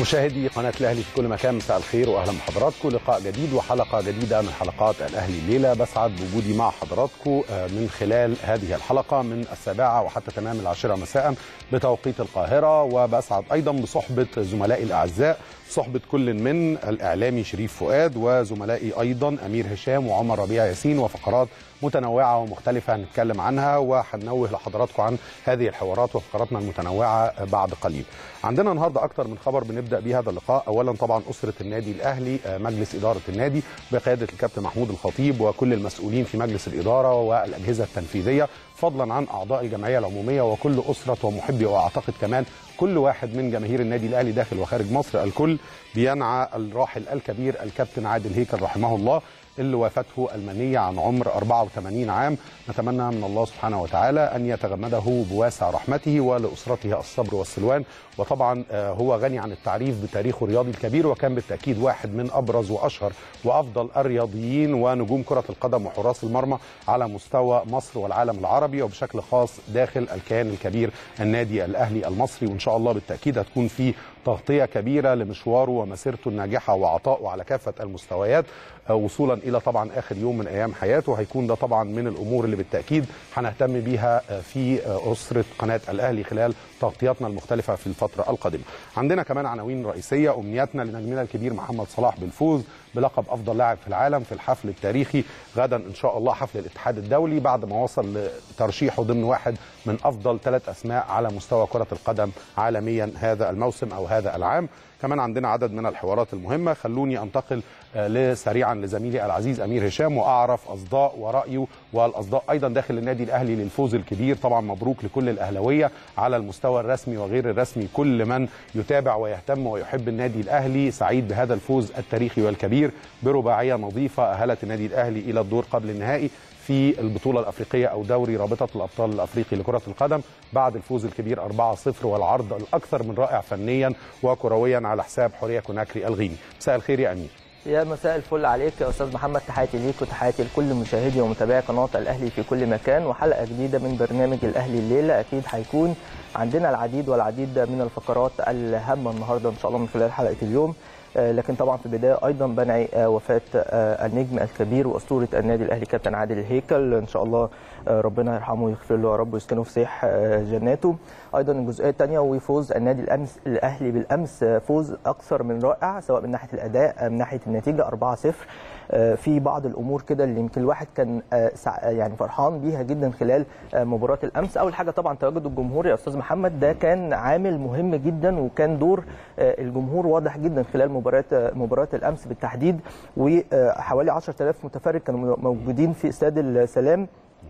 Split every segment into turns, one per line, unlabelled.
مشاهدي قناة الأهلي في كل مكان مساء الخير وأهلا بحضراتكم لقاء جديد وحلقة جديدة من حلقات الأهلي الليلة بسعد بوجودي مع حضراتكم من خلال هذه الحلقة من السابعة وحتى تمام العاشرة مساء بتوقيت القاهرة وبسعد أيضا بصحبة زملائي الأعزاء صحبة كل من الإعلامي شريف فؤاد وزملائي أيضا أمير هشام وعمر ربيع ياسين وفقرات متنوعة ومختلفة هنتكلم عنها وهنوه لحضراتكم عن هذه الحوارات وفقراتنا المتنوعة بعد قليل عندنا النهاردة أكثر من خبر بنبدأ بيه هذا اللقاء أولا طبعا أسرة النادي الأهلي مجلس إدارة النادي بقيادة الكابتن محمود الخطيب وكل المسؤولين في مجلس الإدارة والأجهزة التنفيذية فضلا عن أعضاء الجمعية العمومية وكل أسرة ومحبي وأعتقد كمان كل واحد من جماهير النادي الأهلي داخل وخارج مصر الكل بينعى الراحل الكبير الكابتن عادل هيكل رحمه الله اللي وافته المنية عن عمر 84 عام نتمنى من الله سبحانه وتعالى أن يتغمده بواسع رحمته ولأسرته الصبر والسلوان وطبعا هو غني عن التعريف بتاريخه الرياضي الكبير وكان بالتأكيد واحد من أبرز وأشهر وأفضل الرياضيين ونجوم كرة القدم وحراس المرمى على مستوى مصر والعالم العربي وبشكل خاص داخل الكيان الكبير النادي الأهلي المصري وإن شاء الله بالتأكيد هتكون في تغطية كبيرة لمشواره ومسيرته الناجحة وعطائه على كافة المستويات وصولا إلى طبعا آخر يوم من أيام حياته هيكون ده طبعا من الأمور اللي بالتأكيد هنهتم بيها في أسرة قناة الأهلي خلال تغطياتنا المختلفة في الفترة القادمة عندنا كمان عناوين رئيسية أمنياتنا لنجمنا الكبير محمد صلاح بالفوز بلقب أفضل لاعب في العالم في الحفل التاريخي غدا إن شاء الله حفل الاتحاد الدولي بعد ما وصل لترشيحه ضمن واحد من أفضل ثلاث أسماء على مستوى كرة القدم عالميا هذا الموسم أو هذا العام كمان عندنا عدد من الحوارات المهمة خلوني أنتقل سريعا لزميلي العزيز أمير هشام وأعرف أصداء ورأيه والأصداء أيضا داخل النادي الأهلي للفوز الكبير طبعا مبروك لكل الأهلوية على المستوى الرسمي وغير الرسمي كل من يتابع ويهتم ويحب النادي الأهلي سعيد بهذا الفوز التاريخي والكبير برباعية نظيفة أهلت النادي الأهلي إلى الدور قبل النهائي في البطولة الأفريقية أو دوري رابطة الأبطال الأفريقي لكرة القدم بعد الفوز الكبير 4-0 والعرض الأكثر من رائع فنيا وكرويا على حساب حورية كوناكري الغيني مساء الخير يا أمير
يا مساء الفل عليك يا استاذ محمد تحياتي ليك وتحياتي لكل مشاهدي ومتابعي قناه الاهلي في كل مكان وحلقه جديده من برنامج الاهلي الليله اكيد هيكون عندنا العديد والعديد من الفقرات الهامه النهارده ان شاء الله من خلال حلقه اليوم لكن طبعا في البدايه ايضا بنعي وفاه النجم الكبير واسطوره النادي الاهلي كابتن عادل الهيكل ان شاء الله ربنا يرحمه ويغفر له يا رب ويسكنه في صيح جناته ايضا الجزئيه الثانيه وفوز النادي الامس الاهلي بالامس فوز اكثر من رائع سواء من ناحيه الاداء من ناحيه النتيجه 4-0 في بعض الامور كده اللي يمكن الواحد كان يعني فرحان بيها جدا خلال مباراه الامس اول حاجه طبعا تواجد الجمهور يا استاذ محمد ده كان عامل مهم جدا وكان دور الجمهور واضح جدا خلال مباراه مباراه الامس بالتحديد وحوالي 10000 متفرج كانوا موجودين في استاد السلام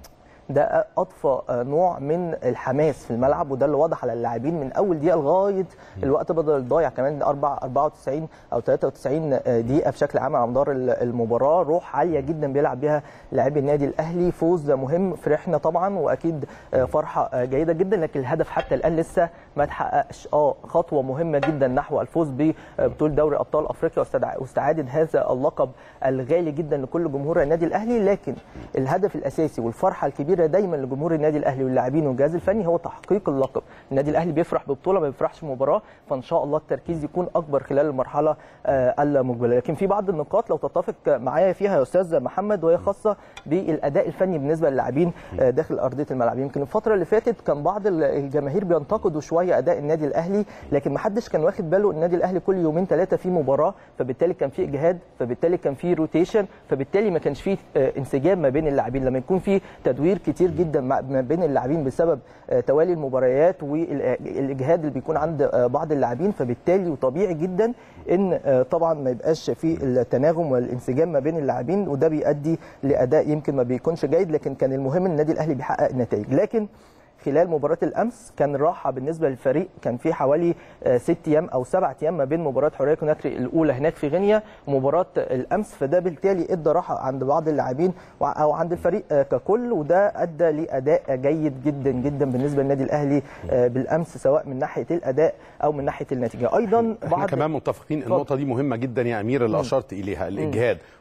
ده اضفى نوع من الحماس في الملعب وده اللي واضح على اللاعبين من اول دقيقه لغايه الوقت بدل الضايع كمان 4 94 او 93 دقيقه بشكل عام على مدار المباراه روح عاليه جدا بيلعب بيها لاعبي النادي الاهلي فوز مهم فرحنا طبعا واكيد فرحه جيده جدا لكن الهدف حتى الان لسه ما اتحققش اه خطوه مهمه جدا نحو الفوز ببطوله دوري ابطال افريقيا واستعاده هذا اللقب الغالي جدا لكل جمهور النادي الاهلي لكن الهدف الاساسي والفرحه الكبيره دايما لجمهور النادي الاهلي واللاعبين والجهاز الفني هو تحقيق اللقب النادي الاهلي بيفرح ببطوله ما بيفرحش بمباراه فان شاء الله التركيز يكون اكبر خلال المرحله المقبله لكن في بعض النقاط لو تتفق معايا فيها يا استاذ محمد وهي خاصه بالاداء الفني بالنسبه للاعبين داخل ارضيه الملعب يمكن الفتره اللي فاتت كان بعض الجماهير بينتقدوا شويه اداء النادي الاهلي لكن ما حدش كان واخد باله النادي الاهلي كل يومين ثلاثه في مباراه فبالتالي كان في اجهاد فبالتالي كان في روتيشن فبالتالي ما كانش في انسجام ما بين اللاعبين لما يكون في تدوير كتير جدا ما بين اللاعبين بسبب توالي المباريات والاجهاد اللي بيكون عند بعض اللاعبين فبالتالي وطبيعي جدا ان طبعا ما يبقاش في التناغم والانسجام ما بين اللاعبين وده بيؤدي لاداء يمكن ما بيكونش جيد لكن كان المهم ان النادي الاهلي بيحقق نتائج لكن خلال مباراه الامس كان راحه بالنسبه للفريق كان في حوالي ست ايام او سبع ايام ما بين مباراه حريه كوناكري الاولى هناك في غينيا ومباراه الامس فده بالتالي ادى راحه عند بعض اللاعبين او عند الفريق ككل وده ادى لاداء جيد جدا جدا بالنسبه للنادي الاهلي بالامس سواء من ناحيه الاداء او من ناحيه النتيجه ايضا
احنا كمان متفقين النقطه دي مهمه جدا يا امير اللي اشرت اليها الاجهاد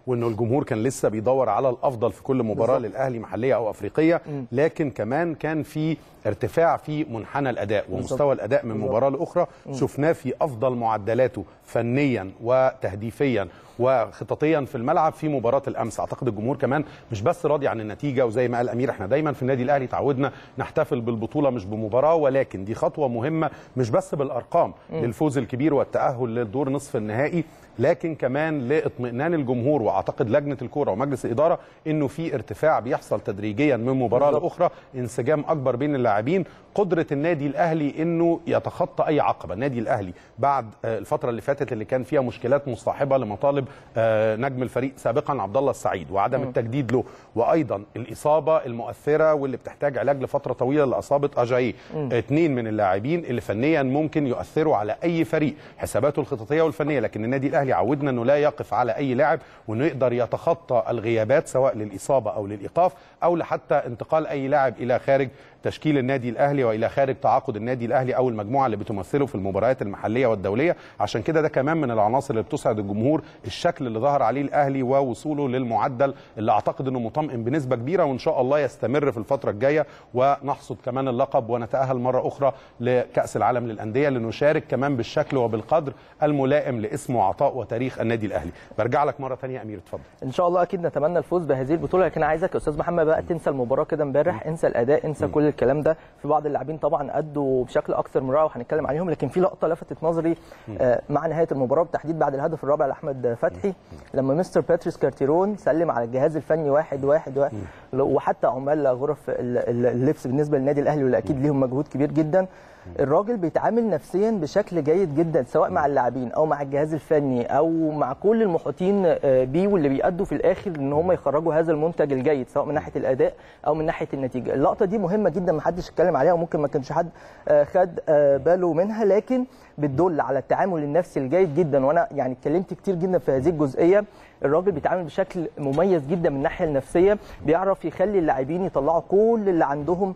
وانه الجمهور كان لسه بيدور على الافضل في كل مباراه للاهلي محليه او افريقيه لكن كمان كان في ارتفاع في منحنى الاداء ومستوى الاداء من مباراه لاخرى شفناه في افضل معدلاته فنيا وتهديفيا وخططيا في الملعب في مباراه الامس اعتقد الجمهور كمان مش بس راضي عن النتيجه وزي ما قال امير احنا دايما في النادي الاهلي تعودنا نحتفل بالبطوله مش بمباراه ولكن دي خطوه مهمه مش بس بالارقام للفوز الكبير والتاهل للدور نصف النهائي لكن كمان لاطمئنان الجمهور واعتقد لجنه الكوره ومجلس الاداره انه في ارتفاع بيحصل تدريجيا من مباراه لاخرى انسجام اكبر بين اللاعبين قدره النادي الاهلي انه يتخطى اي عقبه النادي الاهلي بعد الفتره اللي فاتت اللي كان فيها مشكلات مصاحبه لمطالب نجم الفريق سابقا عبد الله السعيد وعدم م. التجديد له وايضا الاصابه المؤثره واللي بتحتاج علاج لفتره طويله لاصابه اجاي اثنين من اللاعبين اللي فنيا ممكن يؤثروا على اي فريق حساباته الخططيه والفنيه لكن النادي الاهلي عودنا انه لا يقف على اي لاعب وانه يقدر يتخطى الغيابات سواء للاصابه او للايقاف او لحتى انتقال اي لاعب الى خارج تشكيل النادي الاهلي والى خارج تعاقد النادي الاهلي او المجموعه اللي بتمثله في المباريات المحليه والدوليه عشان كده ده كمان من العناصر اللي بتسعد الجمهور الشكل اللي ظهر عليه الاهلي ووصوله للمعدل اللي اعتقد انه مطمئن بنسبه كبيره وان شاء الله يستمر في الفتره الجايه ونحصد كمان اللقب ونتاهل مره اخرى لكاس العالم للانديه لنشارك كمان بالشكل وبالقدر الملائم لاسم وعطاء وتاريخ النادي الاهلي برجع لك مره ثانيه امير اتفضل
ان شاء الله اكيد نتمنى الفوز بهذه البطوله لكن عايزك يا استاذ محمد بقى تنسى المباراه كده امبارح انسى الاداء انسى كل الكلام ده في بعض اللاعبين طبعا ادوا بشكل اكثر من رائع وهنتكلم عليهم لكن في لقطه لفتت نظري آه مع نهايه المباراه بالتحديد بعد الهدف الرابع لاحمد فتحي لما مستر باتريس كارتيرون سلم على الجهاز الفني واحد واحد, واحد وحتى عمال غرف اللبس بالنسبه للنادي الاهلي واللي اكيد ليهم مجهود كبير جدا الراجل بيتعامل نفسيا بشكل جيد جدا سواء مع اللاعبين او مع الجهاز الفني او مع كل المحيطين بيه واللي بيأدوا في الاخر ان هم يخرجوا هذا المنتج الجيد سواء من ناحيه الاداء او من ناحيه النتيجه اللقطه دي مهمه جدا ما حدش اتكلم عليها وممكن ما كانش حد خد باله منها لكن بتدل على التعامل النفسي الجيد جدا وانا يعني اتكلمت كتير جدا في هذه الجزئيه الراجل بيتعامل بشكل مميز جدا من الناحيه النفسيه بيعرف يخلي اللاعبين يطلعوا كل اللي عندهم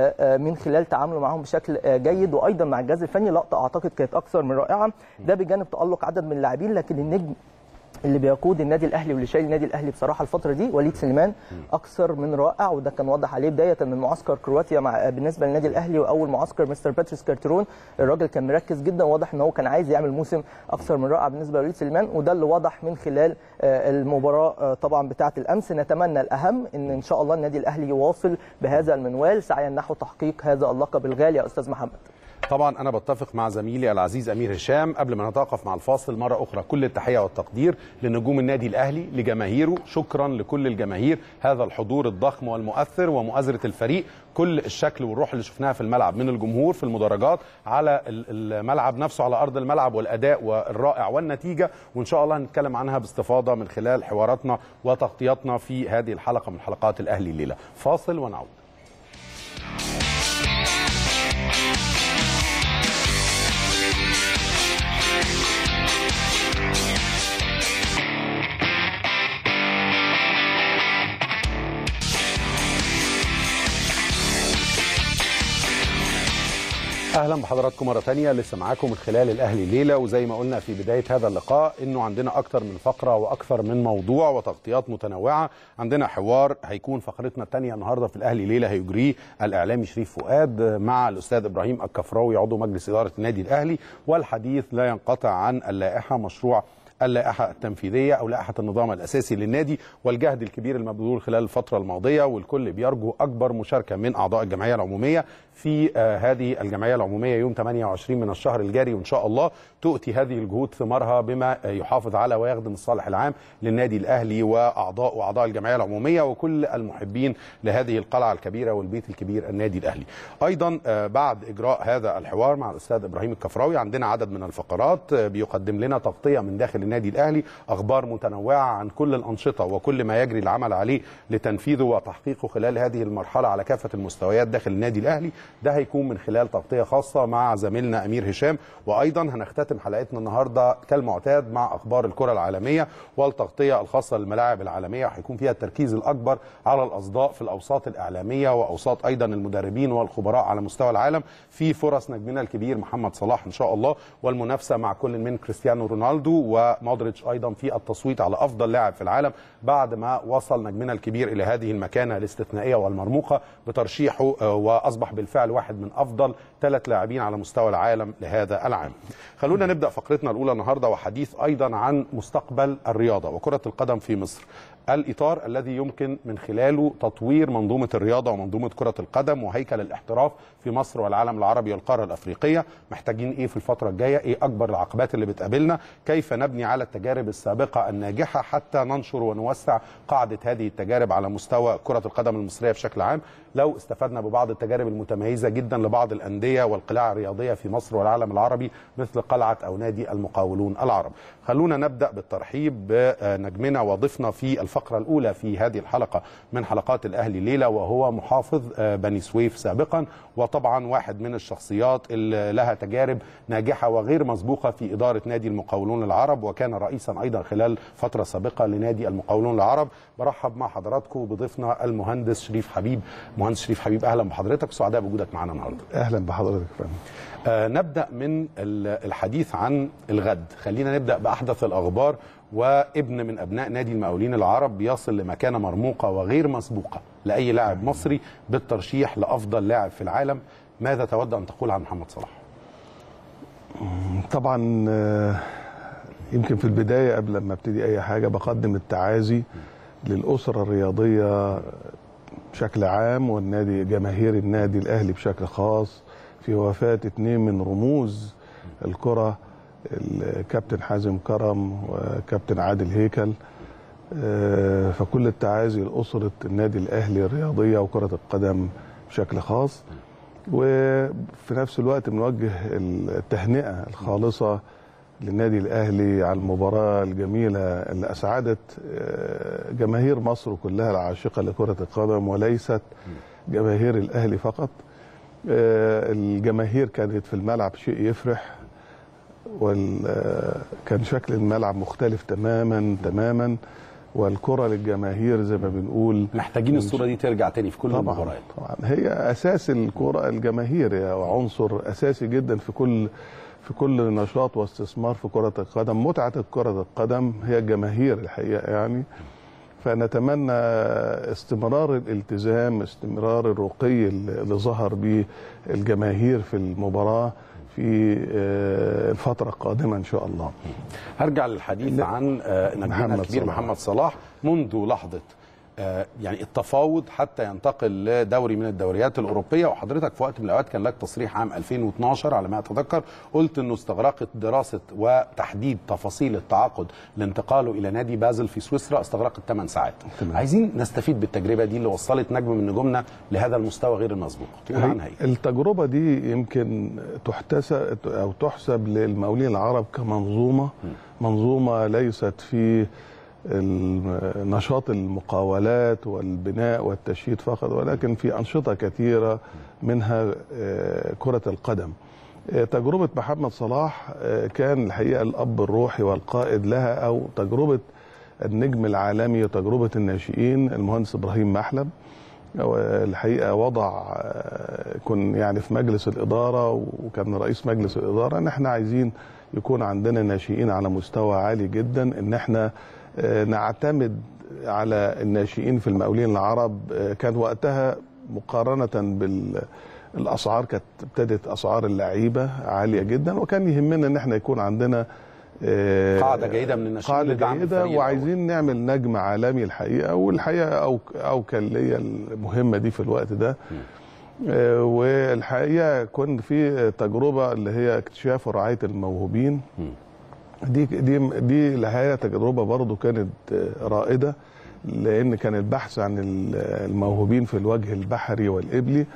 من خلال تعامله معاهم بشكل جيد وايضا مع الجهاز الفني لقطه اعتقد كانت اكثر من رائعه ده بجانب تالق عدد من اللاعبين لكن النجم اللي بيقود النادي الاهلي واللي شايل النادي الاهلي بصراحه الفتره دي وليد سليمان اكثر من رائع وده كان واضح عليه بدايه من معسكر كرواتيا مع بالنسبه للنادي الاهلي واول معسكر مستر باتريس كارترون الراجل كان مركز جدا واضح ان هو كان عايز يعمل موسم اكثر من رائع بالنسبه لوليد سليمان وده اللي واضح من خلال المباراه طبعا بتاعه الامس نتمنى الاهم ان ان شاء الله النادي الاهلي يواصل بهذا المنوال سعيا نحو تحقيق هذا اللقب الغالي يا استاذ محمد
طبعا انا بتفق مع زميلي العزيز امير هشام قبل ما نتوقف مع الفاصل مره اخرى كل التحيه والتقدير لنجوم النادي الاهلي لجماهيره شكرا لكل الجماهير هذا الحضور الضخم والمؤثر ومؤازره الفريق كل الشكل والروح اللي شفناها في الملعب من الجمهور في المدرجات على الملعب نفسه على ارض الملعب والاداء والرائع والنتيجه وان شاء الله هنتكلم عنها باستفاضه من خلال حواراتنا وتغطياتنا في هذه الحلقه من حلقات الاهلي الليله فاصل ونعود اهلا بحضراتكم مره ثانيه لسه معاكم من خلال الاهلي ليله وزي ما قلنا في بدايه هذا اللقاء انه عندنا اكثر من فقره واكثر من موضوع وتغطيات متنوعه عندنا حوار هيكون فقرتنا الثانيه النهارده في الاهلي ليله هيجريه الاعلامي شريف فؤاد مع الاستاذ ابراهيم الكفراوي عضو مجلس اداره النادي الاهلي والحديث لا ينقطع عن اللائحه مشروع اللائحه التنفيذيه او لائحه النظام الاساسي للنادي والجهد الكبير المبذول خلال الفتره الماضيه والكل بيرجو اكبر مشاركه من اعضاء الجمعيه العموميه في آه هذه الجمعيه العموميه يوم 28 من الشهر الجاري وان شاء الله تؤتي هذه الجهود ثمارها بما يحافظ على ويخدم الصالح العام للنادي الاهلي واعضاء واعضاء الجمعيه العموميه وكل المحبين لهذه القلعه الكبيره والبيت الكبير النادي الاهلي. ايضا آه بعد اجراء هذا الحوار مع الاستاذ ابراهيم الكفراوي عندنا عدد من الفقرات آه بيقدم لنا تغطيه من داخل النادي الاهلي اخبار متنوعه عن كل الانشطه وكل ما يجري العمل عليه لتنفيذه وتحقيقه خلال هذه المرحله على كافه المستويات داخل النادي الاهلي ده هيكون من خلال تغطيه خاصه مع زميلنا امير هشام وايضا هنختتم حلقتنا النهارده كالمعتاد مع اخبار الكره العالميه والتغطيه الخاصه للملاعب العالميه وهيكون فيها التركيز الاكبر على الاصداء في الاوساط الاعلاميه واوساط ايضا المدربين والخبراء على مستوى العالم في فرص نجمنا الكبير محمد صلاح ان شاء الله والمنافسه مع كل من كريستيانو رونالدو ومودريتش ايضا في التصويت على افضل لاعب في العالم بعد ما وصل نجمنا الكبير الى هذه المكانه الاستثنائيه والمرموقه بترشيحه واصبح بالفعل واحد من افضل ثلاث لاعبين على مستوى العالم لهذا العام. خلونا نبدا فقرتنا الاولى النهارده وحديث ايضا عن مستقبل الرياضه وكره القدم في مصر. الاطار الذي يمكن من خلاله تطوير منظومه الرياضه ومنظومه كره القدم وهيكل الاحتراف في مصر والعالم العربي والقاره الافريقيه محتاجين ايه في الفتره الجايه ايه اكبر العقبات اللي بتقابلنا كيف نبني على التجارب السابقه الناجحه حتى ننشر ونوسع قاعده هذه التجارب على مستوى كره القدم المصريه بشكل عام لو استفدنا ببعض التجارب المتميزه جدا لبعض الانديه والقلاع الرياضيه في مصر والعالم العربي مثل قلعه او نادي المقاولون العرب خلونا نبدا بالترحيب بنجمنا وضيفنا في الفقره الاولى في هذه الحلقه من حلقات الاهلي ليله وهو محافظ بني سويف سابقا وطبعا واحد من الشخصيات اللي لها تجارب ناجحه وغير مسبوقه في اداره نادي المقاولون العرب وكان رئيسا ايضا خلال فتره سابقه لنادي المقاولون العرب برحب مع حضراتكم بضيفنا المهندس شريف حبيب مهندس شريف حبيب اهلا بحضرتك سعداء بوجودك معنا النهارده
اهلا بحضرتك فندم
آه نبدا من الحديث عن الغد خلينا نبدا باحدث الاخبار وابن من ابناء نادي المقاولين العرب بيصل لمكانه مرموقه وغير مسبوقه لاي لاعب مصري بالترشيح لافضل لاعب في العالم ماذا تود ان تقول عن محمد صلاح
طبعا يمكن في البدايه قبل ما ابتدي اي حاجه بقدم التعازي للاسره الرياضيه بشكل عام والنادي جماهير النادي الاهلي بشكل خاص في وفاه اثنين من رموز الكره الكابتن حازم كرم وكابتن عادل هيكل فكل التعازي لاسره النادي الاهلي الرياضيه وكره القدم بشكل خاص وفي نفس الوقت بنوجه التهنئه الخالصه للنادي الاهلي على المباراه الجميله اللي اسعدت جماهير مصر كلها العاشقه لكره القدم وليست جماهير الاهلي فقط الجماهير كانت في الملعب شيء يفرح وكان شكل الملعب مختلف تماما تماما والكرة للجماهير زي ما بنقول
محتاجين الصورة دي ترجع تاني في كل
طبعا
المباريات
طبعا هي أساس الكرة الجماهير وعنصر أساسي جدا في كل في كل نشاط واستثمار في كرة القدم متعة كرة القدم هي الجماهير الحقيقة يعني فنتمنى استمرار الالتزام استمرار الرقي اللي ظهر به الجماهير في المباراة في الفترة القادمة إن شاء الله
هرجع للحديث عن نجمنا الكبير صلاح. محمد صلاح منذ لحظة يعني التفاوض حتى ينتقل لدوري من الدوريات الاوروبيه وحضرتك في وقت من الاوقات كان لك تصريح عام 2012 على ما اتذكر قلت انه استغرقت دراسه وتحديد تفاصيل التعاقد لانتقاله الى نادي بازل في سويسرا استغرقت 8 ساعات تمام. عايزين نستفيد بالتجربه دي اللي وصلت نجم من نجومنا لهذا المستوى غير المسبوق تقول عنها ايه
التجربه دي يمكن تحتسب او تحسب للمقاولين العرب كمنظومه منظومه ليست في نشاط المقاولات والبناء والتشييد فقط ولكن في أنشطة كثيرة منها كرة القدم تجربة محمد صلاح كان الحقيقة الأب الروحي والقائد لها أو تجربة النجم العالمي وتجربة الناشئين المهندس إبراهيم محلب الحقيقة وضع كن يعني في مجلس الإدارة وكان رئيس مجلس الإدارة إن احنا عايزين يكون عندنا ناشئين على مستوى عالي جدا إن احنا نعتمد على الناشئين في المقاولين العرب كان وقتها مقارنة بالأسعار كانت ابتدت أسعار اللعيبة عالية جدا وكان يهمنا إن احنا يكون عندنا
قاعدة جيدة من الناشئين
قاعدة جيدة وعايزين نعمل نجم عالمي الحقيقة والحقيقة أو أو كان ليا المهمة دي في الوقت ده والحقيقة كنت في تجربة اللي هي اكتشاف ورعاية الموهوبين دي دي دي الحقيقه تجربه برضو كانت رائده لان كان البحث عن الموهوبين في الوجه البحري والابلي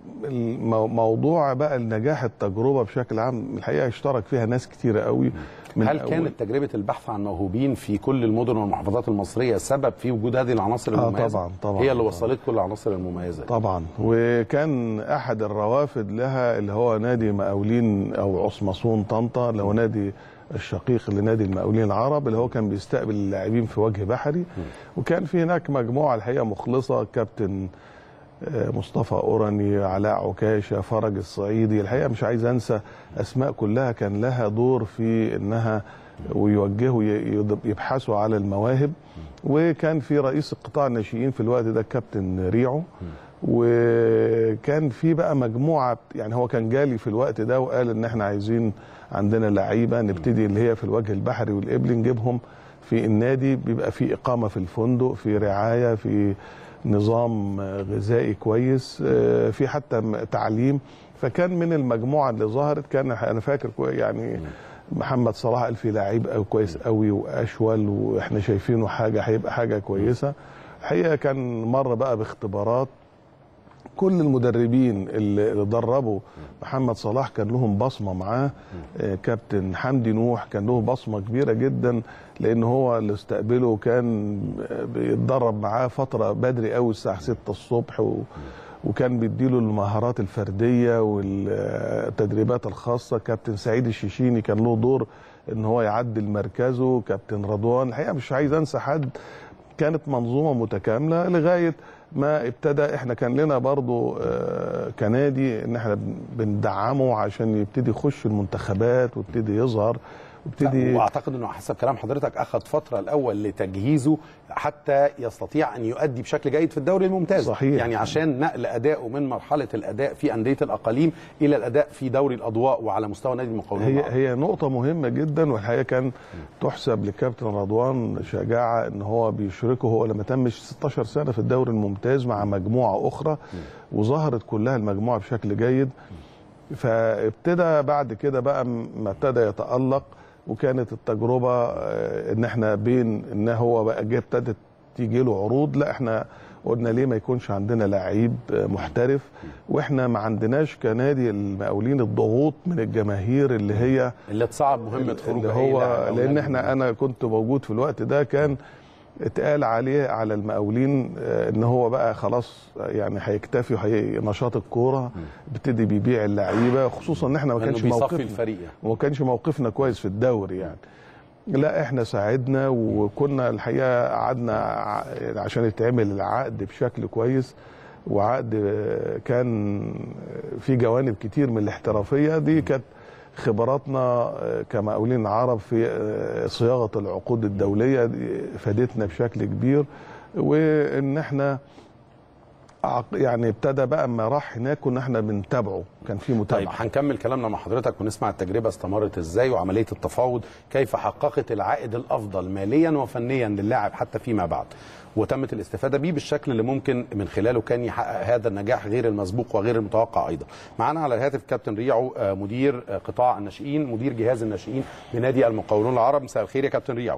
وموضوع بقى النجاح التجربه بشكل عام الحقيقه اشترك فيها ناس كتيره قوي من
هل
أول-
كانت تجربه البحث عن موهوبين في كل المدن والمحافظات المصريه سبب في وجود هذه العناصر
آه،
المميزه
طبعاً، طبعاً،
هي اللي
طبعاً.
وصلت كل العناصر المميزه
طبعا وكان احد الروافد لها اللي هو نادي مقاولين او عصمصون طنطا اللي هو نادي الشقيق لنادي المقاولين العرب اللي هو كان بيستقبل اللاعبين في وجه بحري وكان في هناك مجموعه الحقيقه مخلصه كابتن آه، مصطفى اوراني علاء عكاشه فرج الصعيدي الحقيقه مش عايز انسى اسماء كلها كان لها دور في انها ويوجهوا ي- يض- يبحثوا على المواهب وكان في رئيس القطاع الناشئين في الوقت ده الكابتن ريعو وكان في بقى مجموعه يعني هو كان جالي في الوقت ده وقال ان احنا عايزين عندنا لعيبه نبتدي اللي هي في الوجه البحري والقبلي نجيبهم في النادي بيبقى في اقامه في الفندق في رعايه في نظام غذائي كويس آه، في حتى م- تعليم فكان من المجموعه اللي ظهرت كان انا فاكر كوي- يعني محمد صلاح قال في لعيب أو كويس قوي واشول واحنا شايفينه حاجه هيبقى حاجه كويسه الحقيقه كان مر بقى باختبارات كل المدربين اللي اللي دربوا محمد صلاح كان لهم بصمه معاه آه، كابتن حمدي نوح كان له بصمه كبيره جدا لان هو اللي استقبله كان آه، بيتدرب معاه فتره بدري قوي الساعه 6 الصبح و وكان بيديله المهارات الفرديه والتدريبات الخاصه كابتن سعيد الشيشيني كان له دور ان هو يعدل مركزه كابتن رضوان الحقيقه مش عايز انسى حد كانت منظومه متكامله لغايه ما ابتدى احنا كان لنا برضو آه، كنادي ان احنا بن- بندعمه عشان يبتدي يخش المنتخبات ويبتدي يظهر ويبتدي
واعتقد انه حسب كلام حضرتك اخذ فتره الاول لتجهيزه حتى يستطيع ان يؤدي بشكل جيد في الدوري الممتاز
صحيح.
يعني عشان نقل ادائه من مرحله الاداء في انديه الاقاليم الى الاداء في دوري الاضواء وعلى مستوى نادي المقاولون
هي
العرب.
هي نقطة مهمة جدا والحقيقة كان تحسب لكابتن رضوان شجاعة ان هو بيشركه هو لما تمش 16 سنة في الدوري الممتاز مع مجموعة أخرى وظهرت كلها المجموعة بشكل جيد فابتدى بعد كده بقى ما ابتدى يتألق وكانت التجربة آه، ان احنا بين ان هو بقى جه ابتدت تيجي له عروض لا احنا قلنا ليه ما يكونش عندنا لعيب آه، محترف واحنا ما عندناش كنادي المقاولين الضغوط من الجماهير اللي هي
اللي تصعب مهمه خروج
اللي
أي
هو
لاعب أو
لان
نجم.
احنا انا كنت موجود في الوقت ده كان اتقال عليه على المقاولين آه، ان هو بقى خلاص يعني هيكتفي وهي نشاط الكوره ابتدي بيبيع اللعيبه خصوصا ان احنا ما
انه
كانش
بيصفي
موقفنا
الفريق يعني.
وما كانش موقفنا كويس في الدوري يعني لا احنا ساعدنا وكنا الحقيقه قعدنا ع- عشان يتعمل العقد بشكل كويس وعقد آه، كان في جوانب كتير من الاحترافيه دي كانت خبراتنا آه، كمقاولين عرب في آه، صياغه العقود الدوليه دي فادتنا بشكل كبير وان احنا عق- يعني ابتدى بقى اما راح هناك كنا احنا بنتابعه كان في
طيب
متابعه
هنكمل كلامنا مع حضرتك ونسمع التجربه استمرت ازاي وعمليه التفاوض كيف حققت العائد الافضل ماليا وفنيا للاعب حتى فيما بعد وتمت الاستفاده بيه بالشكل اللي ممكن من خلاله كان يحقق هذا النجاح غير المسبوق وغير المتوقع ايضا. معانا على الهاتف كابتن ريعو آه، مدير آه، قطاع الناشئين مدير جهاز الناشئين بنادي المقاولون العرب مساء الخير يا كابتن ريعو.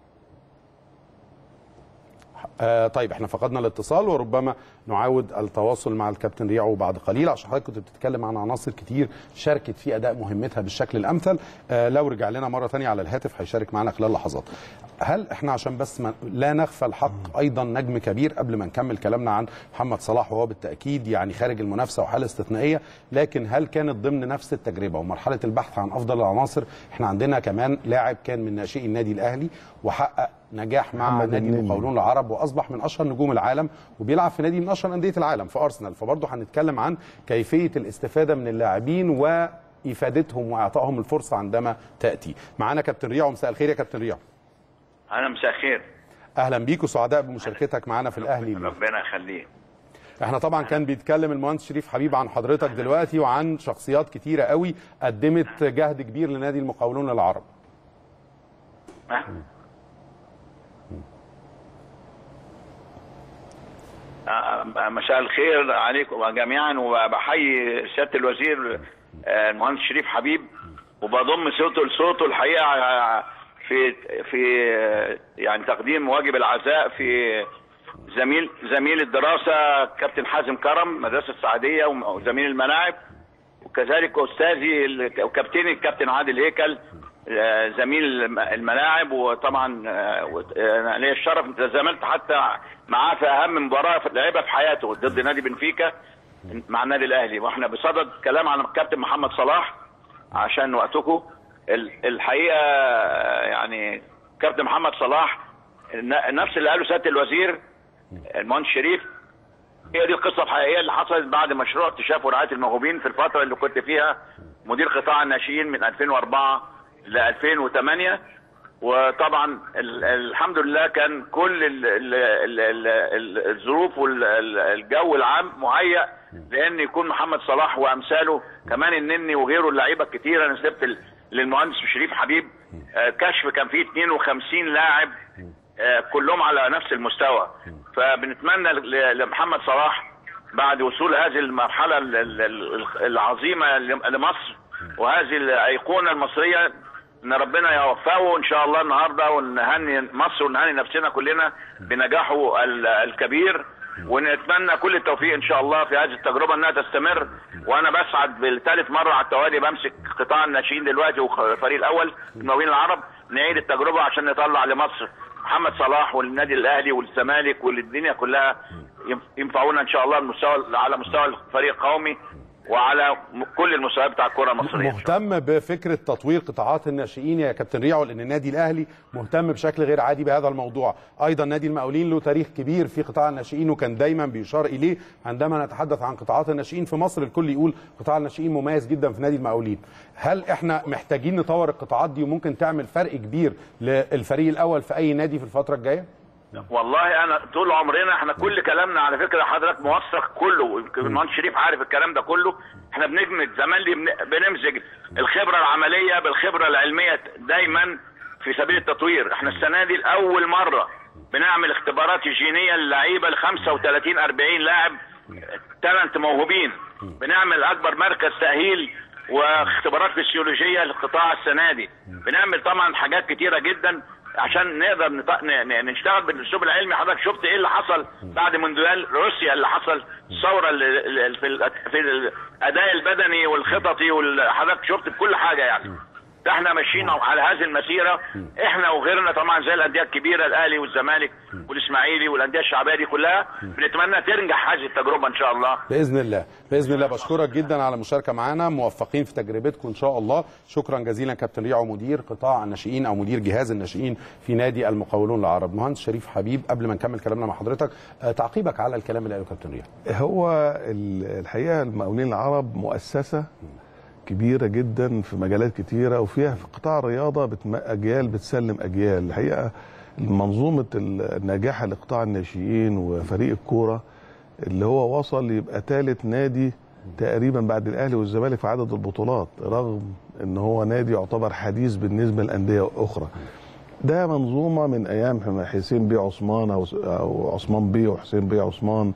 آه طيب احنا فقدنا الاتصال وربما نعاود التواصل مع الكابتن ريعو بعد قليل عشان حضرتك كنت بتتكلم عن عناصر كتير شاركت في اداء مهمتها بالشكل الامثل آه لو رجع لنا مره ثانيه على الهاتف هيشارك معنا خلال لحظات هل احنا عشان بس ما لا نغفل الحق ايضا نجم كبير قبل ما نكمل كلامنا عن محمد صلاح وهو بالتاكيد يعني خارج المنافسه وحاله استثنائيه لكن هل كانت ضمن نفس التجربه ومرحله البحث عن افضل العناصر احنا عندنا كمان لاعب كان من ناشئي النادي الاهلي وحقق نجاح مع
محمد
نادي
النني.
المقاولون العرب واصبح من اشهر نجوم العالم وبيلعب في نادي من اشهر انديه العالم في ارسنال فبرضه هنتكلم عن كيفيه الاستفاده من اللاعبين وافادتهم واعطائهم الفرصه عندما تاتي معانا كابتن رياض مساء الخير يا كابتن رياض
انا مساء الخير
اهلا بيك وسعداء بمشاركتك معانا في الاهلي اليوم.
ربنا يخليك
احنا طبعا كان بيتكلم المهندس شريف حبيب عن حضرتك دلوقتي وعن شخصيات كتيره قوي قدمت جهد كبير لنادي المقاولون العرب
ها؟ آه، مساء الخير عليكم جميعا وبحيي سياده الوزير آه، المهندس شريف حبيب وبضم صوته لصوته الحقيقه آه، في في آه، يعني تقديم واجب العزاء في زميل زميل الدراسه كابتن حازم كرم مدرسه السعديه وزميل الملاعب وكذلك استاذي ال- وكابتني الكابتن عادل هيكل آه، زميل الم- الملاعب وطبعا آه، وت- آه، انا ليا الشرف ان تزاملت حتى معاه في اهم مباراه في- لعبها في حياته ضد نادي بنفيكا مع النادي الاهلي واحنا بصدد كلام عن الكابتن محمد صلاح عشان وقتكم ال- الحقيقه آه، يعني كابتن محمد صلاح ن- نفس اللي قاله سياده الوزير المهندس شريف هي دي القصه الحقيقيه اللي حصلت بعد مشروع اكتشاف ورعايه الموهوبين في الفتره اللي كنت فيها مدير قطاع الناشئين من 2004 ل 2008 وطبعا ال- الحمد لله كان كل ال ال ال ال ال الظروف والجو العام مهيأ لان يكون محمد صلاح وامثاله كمان النني وغيره اللعيبه الكتيره انا سبت ال- للمهندس شريف حبيب آه، كشف كان فيه 52 لاعب آه، كلهم على نفس المستوى فبنتمنى ل- لمحمد صلاح بعد وصول هذه المرحله ال- ال- ال- العظيمه ل- لمصر وهذه الايقونه المصريه ان ربنا يوفقه ان شاء الله النهارده ونهني مصر ونهني نفسنا كلنا بنجاحه ال- الكبير ونتمنى كل التوفيق ان شاء الله في هذه التجربه انها تستمر وانا بسعد بالثالث مره على التوالي بمسك قطاع الناشئين دلوقتي والفريق الاول المقاولين العرب نعيد التجربه عشان نطلع لمصر محمد صلاح والنادي الاهلي والزمالك والدنيا كلها ينف- ينفعونا ان شاء الله المستوى على مستوى الفريق القومي وعلى م- كل المستويات بتاع الكره المصريه
مهتم بفكره تطوير قطاعات الناشئين يا كابتن ريعو لان النادي الاهلي مهتم بشكل غير عادي بهذا الموضوع ايضا نادي المقاولين له تاريخ كبير في قطاع الناشئين وكان دايما بيشار اليه عندما نتحدث عن قطاعات الناشئين في مصر الكل يقول قطاع الناشئين مميز جدا في نادي المقاولين هل احنا محتاجين نطور القطاعات دي وممكن تعمل فرق كبير للفريق الاول في اي نادي في الفتره الجايه
والله انا طول عمرنا احنا كل كلامنا على فكره حضرتك موثق كله ويمكن المهندس شريف عارف الكلام ده كله احنا بنجمد زمان لي بن- بنمزج الخبره العمليه بالخبره العلميه دايما في سبيل التطوير احنا السنه دي لاول مره بنعمل اختبارات جينيه للعيبه ل 35 40 لاعب تالنت موهوبين بنعمل اكبر مركز تاهيل واختبارات فسيولوجيه للقطاع السنه دي بنعمل طبعا حاجات كتيره جدا عشان نقدر نط- ن- ن- نشتغل بالاسلوب العلمي حضرتك شفت ايه اللي حصل بعد مونديال روسيا اللي حصل الثوره اللي اللي في ال- في الاداء البدني والخططي وحضرتك شفت بكل حاجه يعني ده احنا ماشيين على هذه المسيره احنا وغيرنا طبعا زي الانديه الكبيره الاهلي والزمالك والاسماعيلي والانديه الشعبيه دي كلها بنتمنى تنجح هذه التجربه ان شاء الله
باذن الله باذن الله بشكرك جدا على المشاركه معنا موفقين في تجربتكم ان شاء الله شكرا جزيلا كابتن ريعو مدير قطاع الناشئين او مدير جهاز الناشئين في نادي المقاولون العرب مهندس شريف حبيب قبل ما نكمل كلامنا مع حضرتك آه، تعقيبك على الكلام اللي قاله كابتن ريعو
هو ال- الحقيقه المقاولين العرب مؤسسه كبيره جدا في مجالات كتيره وفيها في قطاع الرياضه بتم... اجيال بتسلم اجيال الحقيقه منظومه الناجحه لقطاع الناشئين وفريق الكوره اللي هو وصل يبقى ثالث نادي تقريبا بعد الاهلي والزمالك في عدد البطولات رغم ان هو نادي يعتبر حديث بالنسبه لانديه اخرى ده منظومه من ايام حسين بيه عثمان او او عثمان بيه وحسين بيه عثمان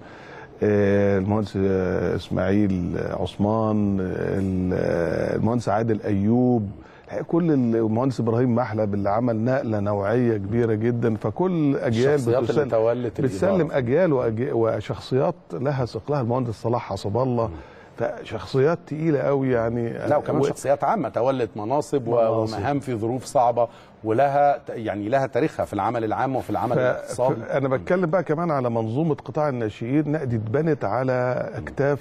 آه، المهندس آه، اسماعيل عثمان ال- آه، المهندس عادل ايوب الحقيقة كل ال- المهندس ابراهيم محلب اللي عمل نقله نوعيه كبيره جدا فكل اجيال
الشخصيات اللي
بتسلم
تولت
بتسلم
الإدارة.
اجيال وأجي- وشخصيات لها ثقلها المهندس صلاح حسب الله فشخصيات تقيله قوي يعني
لا وكمان
و-
شخصيات عامه تولت مناصب و-
مناصب.
ومهام في ظروف صعبه ولها ت- يعني لها تاريخها في العمل العام وفي العمل
ف...
الاقتصادي
ف... انا بتكلم بقى كمان على منظومه قطاع الناشئين لا دي اتبنت على اكتاف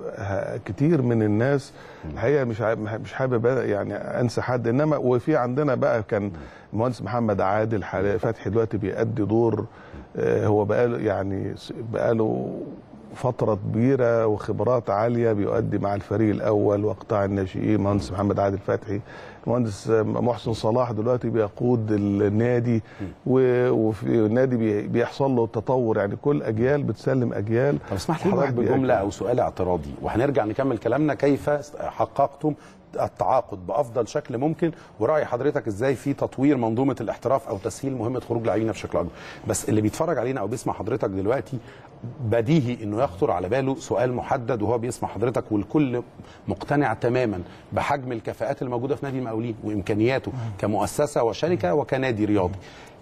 ه- كتير من الناس الحقيقه مش ع- مش حابب يعني انسى حد انما وفي عندنا بقى كان المهندس محمد عادل حال- فتحي دلوقتي بيأدي دور آه، هو بقاله يعني س- بقاله فترة كبيرة وخبرات عالية بيؤدي مع الفريق الأول وقطاع الناشئين مهندس محمد عادل فتحي المهندس محسن صلاح دلوقتي بيقود النادي و- وفي النادي بي- بيحصل له تطور يعني كل أجيال بتسلم أجيال
طب اسمح
كل
لي حضرتك
واحد
بجمله
بيأجل.
او سؤال اعتراضي وهنرجع نكمل كلامنا كيف حققتم التعاقد بافضل شكل ممكن وراي حضرتك ازاي في تطوير منظومه الاحتراف او تسهيل مهمه خروج لاعبينا بشكل اكبر بس اللي بيتفرج علينا او بيسمع حضرتك دلوقتي بديهي انه يخطر على باله سؤال محدد وهو بيسمع حضرتك والكل مقتنع تماما بحجم الكفاءات الموجوده في نادي المقاولين وامكانياته كمؤسسه وشركه وكنادي رياضي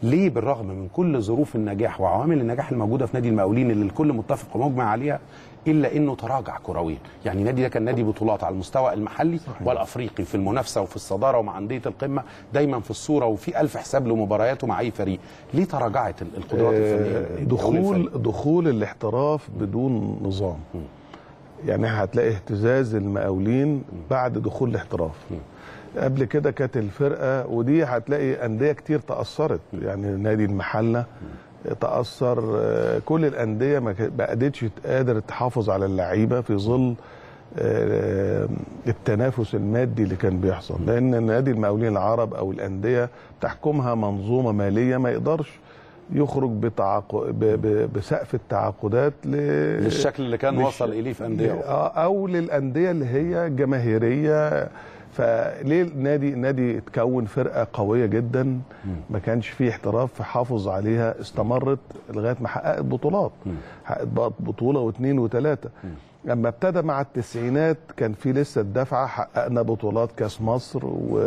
ليه بالرغم من كل ظروف النجاح وعوامل النجاح الموجوده في نادي المقاولين اللي الكل متفق ومجمع عليها الا انه تراجع كرويا يعني النادي ده كان نادي بطولات على المستوى المحلي صحيح. والافريقي في المنافسه وفي الصداره ومع انديه القمه دايما في الصوره وفي ألف حساب لمبارياته مع اي فريق ليه تراجعت ال- القدرات الفنيه
آه،
لكل
دخول
فريق؟
دخول الاحتراف بدون نظام يعني هتلاقي اهتزاز المقاولين بعد دخول الاحتراف قبل كده كانت الفرقه ودي هتلاقي انديه كتير تاثرت يعني نادي المحله تاثر آه، كل الانديه ما كانت- ما قدرتش قادر تحافظ على اللعيبه في ظل آه، التنافس المادي اللي كان بيحصل لان نادي المقاولين العرب او الانديه تحكمها منظومه ماليه ما يقدرش يخرج بتعاق... ب... ب... بسقف التعاقدات ل...
للشكل اللي كان
مش-
وصل اليه في انديه أخرى.
آه، او للانديه اللي هي جماهيريه فليه النادي النادي اتكون فرقه قويه جدا ما كانش فيه احتراف فحافظ عليها استمرت لغايه ما حققت بطولات حققت بقى بطوله واثنين وثلاثه لما ابتدى مع التسعينات كان في لسه الدفعه حققنا بطولات كاس مصر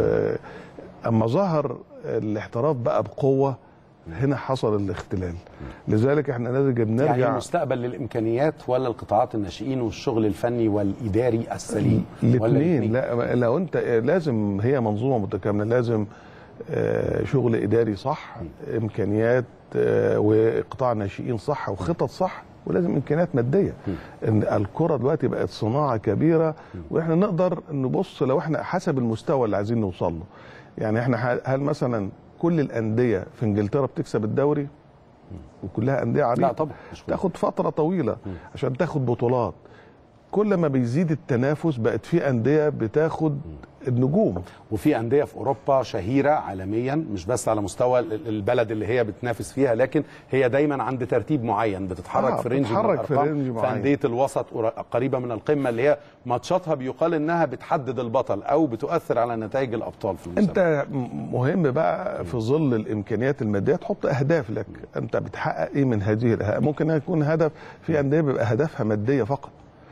واما ظهر الاحتراف بقى بقوه هنا حصل الاختلال لذلك احنا لازم بنرجع
يعني المستقبل للامكانيات ولا القطاعات الناشئين والشغل الفني والاداري السليم ولا
الاثنين لا لو انت لازم هي منظومه متكامله لازم آه، شغل اداري صح امكانيات آه، وقطاع ناشئين صح وخطط صح ولازم امكانيات ماديه ان الكره دلوقتي بقت صناعه كبيره واحنا نقدر نبص لو احنا حسب المستوى اللي عايزين نوصل له يعني احنا ه- هل مثلا كل الانديه في انجلترا بتكسب الدوري وكلها انديه عريقه
لا طبعا مش كله.
تاخد فتره طويله عشان تاخد بطولات كل ما بيزيد التنافس بقت في انديه بتاخد النجوم
وفي انديه في اوروبا شهيره عالميا مش بس على مستوى ال- البلد اللي هي بتنافس فيها لكن هي دايما عند ترتيب معين بتتحرك
آه،
في رينج من
بتتحرك في
الأرقام.
رينج
في
معين.
انديه الوسط قر- قريبه من القمه اللي هي ماتشاتها بيقال انها بتحدد البطل او بتؤثر على نتائج الابطال في المسابقه
انت م- مهم بقى في ظل الامكانيات الماديه تحط اهداف لك انت بتحقق ايه من هذه الأه- ممكن يكون هدف في انديه بيبقى هدفها ماديه فقط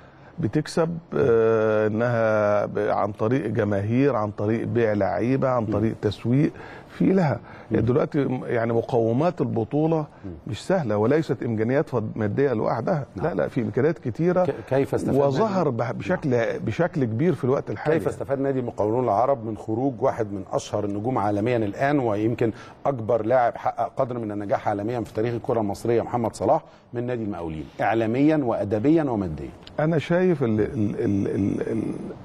بتكسب آه، انها ب- عن طريق جماهير عن طريق بيع لعيبه عن طريق تسويق في لها دلوقتي م- يعني مقومات البطوله مش سهله وليست امكانيات فض- ماديه لوحدها لا لا في امكانيات كتيره
ك- كيف استفاد
وظهر بح- بشكل بشكل كبير في الوقت الحالي
كيف استفاد نادي المقاولون العرب من خروج واحد من اشهر النجوم عالميا الان ويمكن اكبر لاعب حقق قدر من النجاح عالميا في تاريخ الكره المصريه محمد صلاح من نادي المقاولين اعلاميا وادبيا وماديا
انا شايف ال ال ال ال ال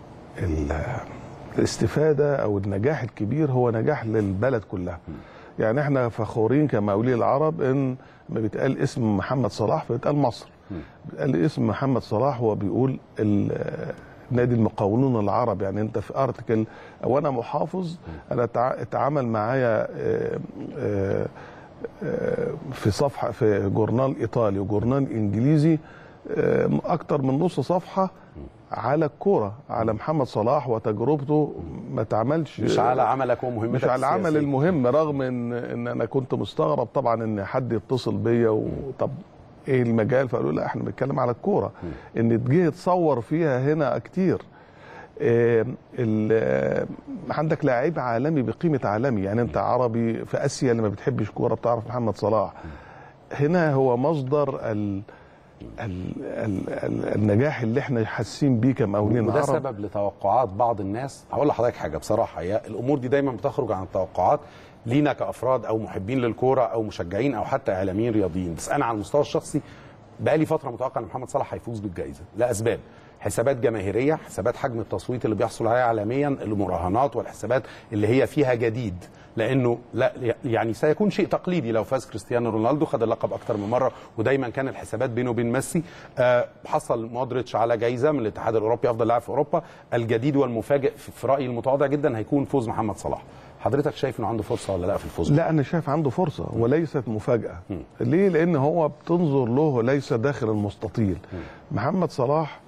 ال الاستفاده او النجاح الكبير هو نجاح للبلد كلها يعني احنا فخورين كمقاولين العرب ان لما بيتقال اسم محمد صلاح فبيتقال مصر بيتقال اسم محمد صلاح هو بيقول ال- نادي المقاولون العرب يعني انت في ارتكل وانا محافظ انا تع- اتعامل معايا آه، آه، آه، في صفحه في جورنال ايطالي وجورنال انجليزي آه، اكتر من نص صفحه على الكوره على محمد صلاح وتجربته ما اتعملش
مش على عملك ومهمتك
مش على العمل
السياسية.
المهم رغم ان ان انا كنت مستغرب طبعا ان حد يتصل بيا وطب ايه المجال فقالوا لا احنا بنتكلم على الكوره ان تجي تصور فيها هنا كتير آه، ال- آه، عندك لاعب عالمي بقيمه عالمي يعني انت عربي في اسيا اللي ما بتحبش كوره بتعرف محمد صلاح هنا هو مصدر ال ال ال ال النجاح اللي احنا حاسين بيه كمقاولين
وده
عرب
سبب لتوقعات بعض الناس هقول لحضرتك حاجه بصراحه هي الامور دي دايما بتخرج عن التوقعات لينا كافراد او محبين للكوره او مشجعين او حتى اعلاميين رياضيين بس انا على المستوى الشخصي بقالي فتره متوقع ان محمد صلاح هيفوز بالجائزه لاسباب حسابات جماهيريه حسابات حجم التصويت اللي بيحصل عليه عالميا المراهنات والحسابات اللي هي فيها جديد لانه لا يعني سيكون شيء تقليدي لو فاز كريستيانو رونالدو خد اللقب اكتر من مره ودايما كان الحسابات بينه وبين ميسي آه حصل مودريتش على جايزه من الاتحاد الاوروبي افضل لاعب في اوروبا الجديد والمفاجئ في في رايي المتواضع جدا هيكون فوز محمد صلاح حضرتك شايف انه عنده فرصه ولا لا في الفوز
لا انا شايف عنده فرصه وليست مفاجاه ليه لان هو بتنظر له ليس داخل المستطيل محمد صلاح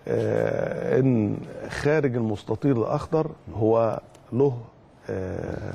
آه ان خارج المستطيل الاخضر هو له آه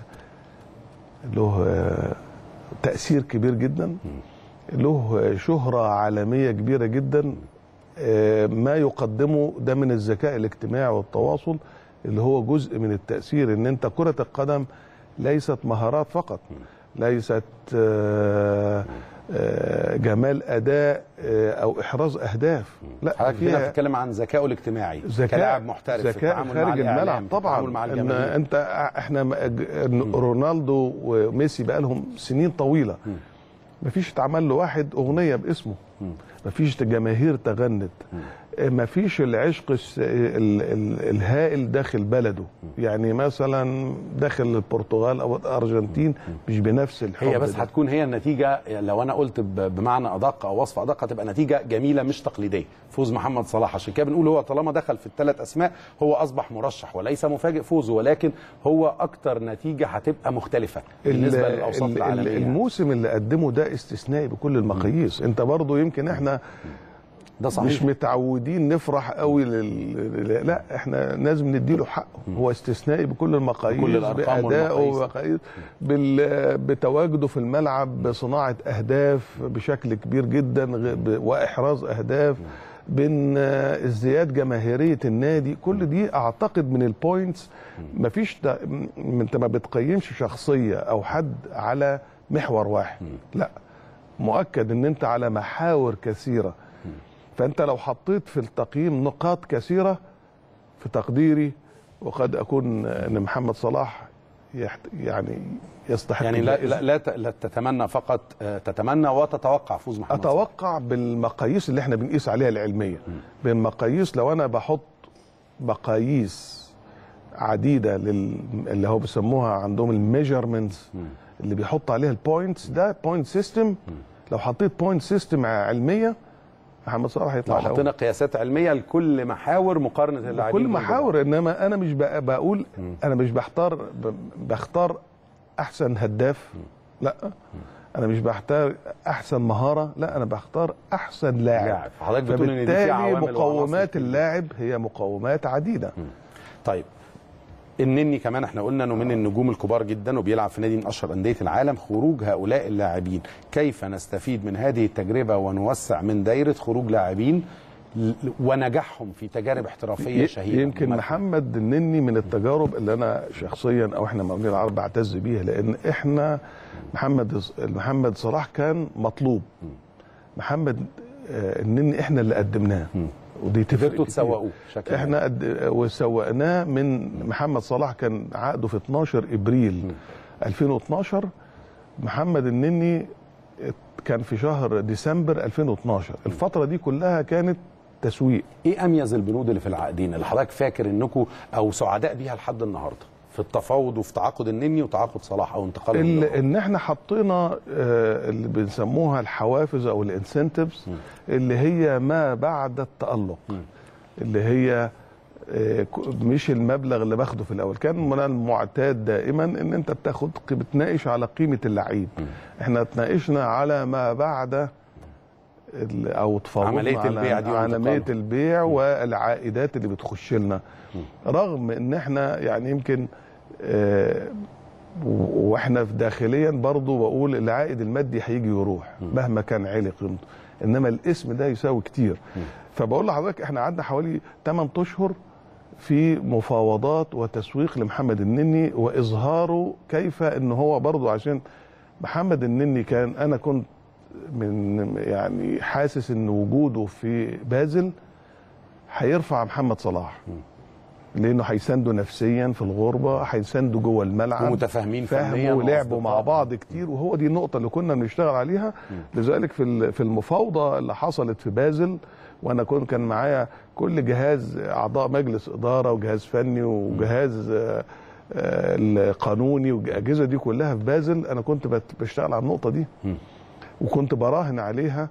له آه تاثير كبير جدا له شهره عالميه كبيره جدا آه ما يقدمه ده من الذكاء الاجتماعي والتواصل اللي هو جزء من التاثير ان انت كره القدم ليست مهارات فقط ليست آه، آه، جمال اداء آه، او احراز اهداف لا
حضرتك هنا
فيها
بتتكلم عن ذكائه الاجتماعي
ذكاء
كلاعب محترف في
ذكاء
التعامل مع
خارج
الإعلام،
الملعب
في
طبعا
التعامل مع
إن
الجماهير
انت احنا م- رونالدو وميسي بقى لهم سنين طويله مفيش اتعمل له واحد اغنيه باسمه مفيش جماهير تغنت مفيش العشق الس- ال- ال- الهائل داخل بلده يعني مثلا داخل البرتغال او الارجنتين مش بنفس الحب
هي بس
ده.
هتكون هي النتيجه لو انا قلت ب- بمعنى ادق او وصف ادق هتبقى نتيجه جميله مش تقليديه فوز محمد صلاح عشان كده بنقول هو طالما دخل في الثلاث اسماء هو اصبح مرشح وليس مفاجئ فوزه ولكن هو اكتر نتيجه هتبقى مختلفه بالنسبه
ال-
للاوساط
ال-
العالميه يعني.
الموسم اللي قدمه ده استثنائي بكل المقاييس انت برضو يمكن احنا
ده صحيح
مش متعودين نفرح قوي لل... لل- لا احنا لازم نديله حقه هو استثنائي بكل المقاييس
بكل الأرقام
بأدائه
والمقاييس.
ومقاييس بال... بتواجده في الملعب بصناعة أهداف بشكل كبير جدا غ- ب... وإحراز أهداف بين آه، ازدياد جماهيرية النادي كل دي أعتقد من البوينتس مفيش ت... م- انت ما بتقيمش شخصية أو حد على محور واحد لا مؤكد ان انت على محاور كثيره فانت لو حطيت في التقييم نقاط كثيره في تقديري وقد اكون ان محمد صلاح يحت يعني يستحق
يعني لا
الجائزة.
لا, لا, ت- لا تتمنى فقط آه، تتمنى وتتوقع فوز محمد صلاح
اتوقع بالمقاييس اللي احنا بنقيس عليها العلميه بالمقاييس لو انا بحط مقاييس عديده لل... اللي هو بيسموها عندهم الميجرمنتس اللي بيحط عليها البوينتس ده بوينت سيستم لو حطيت بوينت سيستم علميه محمد صلاح هيطلع
لو
الأول.
حطينا قياسات علميه لكل محاور مقارنه اللاعبين
كل
دول
محاور انما انا مش بق- بقول انا مش بختار ب- بختار احسن هداف لا انا مش بختار احسن مهاره لا انا بختار احسن لاعب
لاعب. حضرتك بتقول إن دي فيها
فبالتالي
عوامل وعناصر
مقومات
كتير.
اللاعب هي مقومات عديده
طيب النني كمان احنا قلنا انه من النجوم الكبار جدا وبيلعب في نادي من اشهر انديه العالم خروج هؤلاء اللاعبين كيف نستفيد من هذه التجربه ونوسع من دائره خروج لاعبين ل- ونجاحهم في تجارب احترافيه
ي-
شهيره
يمكن
مماثلة.
محمد النني من التجارب اللي انا شخصيا او احنا مقاولين العرب بعتز بيها لان احنا محمد محمد صلاح كان مطلوب محمد آه، النني احنا اللي قدمناه ودي تفرق
قدرتوا
كتير.
تسوقوه بشكل
احنا قد وسوقناه من محمد صلاح كان عقده في 12 ابريل 2012 محمد النني كان في شهر ديسمبر 2012 الفتره دي كلها كانت تسويق
ايه اميز البنود اللي في العقدين اللي حضرتك فاكر انكم او سعداء بيها لحد النهارده في التفاوض وفي تعاقد النني وتعاقد صلاح او انتقال
ال-
النجوم؟
ان احنا حطينا آه، اللي بنسموها الحوافز او الانسنتفز اللي هي ما بعد التالق اللي هي آه، ك- مش المبلغ اللي باخده في الاول كان من المعتاد دائما ان انت بتاخد بتناقش على قيمه اللعيب احنا اتناقشنا على ما بعد ال- او تفاوضنا
عملية
على
البيع دي
عمليه
وانتقالها.
البيع والعائدات اللي بتخش لنا رغم ان احنا يعني يمكن آه، و- واحنا في داخليا برضو بقول العائد المادي هيجي يروح مهما كان عالي قيمته انما الاسم ده يساوي كتير فبقول لحضرتك احنا قعدنا حوالي 8 اشهر في مفاوضات وتسويق لمحمد النني واظهاره كيف ان هو برضو عشان محمد النني كان انا كنت من يعني حاسس ان وجوده في بازل هيرفع محمد صلاح لانه هيسانده نفسيا في الغربه هيسانده جوه الملعب
ومتفاهمين فنياً
فهموا ولعبوا مع
وأصدقاء.
بعض كتير وهو دي النقطه اللي كنا بنشتغل عليها لذلك في ال- في المفاوضه اللي حصلت في بازل وانا كنت كان معايا كل جهاز اعضاء مجلس اداره وجهاز فني وجهاز آه، آه، القانوني والاجهزه دي كلها في بازل انا كنت بت- بشتغل على النقطه دي وكنت براهن عليها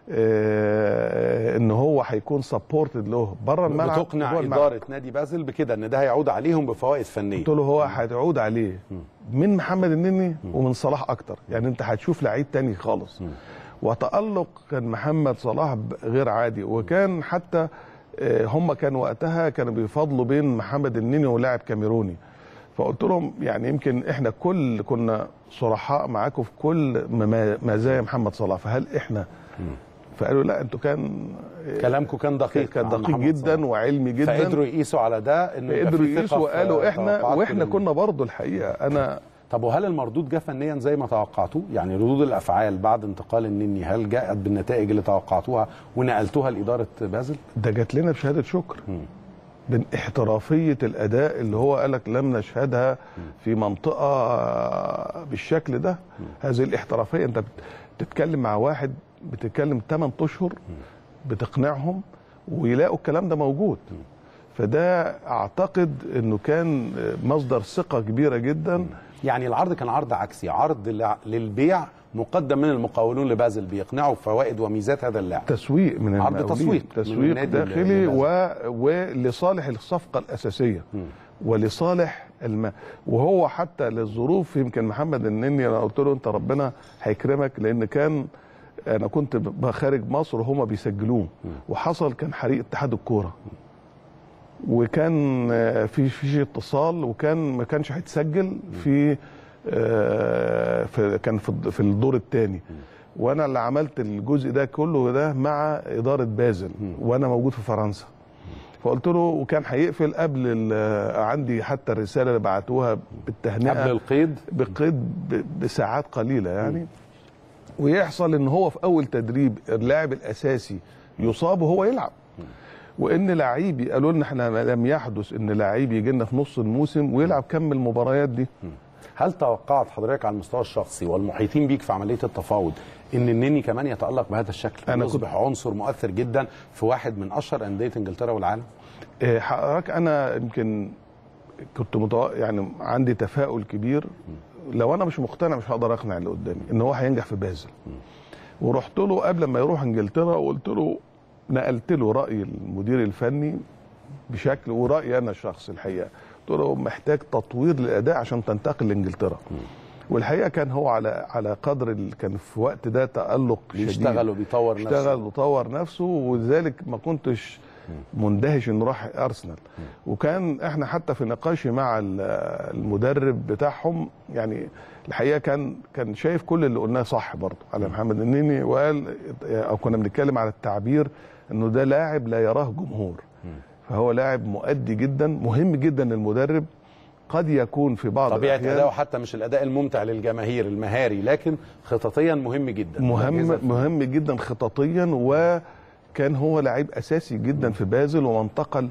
آه ان هو هيكون سبورتد له بره الملعب
بتقنع
وجوه الملعب.
اداره نادي بازل بكده ان ده هيعود عليهم بفوائد فنيه
قلت له هو هتعود عليه من محمد النني ومن صلاح اكتر يعني انت هتشوف لعيب تاني خالص وتالق كان محمد صلاح ب- غير عادي وكان حتى آه، هم كان وقتها كانوا بيفضلوا بين محمد النني ولاعب كاميروني فقلت لهم يعني يمكن احنا كل كنا صرحاء معاكم في كل مما- مزايا محمد صلاح فهل احنا فقالوا لا انتوا كان
كلامكم كان دقيق
كان
عن
دقيق
محمد
جدا
صلاح.
وعلمي جدا
فقدروا يقيسوا على ده انه يبقى
قدروا
في ثقة
يقيسوا
في
وقالوا احنا
توقعاتكم
واحنا
لل-
كنا برضو الحقيقه انا
طب وهل المردود جه فنيا زي ما توقعتوه؟ يعني ردود الافعال بعد انتقال النني هل جاءت بالنتائج اللي توقعتوها ونقلتوها لاداره بازل؟
ده جات لنا بشهاده شكر من احترافيه الاداء اللي هو قالك لم نشهدها في منطقه بالشكل ده هذه الاحترافيه انت بتتكلم مع واحد بتتكلم 8 اشهر بتقنعهم ويلاقوا الكلام ده موجود فده اعتقد انه كان مصدر ثقه كبيره جدا
يعني العرض كان عرض عكسي عرض لع- للبيع مقدم من المقاولون لبازل بيقنعوا بفوائد وميزات هذا اللاعب
تسويق من
عرض
المقاولين.
تسويق من
تسويق
النادي
داخلي
اللي-
و... ولصالح الصفقه الاساسيه ولصالح الم... وهو حتى للظروف يمكن محمد النني انا قلت له انت ربنا هيكرمك لان كان انا كنت ب- خارج مصر وهما بيسجلوه وحصل كان حريق اتحاد الكوره وكان آه، في في اتصال وكان ما كانش هيتسجل في آه، في كان في الد- في الدور الثاني وانا اللي عملت الجزء ده كله ده مع اداره بازل وانا موجود في فرنسا فقلت له وكان هيقفل قبل ال- عندي حتى الرساله اللي بعتوها بالتهنئه
قبل القيد
بقيد ب- بساعات قليله يعني ويحصل ان هو في اول تدريب اللاعب الاساسي يصاب وهو يلعب وان لعيب قالوا لنا احنا لم يحدث ان لعيب يجي لنا في نص الموسم ويلعب كم المباريات دي
هل توقعت حضرتك على المستوى الشخصي والمحيطين بيك في عمليه التفاوض ان النني كمان يتالق بهذا الشكل
أنا
يصبح عنصر مؤثر جدا في واحد من اشهر انديه انجلترا والعالم
آه، حضرتك انا يمكن كنت متو... يعني عندي تفاؤل كبير لو انا مش مقتنع مش هقدر اقنع اللي قدامي ان هو هينجح في بازل ورحت له قبل ما يروح انجلترا وقلت له نقلت له راي المدير الفني بشكل ورايي انا الشخصي الحقيقه قلت له محتاج تطوير للاداء عشان تنتقل لانجلترا والحقيقه كان هو على على قدر ال... كان في وقت ده تالق شديد
بيشتغل وبيطور نفسه
اشتغل وطور نفسه ولذلك ما كنتش مندهش انه راح ارسنال وكان احنا حتى في نقاشي مع ال- المدرب بتاعهم يعني الحقيقه كان كان شايف كل اللي قلناه صح برضه على محمد النني وقال او كنا بنتكلم على التعبير انه ده لاعب لا يراه جمهور فهو لاعب مؤدي جدا مهم جدا للمدرب قد يكون في بعض
طبيعه
الأحيان
اداؤه حتى مش الاداء الممتع للجماهير المهاري لكن خططيا مهم جدا
مهم
الأجهزة-
مهم جدا خططيا وكان هو لعيب اساسي جدا في بازل وانتقل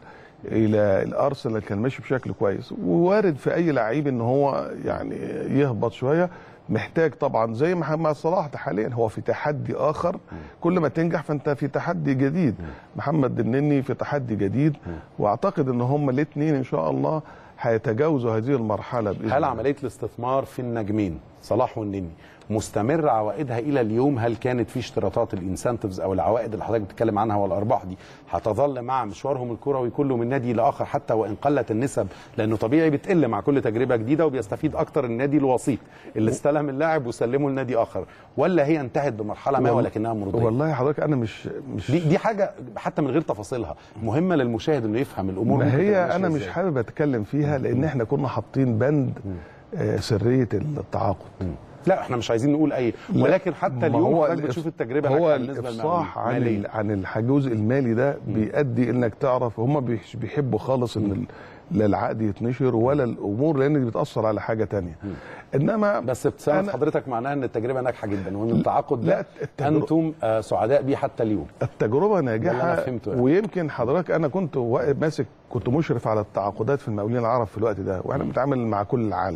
الى الارسنال كان ماشي بشكل كويس ووارد في اي لعيب ان هو يعني يهبط شويه محتاج طبعا زي محمد صلاح ده حاليا هو في تحدي اخر كل ما تنجح فانت في تحدي جديد محمد النني في تحدي جديد واعتقد ان هم الاثنين ان شاء الله هيتجاوزوا هذه المرحله باذن
هل
الله.
عمليه الاستثمار في النجمين صلاح والنني مستمر عوائدها الى اليوم هل كانت في اشتراطات الانسنتفز او العوائد اللي حضرتك بتتكلم عنها والارباح دي هتظل مع مشوارهم الكروي كله من نادي لاخر حتى وان قلت النسب لانه طبيعي بتقل مع كل تجربه جديده وبيستفيد اكتر النادي الوسيط اللي استلم اللاعب وسلمه لنادي اخر ولا هي انتهت بمرحله ما
والله-
ولكنها مرضيه
والله حضرتك انا مش مش
دي دي حاجه حتى من غير تفاصيلها مهمه للمشاهد انه يفهم الامور
ما
ممكن
هي
تبقى
انا
ماشية
مش
إزاي.
حابب اتكلم فيها لان احنا كنا حاطين بند آه، سريه التعاقد
لا احنا مش عايزين نقول اي
لا،
ولكن حتى
ما
اليوم
هو
حضرتك
الإف-
بتشوف التجربه
هو
ناجحة بالنسبة
الافصاح عن
للمالية.
ال- عن الجزء المالي ده بيؤدي انك تعرف هم مش بيحبوا خالص ان ال- لا العقد يتنشر ولا الامور لان دي بتاثر على حاجه تانية انما
بس ابتسامه
أنا-
حضرتك معناها ان التجربه ناجحه جدا وان التعاقد
لا،
ده
التجربة-
انتم آه، سعداء بيه حتى اليوم
التجربه
اللي أنا
ناجحه
فهمته يعني.
ويمكن حضرتك انا كنت واقف ماسك كنت مشرف على التعاقدات في المقاولين العرب في الوقت ده واحنا بنتعامل مع كل العالم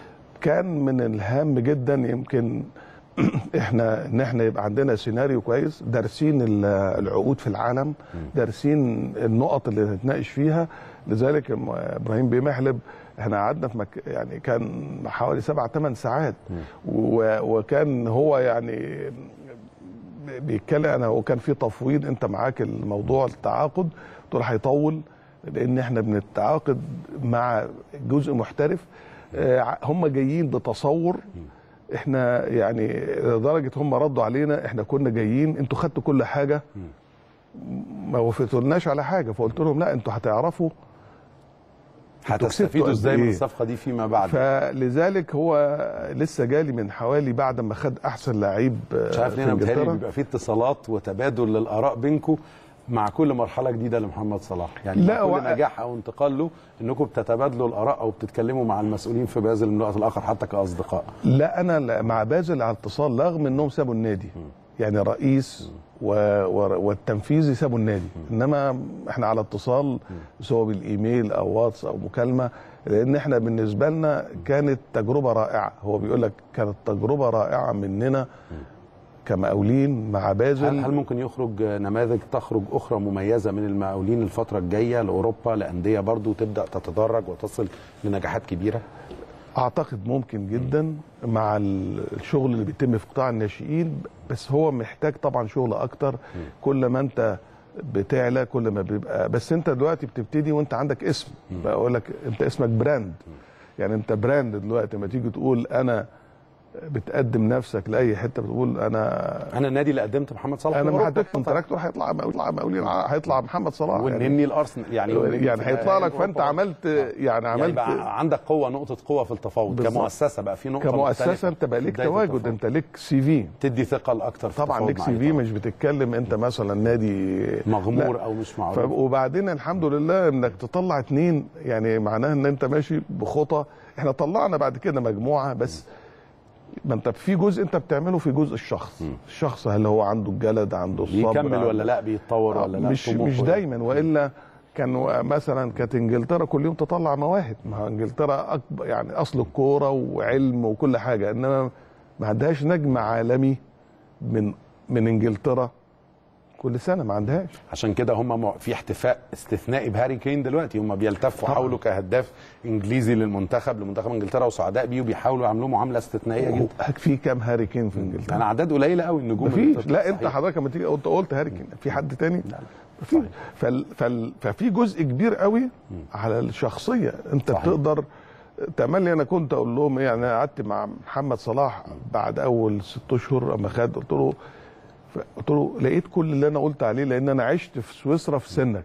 كان من الهام جدا يمكن احنا ان احنا يبقى عندنا سيناريو كويس دارسين ال- العقود في العالم دارسين النقط اللي نتناقش فيها لذلك م- ابراهيم بيه محلب احنا قعدنا في مك... يعني كان حوالي سبع ثمان ساعات و... وكان هو يعني بيتكلم انا وكان في تفويض انت معاك الموضوع التعاقد قلت له هيطول لان احنا بنتعاقد مع جزء محترف آه، هم جايين بتصور احنا يعني لدرجه هم ردوا علينا احنا كنا جايين انتوا خدتوا كل حاجه ما وافقتولناش على حاجه فقلت لهم لا انتوا هتعرفوا انتوا كسبتوا
هتستفيدوا
قد
ازاي من
إيه؟
الصفقه دي فيما بعد
فلذلك هو لسه جالي من حوالي بعد ما خد احسن لعيب آه،
مش عارف
في
ليه انا بتهيألي
انجلترا
بيبقى في اتصالات وتبادل للاراء بينكم مع كل مرحله جديده لمحمد صلاح يعني
لا،
لا كل
هو-
نجاح او انتقال له انكم بتتبادلوا الاراء او بتتكلموا مع المسؤولين في بازل من الوقت الاخر حتى كاصدقاء
لا انا لا- مع بازل على اتصال رغم انهم سابوا النادي يعني الرئيس و... و... والتنفيذي سابوا النادي انما احنا على اتصال سواء بالايميل او واتس او مكالمه لان احنا بالنسبه لنا كانت تجربه رائعه هو بيقول لك كانت تجربه رائعه مننا كمقاولين مع بازل
هل, هل ممكن يخرج نماذج تخرج اخرى مميزه من المقاولين الفتره الجايه لاوروبا لانديه برضو تبدا تتدرج وتصل لنجاحات كبيره
اعتقد ممكن جدا مع الشغل اللي بيتم في قطاع الناشئين بس هو محتاج طبعا شغل اكتر كل ما انت بتعلى كل ما بيبقى بس انت دلوقتي بتبتدي وانت عندك اسم بقول لك انت اسمك براند يعني انت براند دلوقتي لما تيجي تقول انا بتقدم نفسك لاي حته بتقول انا
انا النادي اللي قدمت محمد صلاح
انا
في
ما
أوروبا
حددت كونتراكتور هيطلع هيطلع مقاولين هيطلع محمد صلاح يعني,
والنني الارسنال يعني
يعني هيطلع لك فانت عملت يعني
يعني
عملت
بقى عندك قوه نقطه قوه في التفاوض
بالظبط.
كمؤسسه بقى في نقطه
كمؤسسه
مختلفة
انت بقى
في
ليك
بداية
تواجد
التفاوض.
انت ليك سي في
تدي ثقل اكتر في
طبعا
التفاوض
ليك
مع
سي في
الإدارة.
مش بتتكلم انت مثلا نادي
مغمور
لا.
او مش
ف...
معروف
وبعدين الحمد لله انك تطلع اتنين يعني معناها ان انت ماشي بخطى احنا طلعنا بعد كده مجموعه بس ما انت في جزء انت بتعمله في جزء الشخص الشخص هل هو عنده الجلد عنده الصبر
بيكمل
عنده-
ولا لا بيتطور ولا لا
مش
طموحه
مش
إيه؟
دايما والا كان مثلا كانت انجلترا كل يوم تطلع مواهب ما هو انجلترا اكبر يعني اصل الكوره وعلم وكل حاجه انما ما عندهاش نجم عالمي من من انجلترا كل سنه ما عندهاش
عشان كده هم مع- في احتفاء استثنائي بهاري كين دلوقتي هم بيلتفوا
طبعاً.
حوله كهداف انجليزي للمنتخب لمنتخب انجلترا وسعداء بيه وبيحاولوا يعملوه معامله استثنائيه جدا
في كام هاري كين في انجلترا
انا اعداد قليله قوي النجوم اللي
مفيش
بتطلع.
لا انت
صحيح.
حضرتك لما تيجي انت قلت هاري كين في حد تاني في فال فال ففي جزء كبير قوي على الشخصيه انت
صحيح.
بتقدر تملي انا كنت اقول لهم ايه انا قعدت مع محمد صلاح بعد اول ست اشهر اما خد قلت له قلت له لقيت كل اللي انا قلت عليه لان انا عشت في سويسرا في سنك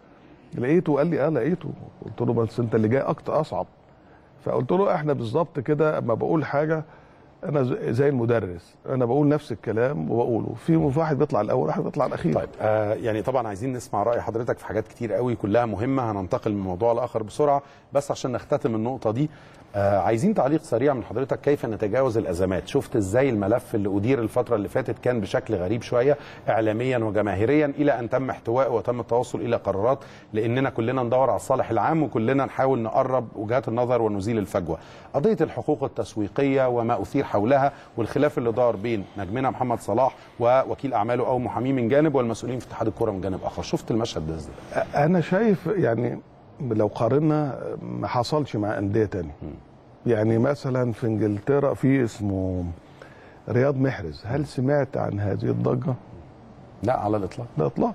لقيته قال لي اه لقيته قلت له بس انت اللي جاي اكتر اصعب فقلت له احنا بالظبط كده اما بقول حاجه انا ز- زي المدرس انا بقول نفس الكلام وبقوله في واحد بيطلع الاول واحد بيطلع الاخير
طيب آه يعني طبعا عايزين نسمع راي حضرتك في حاجات كتير قوي كلها مهمه هننتقل من موضوع لاخر بسرعه بس عشان نختتم النقطه دي آه عايزين تعليق سريع من حضرتك كيف نتجاوز الازمات شفت ازاي الملف اللي ادير الفتره اللي فاتت كان بشكل غريب شويه اعلاميا وجماهيريا الى ان تم احتوائه وتم التوصل الى قرارات لاننا كلنا ندور على الصالح العام وكلنا نحاول نقرب وجهات النظر ونزيل الفجوه قضيه الحقوق التسويقيه وما اثير حولها والخلاف اللي دار بين نجمنا محمد صلاح ووكيل اعماله او محاميه من جانب والمسؤولين في اتحاد الكره من جانب اخر شفت المشهد ده ازاي
انا شايف يعني لو قارنا ما حصلش مع انديه تانية يعني مثلا في انجلترا في اسمه رياض محرز هل سمعت عن هذه الضجه
لا على الاطلاق
باطلاق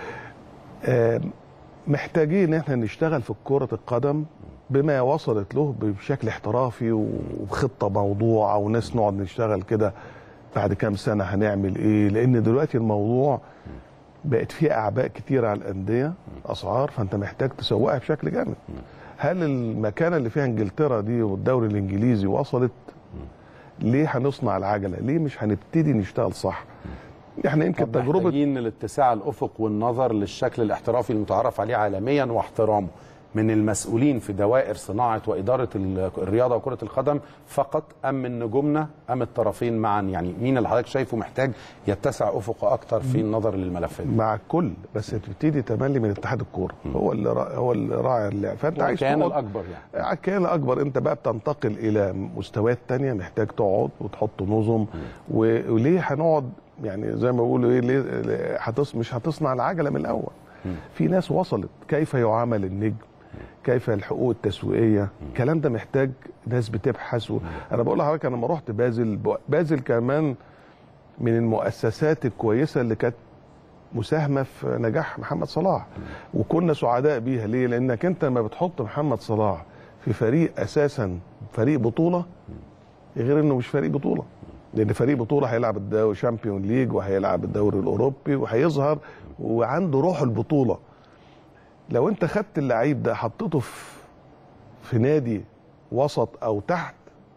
آه، محتاجين ان احنا نشتغل في كره القدم بما وصلت له بشكل احترافي وبخطه موضوعه وناس نقعد نشتغل كده بعد كام سنه هنعمل ايه لان دلوقتي الموضوع بقت فيه اعباء كتير على الانديه اسعار فانت محتاج تسوقها بشكل جامد هل المكانه اللي فيها انجلترا دي والدوري الانجليزي وصلت ليه هنصنع العجله ليه مش هنبتدي نشتغل صح احنا يمكن
طب
تجربه
محتاجين الاتساع الافق والنظر للشكل الاحترافي المتعارف عليه عالميا واحترامه من المسؤولين في دوائر صناعه واداره ال- الرياضه وكره القدم فقط ام من نجومنا ام الطرفين معا يعني مين اللي حضرتك شايفه محتاج يتسع افقه اكتر في النظر للملفات دي؟
مع الكل بس تبتدي تملي من اتحاد الكوره هو اللي را... هو اللي راعي اللعب فانت
هو
عايز
الكيان
تقعد
الاكبر يعني
الكيان الاكبر انت بقى بتنتقل الى مستويات تانية محتاج تقعد وتحط نظم و... وليه هنقعد يعني زي ما بيقولوا ايه ليه ليه هتص... مش هتصنع العجله من الاول في ناس وصلت كيف يعامل النجم كيف الحقوق التسويقيه الكلام ده محتاج ناس بتبحث و... انا بقول لحضرتك انا لما رحت بازل بازل كمان من المؤسسات الكويسه اللي كانت مساهمه في نجاح محمد صلاح وكنا سعداء بيها ليه لانك انت لما بتحط محمد صلاح في فريق اساسا فريق بطوله غير انه مش فريق بطوله لان فريق بطوله هيلعب الدوري شامبيون ليج وهيلعب الدوري الاوروبي وهيظهر وعنده روح البطوله لو انت خدت اللعيب ده حطيته في في نادي وسط او تحت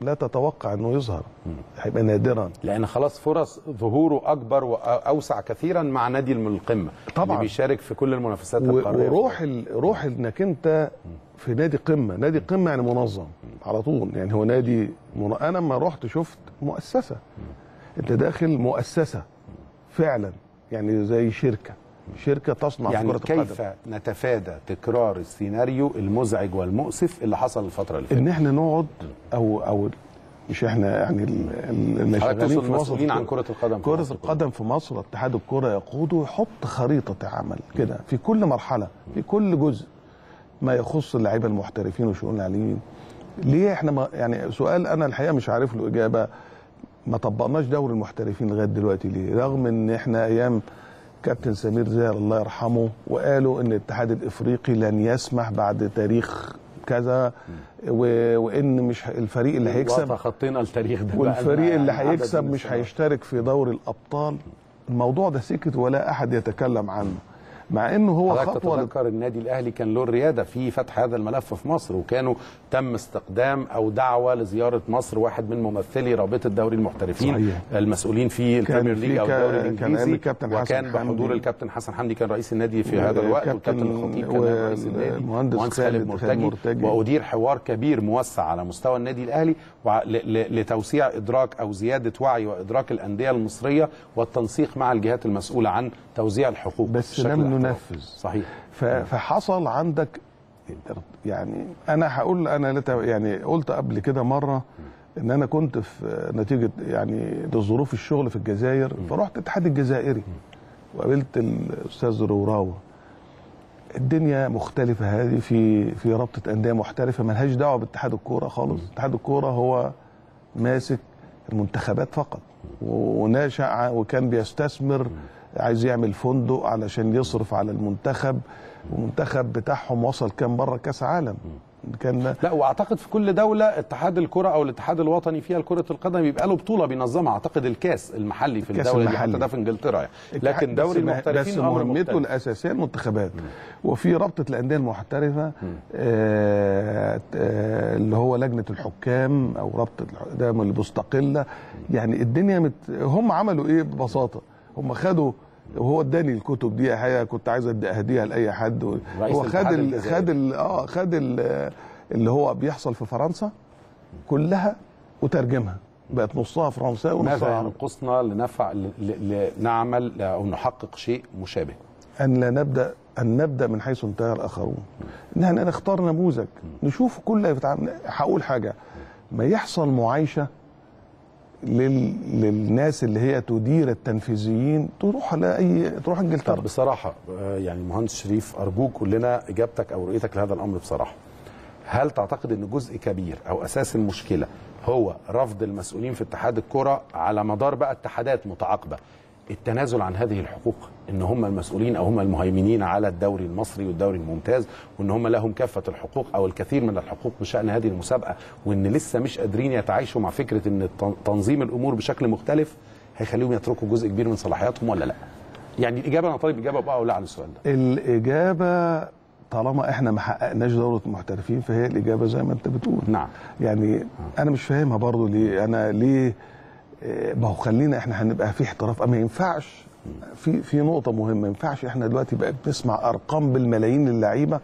لا تتوقع انه يظهر هيبقى نادرا
لان خلاص فرص ظهوره اكبر واوسع كثيرا مع نادي من القمه
طبعاً.
اللي بيشارك في كل المنافسات
و-
القاريه
وروح ال... روح انك انت في نادي قمه نادي قمه يعني منظم على طول يعني هو نادي من... انا لما رحت شفت مؤسسه انت داخل مؤسسه فعلا يعني زي شركه شركه تصنع في
يعني
كره
كيف
القدم
نتفادى تكرار السيناريو المزعج والمؤسف اللي حصل الفتره اللي فاتت
ان احنا نقعد او او مش احنا يعني ال- ال- اللي
حضرتك
شغالين
تقصد
في مصر
مسؤولين عن كرة القدم في
كرة
مصر.
القدم في مصر اتحاد الكرة يقوده ويحط خريطة عمل كده في كل مرحلة في كل جزء ما يخص اللعيبة المحترفين وشؤون اللاعبين ليه احنا ما يعني سؤال انا الحقيقة مش عارف له اجابة ما طبقناش دوري المحترفين لغاية دلوقتي ليه رغم ان احنا ايام كابتن سمير زاهر الله يرحمه وقالوا ان الاتحاد الافريقي لن يسمح بعد تاريخ كذا و... وان مش ه- الفريق اللي هيكسب
وتخطينا التاريخ ده بقى
والفريق
لنا
اللي
يعني عدد
هيكسب
من
مش
السنوات.
هيشترك في دوري الابطال الموضوع ده سكت ولا احد يتكلم عنه مع انه هو
حضرتك
خطوه لل-
تتذكر النادي الاهلي كان له الرياده في فتح هذا الملف في مصر وكانوا تم استقدام او دعوه لزياره مصر واحد من ممثلي رابطه دوري المحترفين
صحيح.
المسؤولين في
كان
البريمير
في
ليج او
كا-
الدوري
كان
الانجليزي
أيام الكابتن حسن
وكان بحضور
حمدي.
الكابتن حسن حمدي كان رئيس النادي في هذا الوقت والكابتن
والكابتن
الخطيب كان نائب رئيس النادي
والمهندس
المهندس
خالد-
خالد
خالد
مرتجي
مرتجي.
وادير حوار كبير موسع على مستوى النادي الاهلي وع- ل- ل- لتوسيع ادراك او زياده وعي وادراك الانديه المصريه والتنسيق مع الجهات المسؤوله عن توزيع الحقوق
بس
بشكل
لم
احترافي.
ننفذ.
صحيح
ف- فحصل عندك يعني انا هقول انا لت- يعني قلت قبل كده مره ان انا كنت في نتيجه يعني لظروف الشغل في الجزائر فرحت الاتحاد الجزائري وقابلت الاستاذ روراوه الدنيا مختلفه هذه في في رابطه انديه محترفه ملهاش دعوه باتحاد الكوره خالص اتحاد الكوره هو ماسك المنتخبات فقط وناشئ ع- وكان بيستثمر عايز يعمل فندق علشان يصرف على المنتخب والمنتخب بتاعهم وصل كام مره كاس عالم كان
لا واعتقد في كل دوله اتحاد الكره او الاتحاد الوطني فيها لكره القدم يبقى له بطوله بينظمها اعتقد الكاس المحلي في
الكاس
الدوله دي
المحلي.
حتى ده في انجلترا يعني لكن دوري
بس ما-
المحترفين
بس
امر
مهمته
مختلف
الاساسيه المنتخبات وفي رابطه الانديه المحترفه آه آه اللي هو لجنه الحكام او رابطه الح- ده من المستقله يعني الدنيا مت هم عملوا ايه ببساطه هم خدوا وهو اداني الكتب دي حقيقه كنت عايز أدي- اهديها لاي حد
رئيس
هو خد
الاتحاد
ال
الجزائري.
خد ال اه خد ال اللي هو بيحصل في فرنسا كلها وترجمها بقت نصها فرنساوي ونصها
ماذا
عربي
ينقصنا لنفع ل- ل- لنعمل او نحقق شيء مشابه
ان لا نبدا ان نبدا من حيث انتهى الاخرون ان احنا نختار نموذج نشوف كل بتاع- هقول حاجه ما يحصل معايشه لل... للناس اللي هي تدير التنفيذيين تروح لاي تروح انجلترا
طب بصراحه آه، يعني مهندس شريف ارجوك قول لنا اجابتك او رؤيتك لهذا الامر بصراحه هل تعتقد ان جزء كبير او اساس المشكله هو رفض المسؤولين في اتحاد الكره على مدار بقى اتحادات متعاقبه التنازل عن هذه الحقوق ان هم المسؤولين او هم المهيمنين على الدوري المصري والدوري الممتاز وان هم لهم كافه الحقوق او الكثير من الحقوق بشان هذه المسابقه وان لسه مش قادرين يتعايشوا مع فكره ان تن- تنظيم الامور بشكل مختلف هيخليهم يتركوا جزء كبير من صلاحياتهم ولا لا؟ يعني الاجابه انا طالب اجابه بقى او لا على السؤال ده
الاجابه طالما احنا ما حققناش دوره المحترفين فهي الاجابه زي ما انت بتقول
نعم
يعني انا مش فاهمها برضو ليه انا ليه آه، ما هو خلينا احنا هنبقى في احتراف ما ينفعش في في نقطه مهمه ما ينفعش احنا دلوقتي بقى بنسمع ارقام بالملايين للعيبه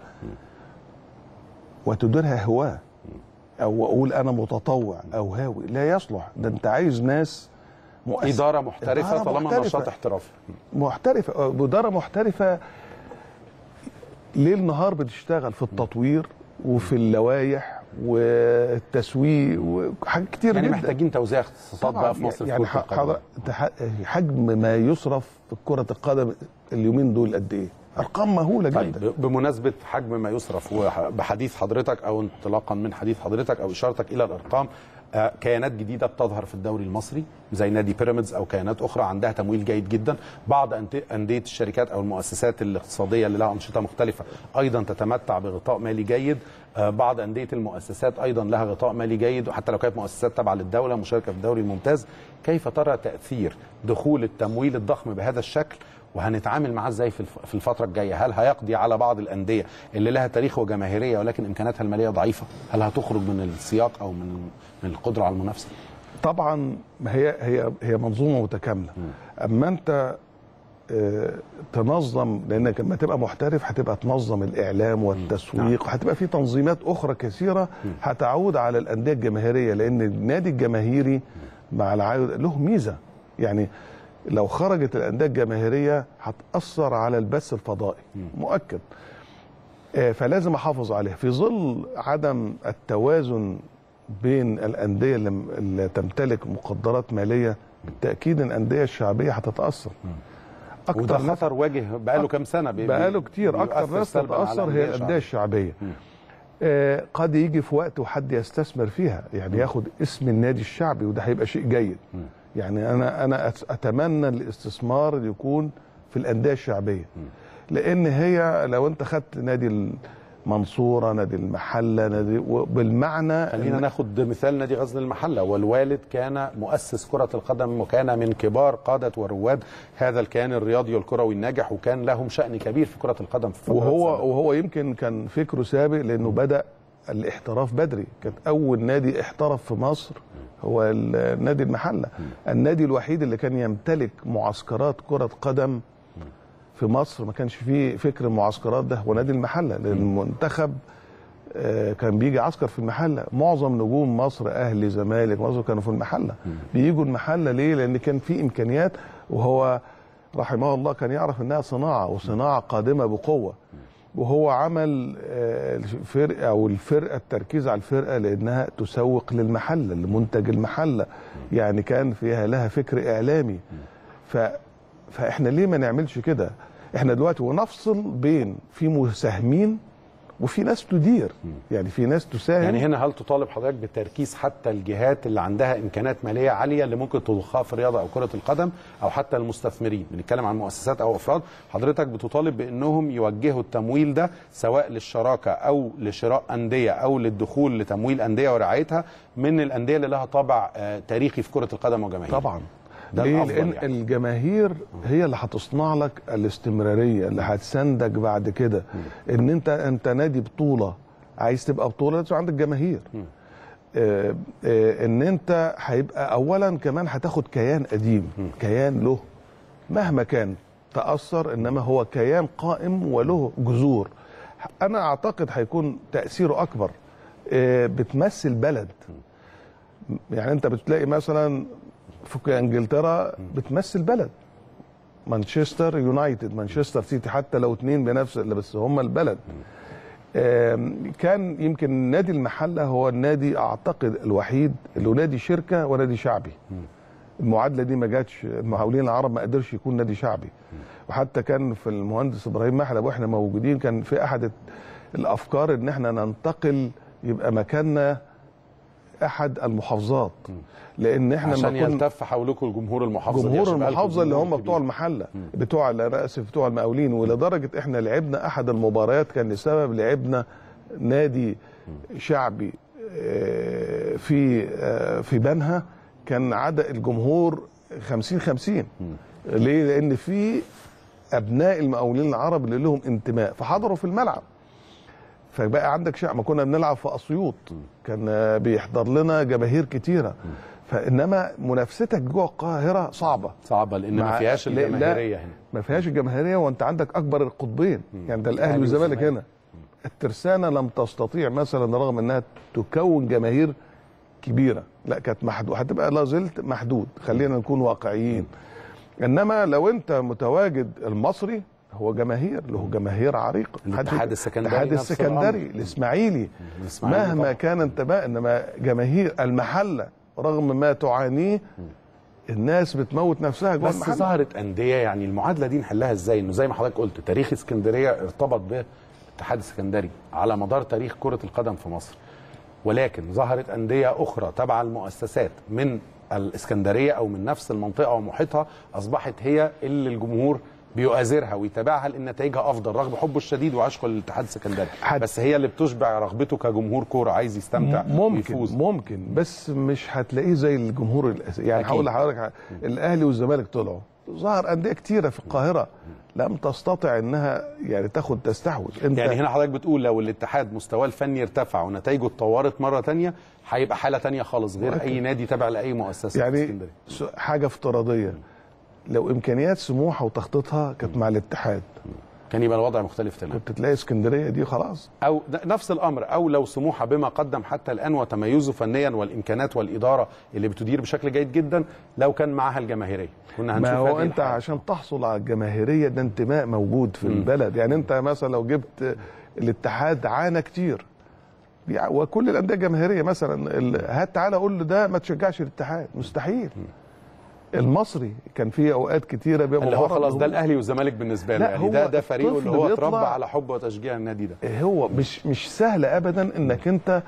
وتديرها هواه او اقول انا متطوع او هاوي لا يصلح ده انت عايز ناس مؤسس
اداره محترفه
إدارة
طالما
محترفة.
نشاط احترافي
محترفه آه، اداره محترفه ليل نهار بتشتغل في التطوير وفي اللوائح والتسويق وحاجات كتير
يعني
جدا
محتاجين توزيع اختصاصات بقى في مصر
يعني
في كرة
ح-
القدم.
حضر- تح- حجم ما يصرف في كرة القدم اليومين دول قد ايه؟ ارقام مهولة جدا
طيب بمناسبة حجم ما يصرف وبحديث حضرتك أو انطلاقا من حديث حضرتك أو إشارتك إلى الأرقام آه، كيانات جديدة بتظهر في الدوري المصري زي نادي بيراميدز أو كيانات أخرى عندها تمويل جيد جدا بعض أنت- أندية الشركات أو المؤسسات الاقتصادية اللي لها أنشطة مختلفة أيضا تتمتع بغطاء مالي جيد آه، بعض أندية المؤسسات أيضا لها غطاء مالي جيد وحتى لو كانت مؤسسات تابعة للدولة مشاركة في الدوري الممتاز كيف ترى تأثير دخول التمويل الضخم بهذا الشكل وهنتعامل معاه ازاي في الف- في الفتره الجايه هل هيقضي على بعض الانديه اللي لها تاريخ وجماهيريه ولكن امكانياتها الماليه ضعيفه هل هتخرج من السياق او من من القدره على المنافسه
طبعا ما هي هي هي منظومه متكامله اما انت آه، تنظم لانك لما تبقى محترف هتبقى تنظم الاعلام والتسويق وهتبقى في تنظيمات اخرى كثيره هتعود على الانديه الجماهيريه لان النادي الجماهيري مع العائد له ميزه يعني لو خرجت الانديه الجماهيريه هتاثر على البث الفضائي مؤكد آه، فلازم احافظ عليها في ظل عدم التوازن بين الانديه اللي, اللي تمتلك مقدرات ماليه بالتاكيد الانديه الشعبيه هتتاثر
وده
اكتر ناس
خطر واجه بقاله كام سنه بي-
بقاله
بي-
كتير اكتر
بيؤثر
ناس
سلباً على
تتاثر
الأندية
هي الانديه الشعبيه آه قد يجي في وقت وحد يستثمر فيها يعني ياخد اسم النادي الشعبي وده هيبقى شيء جيد يعني انا انا أت- اتمنى الاستثمار يكون في الانديه الشعبيه لان هي لو انت خدت نادي المنصوره نادي المحله نادي بالمعنى
خلينا ناخد مثال نادي غزل المحله والوالد كان مؤسس كره القدم وكان من كبار قاده ورواد هذا الكيان الرياضي والكروي الناجح وكان لهم شان كبير في كره القدم في فترة
وهو
سابقة.
وهو يمكن كان فكره سابق لانه بدا الاحتراف بدري كانت اول نادي احترف في مصر هو ال- نادي المحله النادي الوحيد اللي كان يمتلك معسكرات كره قدم في مصر ما كانش فيه فكر المعسكرات ده هو نادي المحله لان المنتخب آه، كان بيجي عسكر في المحله معظم نجوم مصر اهلي زمالك مصر كانوا في المحله بيجوا المحله ليه لان كان في امكانيات وهو رحمه الله كان يعرف انها صناعه وصناعه قادمه بقوه وهو عمل آه، الفرقه او الفرقه التركيز على الفرقه لانها تسوق للمحله لمنتج المحله يعني كان فيها لها فكر اعلامي ف فاحنا ليه ما نعملش كده احنا دلوقتي ونفصل بين في مساهمين وفي ناس تدير يعني في ناس تساهم
يعني هنا هل تطالب حضرتك بتركيز حتى الجهات اللي عندها امكانات ماليه عاليه اللي ممكن تضخها في الرياضه او كره القدم او حتى المستثمرين بنتكلم عن مؤسسات او افراد حضرتك بتطالب بانهم يوجهوا التمويل ده سواء للشراكه او لشراء انديه او للدخول لتمويل انديه ورعايتها من الانديه اللي لها طابع آه، تاريخي في كره القدم وجماهيرها
طبعا
ده
ليه؟
الأفضل
لان
يعني.
الجماهير هي اللي هتصنع لك الاستمراريه اللي هتساندك بعد كده ان انت انت نادي بطوله عايز تبقى بطوله لازم عندك جماهير آه آه ان انت هيبقى اولا كمان هتاخد كيان قديم كيان له مهما كان تاثر انما هو كيان قائم وله جذور انا اعتقد هيكون تاثيره اكبر آه بتمثل بلد يعني انت بتلاقي مثلا في انجلترا بتمثل بلد مانشستر يونايتد مانشستر سيتي حتى لو اتنين بنفس بس هم البلد آم، كان يمكن نادي المحله هو النادي اعتقد الوحيد اللي هو نادي شركه ونادي شعبي المعادله دي ما جاتش المقاولين العرب ما قدرش يكون نادي شعبي وحتى كان في المهندس ابراهيم محلب واحنا موجودين كان في احد الافكار ان احنا ننتقل يبقى مكاننا احد المحافظات لان احنا
عشان
ما كنا
يلتف حولكم الجمهور المحافظه دي
جمهور
عشان يبقى لكم
المحافظه اللي
جمهور
هم
كبير.
بتوع المحله بتوع انا اسف بتوع المقاولين ولدرجه احنا لعبنا احد المباريات كان لسبب لعبنا نادي شعبي آه، في آه، في بنها كان عدد الجمهور 50 50 ليه؟ لان في ابناء المقاولين العرب اللي لهم انتماء فحضروا في الملعب فبقى عندك شعب ما كنا بنلعب في اسيوط كان آه، بيحضر لنا جماهير كتيره فانما منافستك جوه القاهره صعبه
صعبه لان ما
مع-
فيهاش
لا- لا،
الجماهيريه هنا
ما فيهاش الجماهيريه وانت عندك اكبر القطبين يعني ده الاهلي
الأهلي
والزمالك
والزمالك.
هنا الترسانه لم تستطيع مثلا رغم انها تكون جماهير كبيره لا كانت محدود هتبقى لا زلت محدود خلينا نكون واقعيين انما لو انت متواجد المصري هو جماهير له جماهير عريقه
الاتحاد السكندري
الاتحاد
نفس
السكندري
الأمر.
الاسماعيلي
الإسماعيلي
مهما
طبعاً.
كان انتماء انما جماهير المحله رغم ما تعانيه الناس بتموت نفسها جوه
بس
المحله
ظهرت انديه يعني المعادله دي نحلها ازاي انه زي ما حضرتك قلت تاريخ اسكندريه ارتبط بالاتحاد السكندري على مدار تاريخ كره القدم في مصر ولكن ظهرت انديه اخرى تبع المؤسسات من الاسكندريه او من نفس المنطقه ومحيطها اصبحت هي اللي الجمهور بيؤازرها ويتابعها لان نتائجها افضل رغم حبه الشديد وعشقه للاتحاد السكندري
حد-
بس هي اللي بتشبع رغبته كجمهور كوره عايز يستمتع
ممكن
ويفوز
ممكن بس مش هتلاقيه زي الجمهور الاساسي يعني
أكيد.
هقول لحضرتك ح- الاهلي والزمالك طلعوا ظهر انديه كتيره في القاهره لم تستطع انها يعني تاخد تستحوذ انت
يعني هنا حضرتك بتقول لو الاتحاد مستواه الفني ارتفع ونتائجه اتطورت مره تانية هيبقى حاله تانية خالص غير
مؤكد.
اي نادي تابع لاي مؤسسه في
يعني
اسكندريه
س- حاجه افتراضيه لو امكانيات سموحه وتخطيطها كانت مع الاتحاد
كان يبقى الوضع مختلف تماما
كنت تلاقي اسكندريه دي خلاص
او د- نفس الامر او لو سموحه بما قدم حتى الان وتميزه فنيا والامكانات والاداره اللي بتدير بشكل جيد جدا لو كان معاها الجماهيريه كنا هنشوف
ما هو
هذه
انت
الحالة.
عشان تحصل على الجماهيريه ده انتماء موجود في البلد يعني انت مثلا لو جبت الاتحاد عانى كتير يعني وكل الانديه الجماهيريه مثلا ال- هات تعالى قول له ده ما تشجعش الاتحاد مستحيل المصري كان فيه اوقات كتيره بيبقى
اللي هو
مغرض
خلاص ده
هو-
الاهلي والزمالك بالنسبه له
لا،
يعني
هو
ده ده فريقه اللي
الطفل
هو
بيطلع-
اتربى على حب وتشجيع النادي ده
هو مش مش سهل ابدا انك انت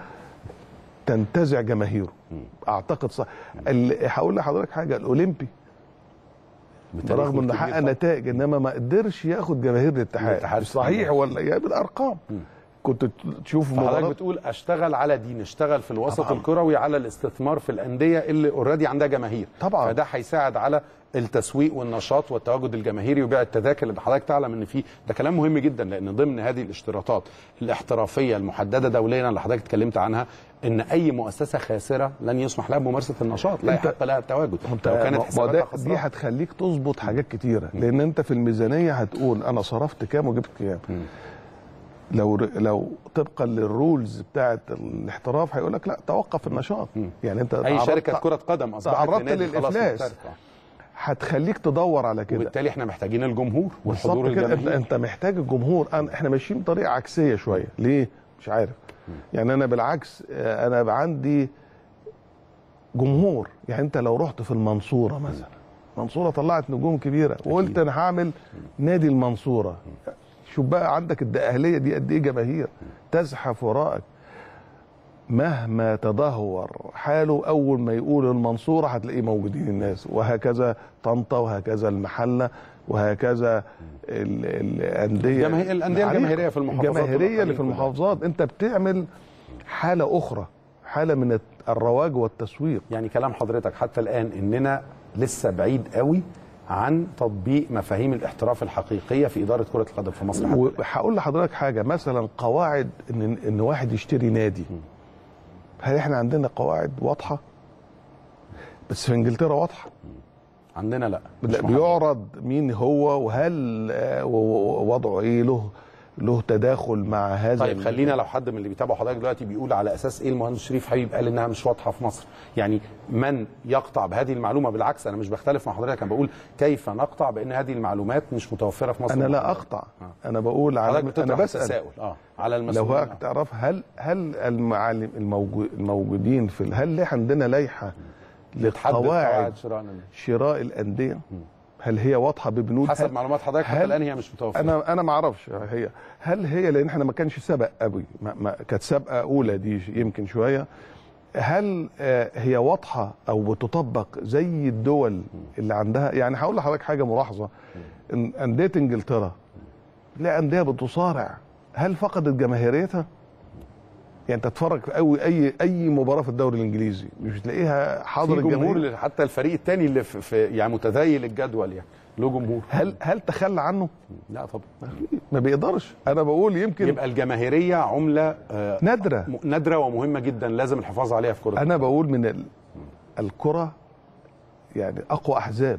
تنتزع جماهيره اعتقد صح ال- هقول لحضرتك حاجه الاولمبي
بتاريخه
برغم انه
الكبير
حقق
طبعاً.
نتائج انما ما قدرش ياخد جماهير الاتحاد
الاتحاد
صحيح ولا يعني بالارقام كنت تشوف
فحضرتك
مباراه
بتقول اشتغل على دي نشتغل في الوسط
طبعاً.
الكروي على الاستثمار في الانديه اللي اوريدي عندها جماهير
طبعاً.
فده هيساعد على التسويق والنشاط والتواجد الجماهيري وبيع التذاكر اللي حضرتك تعلم ان في ده كلام مهم جدا لان ضمن هذه الاشتراطات الاحترافيه المحدده دوليا اللي حضرتك اتكلمت عنها ان اي مؤسسه خاسره لن يسمح لها بممارسه النشاط لا
أنت-
يحق لها التواجد
انت
لو كانت
ما- ما
حساباتها
ده- دي
خسرانه
هتخليك تظبط حاجات كتيره لان انت في الميزانيه هتقول انا صرفت كام وجبت كام لو لو طبقا للرولز بتاعه الاحتراف هيقول لك لا توقف النشاط يعني انت
اي
تعرضت-
شركه كره قدم اصبحت
تعرضت
لنادي خلاص
للإفلاس.
محترف. آه.
هتخليك تدور على كده
وبالتالي احنا محتاجين الجمهور والحضور
بالظبط كده انت
الجماهيري
انت محتاج الجمهور أنا احنا ماشيين بطريقه عكسيه شويه ليه مش عارف يعني انا بالعكس آه، انا بقى عندي جمهور يعني انت لو رحت في المنصوره مثلا المنصوره طلعت نجوم كبيره وقلت انا هعمل نادي المنصوره شوف بقى عندك الدقهليه دي قد ايه جماهير تزحف وراءك مهما تدهور حاله اول ما يقول المنصوره هتلاقيه موجودين الناس وهكذا طنطا وهكذا المحله وهكذا ال- الانديه
الجماهير- الأندية
العريقة.
الجماهيرية في المحافظات
الجماهيريه اللي في
والأقاليم كلها.
المحافظات انت بتعمل حاله اخرى حاله من الرواج والتسويق
يعني كلام حضرتك حتى الان اننا لسه بعيد قوي عن تطبيق مفاهيم الاحتراف الحقيقيه في اداره كره القدم في مصر حتى الآن.
وهقول لحضرتك حاجه مثلا قواعد ان ان واحد يشتري نادي هل احنا عندنا قواعد واضحه بس في انجلترا واضحه
عندنا لا مش
لا
محدد.
بيعرض مين هو وهل آه، و- و- وضعه ايه له له تداخل مع هذا
طيب
ال-
خلينا لو حد من اللي بيتابعوا حضرتك دلوقتي بيقول على اساس ايه المهندس شريف حبيب قال انها مش واضحه في مصر يعني من يقطع بهذه المعلومه بالعكس انا مش بختلف مع حضرتك انا بقول كيف نقطع بان هذه المعلومات مش متوفره في مصر
انا لا اقطع انا بقول
حضرتك
على انا
بتطرح
بسال
تساؤل اه على
لو
المسؤولين
هو تعرف هل هل المعالم الموجو- الموجودين في ال- هل عندنا لائحه
بتحدد
لقواعد
قواعد شراء الأندية.
شراء الانديه هل هي واضحه ببنود
حسب
هل-
معلومات حضرتك حتى
هل-
الان هي مش متوفره
انا انا ما اعرفش هي هل هي لان احنا ما كانش سبق قوي ما ما كانت سابقه اولى دي يمكن شويه هل آه، هي واضحه او بتطبق زي الدول اللي عندها يعني هقول لحضرتك حاجه ملاحظه إن انديه انجلترا لا انديه بتصارع هل فقدت جماهيريتها؟ يعني تتفرج في قوي اي اي مباراه في الدوري الانجليزي مش تلاقيها حاضر
في جمهور
الجمهور
ل- حتى الفريق الثاني اللي في, في يعني متذيل الجدول يعني له جمهور
هل هل تخلى عنه؟
لا طبعا
ما بيقدرش انا بقول يمكن
يبقى الجماهيريه عمله آه،
نادره
م- نادره ومهمه جدا لازم الحفاظ عليها في كره
انا بقول من ال- الكره يعني اقوى احزاب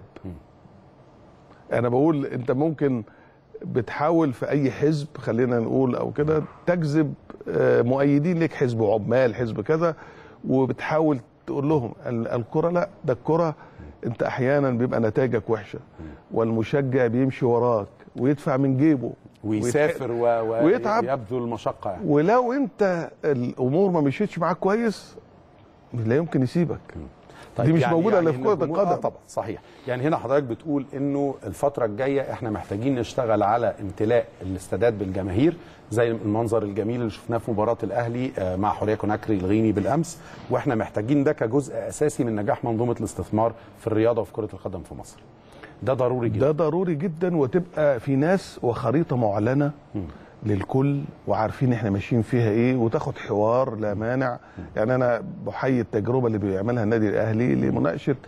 انا بقول انت ممكن بتحاول في اي حزب خلينا نقول او كده تجذب آه، مؤيدين لك حزب عمال حزب كذا وبتحاول تقول لهم ال- الكره لا ده الكره انت احيانا بيبقى نتائجك وحشه والمشجع بيمشي وراك ويدفع من جيبه
ويسافر و... و...
ويتعب.
يبذل المشقه يعني
ولو انت الامور ما مشيتش معاك كويس لا يمكن يسيبك دي مش موجودة إلا في
إن
كرة
الجمهور-
القدم.
آه طبعا صحيح يعني هنا حضرتك بتقول انه الفتره الجايه احنا محتاجين نشتغل على امتلاء الاستادات بالجماهير زي المنظر الجميل اللي شفناه في مباراه الاهلي آه، مع حوريه كوناكري الغيني بالامس واحنا محتاجين ده كجزء اساسي من نجاح منظومه الاستثمار في الرياضه وفي كره القدم في مصر ده ضروري جدا
ده ضروري جدا وتبقى في ناس وخريطه معلنه للكل وعارفين احنا ماشيين فيها ايه وتاخد حوار لا مانع يعني انا بحيي التجربه اللي بيعملها النادي الاهلي لمناقشه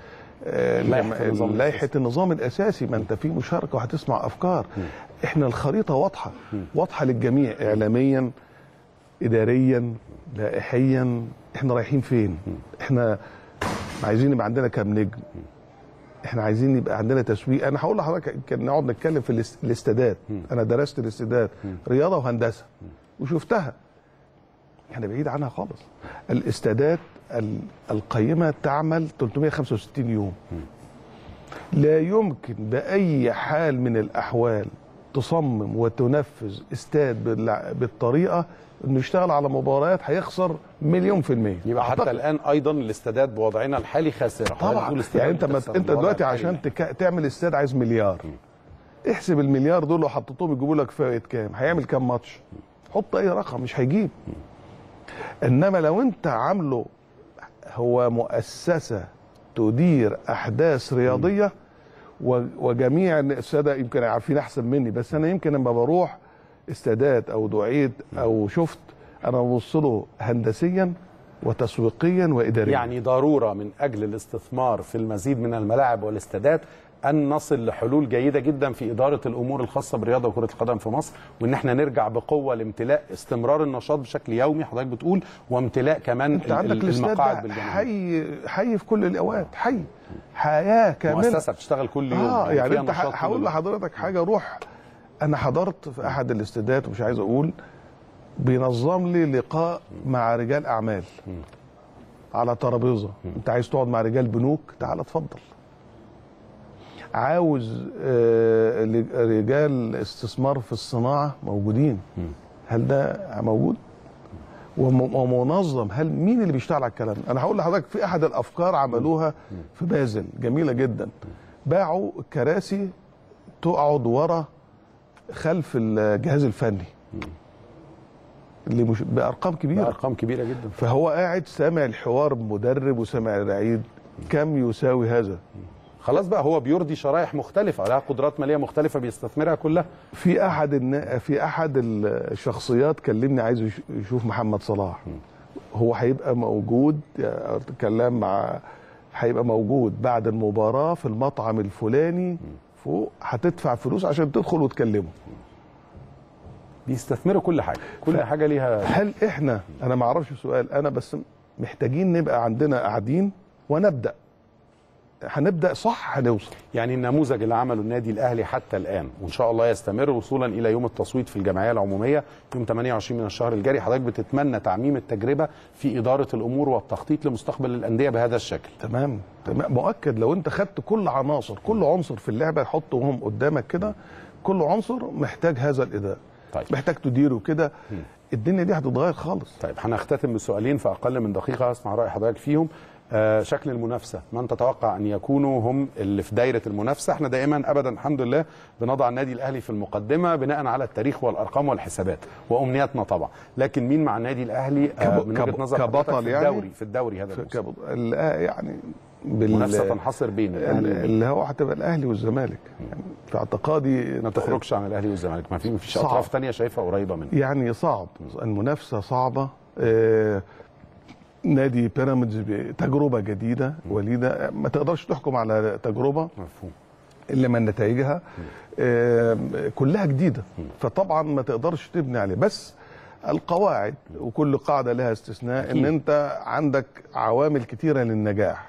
آه،
لائحة
الجم-
النظام
لائحه
الأساسي.
النظام الاساسي ما انت في مشاركه وهتسمع افكار احنا الخريطه واضحه واضحه للجميع اعلاميا اداريا لائحيا احنا رايحين فين احنا عايزين يبقى عندنا كام نجم احنا عايزين يبقى عندنا تسويق انا هقول لحضرتك كان نقعد نتكلم في الاس- الاستادات انا درست الاستادات رياضه وهندسه وشفتها احنا بعيد عنها خالص الاستادات ال- القيمه تعمل 365 يوم لا يمكن باي حال من الاحوال تصمم وتنفذ استاد بالع- بالطريقه انه يشتغل على مباريات هيخسر مليون في الميه
يبقى حتى
أعتقد.
الان ايضا الاستادات بوضعنا الحالي خاسره حضرتك
طبعا
بتقول الاستادات
يعني انت ما
بتخسر
انت
بالوضع
دلوقتي
الحالي.
عشان تك... تعمل استاد عايز مليار احسب المليار دول لو حطيتهم يجيبوا لك فائده كام هيعمل كام ماتش حط اي رقم مش هيجيب انما لو انت عامله هو مؤسسه تدير احداث رياضيه و- وجميع الساده يمكن عارفين احسن مني بس انا يمكن لما بروح استادات او دعيت او شفت انا ببص له هندسيا وتسويقيا واداريا
يعني ضروره من اجل الاستثمار في المزيد من الملاعب والاستادات ان نصل لحلول جيده جدا في اداره الامور الخاصه بالرياضه وكره القدم في مصر وان احنا نرجع بقوه لامتلاء استمرار النشاط بشكل يومي حضرتك بتقول وامتلاء كمان
انت
ال-
عندك
ال-
الاستاد
المقاعد
ده
بالجماهير
حي حي في كل الاوقات حي حياه كامله
مؤسسه بتشتغل كل يوم
اه يعني
فيها
انت
نشاط
ح-
طول
هقول
الوقت.
لحضرتك حاجه روح انا حضرت في احد الاستادات ومش عايز اقول بينظم لي لقاء مع رجال اعمال على ترابيزه انت عايز تقعد مع رجال بنوك تعال اتفضل عاوز آه، ل- رجال استثمار في الصناعه موجودين هل ده موجود وم- ومنظم هل مين اللي بيشتغل على الكلام ده؟ انا هقول لحضرتك في احد الافكار عملوها في بازل جميله جدا باعوا كراسي تقعد ورا خلف الجهاز الفني اللي مش بارقام كبيره
ارقام كبيره جدا
فهو قاعد سامع الحوار بمدرب وسامع العيد كم يساوي هذا
خلاص بقى هو بيرضي شرائح مختلفه لها قدرات ماليه مختلفه بيستثمرها كلها
في احد النا... في احد الشخصيات كلمني عايز يش- يشوف محمد صلاح هو هيبقى موجود اتكلم مع هيبقى موجود بعد المباراه في المطعم الفلاني فوق هتدفع فلوس عشان تدخل وتكلمه
بيستثمروا كل حاجه كل
ف-
حاجه ليها
هل احنا انا ما اعرفش سؤال انا بس محتاجين نبقى عندنا قاعدين ونبدا هنبدا صح هنوصل
يعني النموذج اللي عمله النادي الاهلي حتى الان وان شاء الله يستمر وصولا الى يوم التصويت في الجمعيه العموميه يوم 28 من الشهر الجاري حضرتك بتتمنى تعميم التجربه في اداره الامور والتخطيط لمستقبل الانديه بهذا الشكل
تمام تمام مؤكد لو انت خدت كل عناصر كل عنصر في اللعبه حطهم قدامك كده كل عنصر محتاج هذا الاداء
طيب.
محتاج تديره كده الدنيا دي هتتغير خالص
طيب هنختتم بسؤالين في اقل من دقيقه اسمع راي حضرتك فيهم آه شكل المنافسه من تتوقع ان يكونوا هم اللي في دايره المنافسه احنا دائما ابدا الحمد لله بنضع النادي الاهلي في المقدمه بناء على التاريخ والارقام والحسابات وامنياتنا طبعا لكن مين مع النادي الاهلي آه
كب-
من وجهه
كب-
نظر
كبطل
حضرتك في
يعني؟
الدوري في الدوري هذا
ف-
الموسم
كب- ال- آه يعني بال-
منافسه تنحصر بين
ال-
الاهلي والنادي.
اللي هو هتبقى الاهلي والزمالك يعني في اعتقادي
ما تخرجش عن الاهلي والزمالك ما في مفيش
صعب.
اطراف تانية شايفها قريبه منه
يعني صعب المنافسه صعبه آه نادي بيراميدز تجربه جديده وليده ما تقدرش تحكم على تجربه
مفهوم
الا من نتائجها آه، كلها جديده فطبعا ما تقدرش تبني عليه بس القواعد وكل قاعده لها استثناء ان
أكيد.
انت عندك عوامل كتيره للنجاح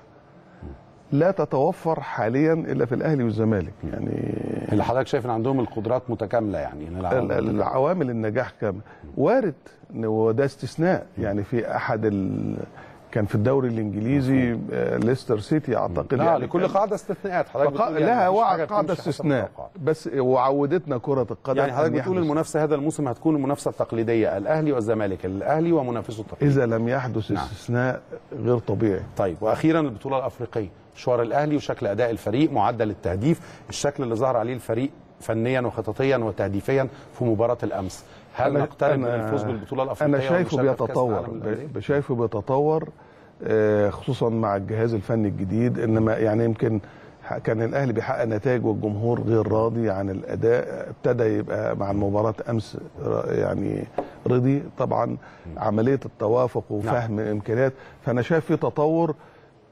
لا تتوفر حاليا الا في الاهلي والزمالك يعني
اللي حضرتك شايف ان عندهم القدرات متكامله يعني إن العوامل
ال- ال-
متكاملة.
العوامل النجاح كام وارد إن هو ده استثناء يعني في احد ال... كان في الدوري الانجليزي آه، ليستر سيتي اعتقد
لا
يعني
لكل
كان-
قاعده استثناءات حضرتك
فقا...
بتقول يعني
لها
مفيش
وع-
حاجة
قاعده
بتمشي حسب
استثناء
التوقعات.
بس وعودتنا كره القدم
يعني حضرتك
أن
بتقول
يحدث-
المنافسه هذا الموسم هتكون المنافسه التقليديه الاهلي والزمالك الاهلي ومنافسه التقليدي
اذا لم يحدث
نعم.
استثناء غير طبيعي
طيب واخيرا البطوله الافريقيه مشوار الاهلي وشكل اداء الفريق معدل التهديف الشكل اللي ظهر عليه الفريق فنيا وخططيا وتهديفيا في مباراه الامس هل
أنا-
نقترب من
أنا-
الفوز بالبطوله الافريقيه
انا شايفه
والمشاركة في كأس
بيتطور
العالم للأندية؟
ب- شايفه بيتطور آه، خصوصا مع الجهاز الفني الجديد انما يعني يمكن ح- كان الاهلي بيحقق نتائج والجمهور غير راضي عن الاداء ابتدى يبقى مع المباراه امس ر- يعني رضي طبعا عمليه التوافق وفهم الامكانيات فانا شايف في تطور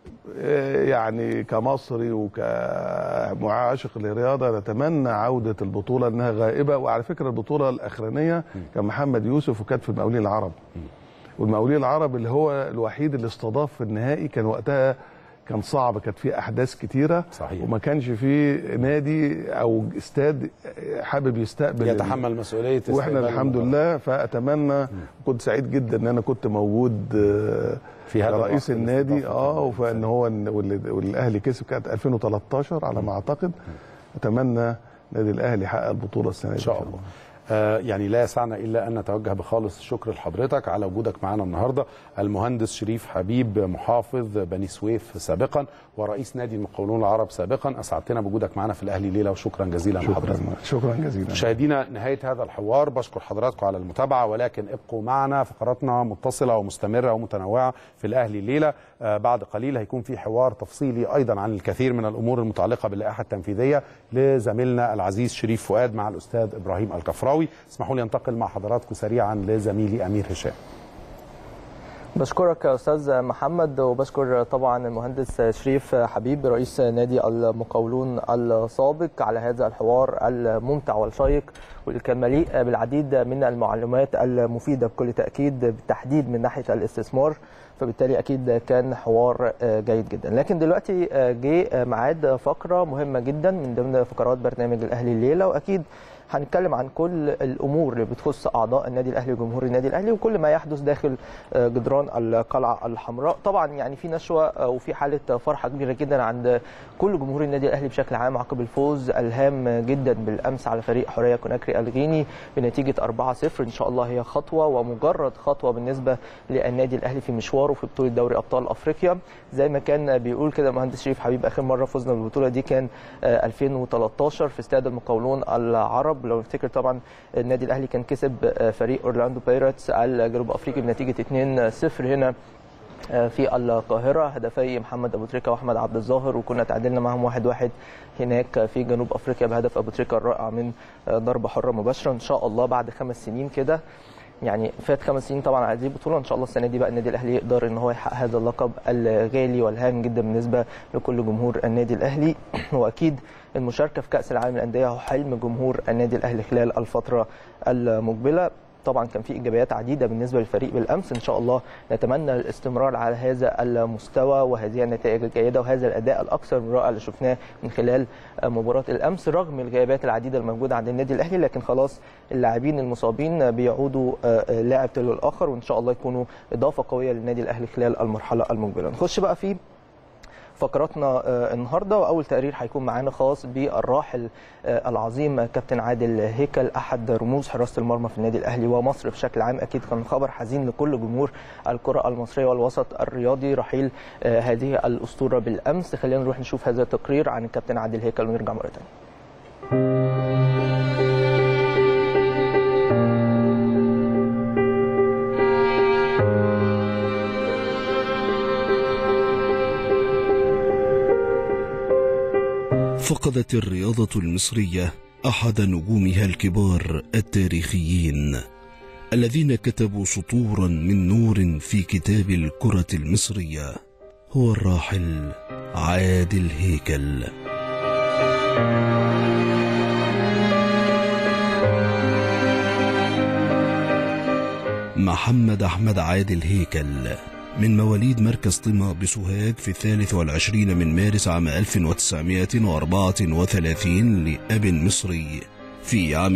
آه، يعني كمصري وكمعاشق للرياضه نتمنى عوده البطوله انها غائبه وعلى فكره البطوله الاخرانيه كان محمد يوسف وكانت في المقاولين العرب والمقاولين العرب اللي هو الوحيد اللي استضاف في النهائي كان وقتها كان صعب كانت فيه احداث كتيره
صحيح.
وما كانش فيه نادي او استاد حابب يستقبل
يتحمل مسؤوليه
واحنا
استقبال
الحمد
المباراة.
لله فاتمنى كنت سعيد جدا ان انا كنت موجود آه،
في هذا
رئيس
الوقت
النادي
الاستضافة
اه
كمان.
وفان هو إن- واللي- والاهلي كسب كانت 2013 على ما اعتقد اتمنى نادي الاهلي يحقق البطوله السنه دي
ان شاء الله آه، يعني لا يسعنا الا ان نتوجه بخالص الشكر لحضرتك على وجودك معنا النهارده المهندس شريف حبيب محافظ بني سويف سابقا ورئيس نادي المقاولون العرب سابقا اسعدتنا بوجودك معنا في الاهلي ليله وشكرا جزيلا لحضرتك
شكرا شكرا جزيلا
مشاهدينا نهايه هذا الحوار بشكر حضراتكم على المتابعه ولكن ابقوا معنا فقراتنا متصله ومستمره ومتنوعه في الاهلي الليله آه بعد قليل هيكون في حوار تفصيلي ايضا عن الكثير من الامور المتعلقه باللائحه التنفيذيه لزميلنا العزيز شريف فؤاد مع الاستاذ ابراهيم الكفراوي اسمحوا لي انتقل مع حضراتكم سريعا لزميلي امير هشام
بشكرك يا استاذ محمد وبشكر طبعا المهندس شريف حبيب رئيس نادي المقاولون السابق على هذا الحوار الممتع والشيق واللي كان مليء بالعديد من المعلومات المفيده بكل تاكيد بالتحديد من ناحيه الاستثمار فبالتالي اكيد كان حوار جيد جدا لكن دلوقتي جه ميعاد فقره مهمه جدا من ضمن فقرات برنامج الاهلي الليله واكيد هنتكلم عن كل الامور اللي بتخص اعضاء النادي الاهلي وجمهور النادي الاهلي وكل ما يحدث داخل جدران القلعه الحمراء طبعا يعني في نشوه وفي حاله فرحه كبيره جدا عند كل جمهور النادي الاهلي بشكل عام عقب الفوز الهام جدا بالامس على فريق حوريه كوناكري الغيني بنتيجه 4-0 ان شاء الله هي خطوه ومجرد خطوه بالنسبه للنادي الاهلي في مشواره في بطوله دوري ابطال افريقيا زي ما كان بيقول كده مهندس شريف حبيب اخر مره فزنا بالبطوله دي كان 2013 في استاد المقاولون العرب لو نفتكر طبعا النادي الاهلي كان كسب فريق اورلاندو بايرتس الجنوب افريقي بنتيجه 2-0 هنا في القاهرة هدفي محمد أبو تريكة وأحمد عبد الظاهر وكنا تعادلنا معهم واحد واحد هناك في جنوب أفريقيا بهدف أبو تريكة الرائع من ضربة حرة مباشرة إن شاء الله بعد خمس سنين كده يعني فات خمس سنين طبعا على هذه البطوله ان شاء الله السنه دي بقى النادي الاهلي يقدر ان هو يحقق هذا اللقب الغالي والهام جدا بالنسبه لكل جمهور النادي الاهلي واكيد المشاركه في كاس العالم للانديه هو حلم جمهور النادي الاهلي خلال الفتره المقبله طبعا كان في ايجابيات عديده بالنسبه للفريق بالامس ان شاء الله نتمنى الاستمرار على هذا المستوى وهذه النتائج الجيده وهذا الاداء الاكثر من رائع اللي شفناه من خلال مباراه الامس رغم الغيابات العديده الموجوده عند النادي الاهلي لكن خلاص اللاعبين المصابين بيعودوا لاعب تلو الاخر وان شاء الله يكونوا اضافه قويه للنادي الاهلي خلال المرحله المقبله نخش بقى في فقراتنا النهارده واول تقرير هيكون معانا خاص بالراحل العظيم كابتن عادل هيكل احد رموز حراسه المرمى في النادي الاهلي ومصر بشكل عام اكيد كان خبر حزين لكل جمهور الكره المصريه والوسط الرياضي رحيل هذه الاسطوره بالامس خلينا نروح نشوف هذا التقرير عن الكابتن عادل هيكل ونرجع مره ثانيه
فقدت الرياضة المصرية أحد نجومها الكبار التاريخيين الذين كتبوا سطورا من نور في كتاب الكرة المصرية هو الراحل عادل هيكل محمد أحمد عادل هيكل من مواليد مركز طمى بسوهاج في الثالث والعشرين من مارس عام 1934 لأب مصري في عام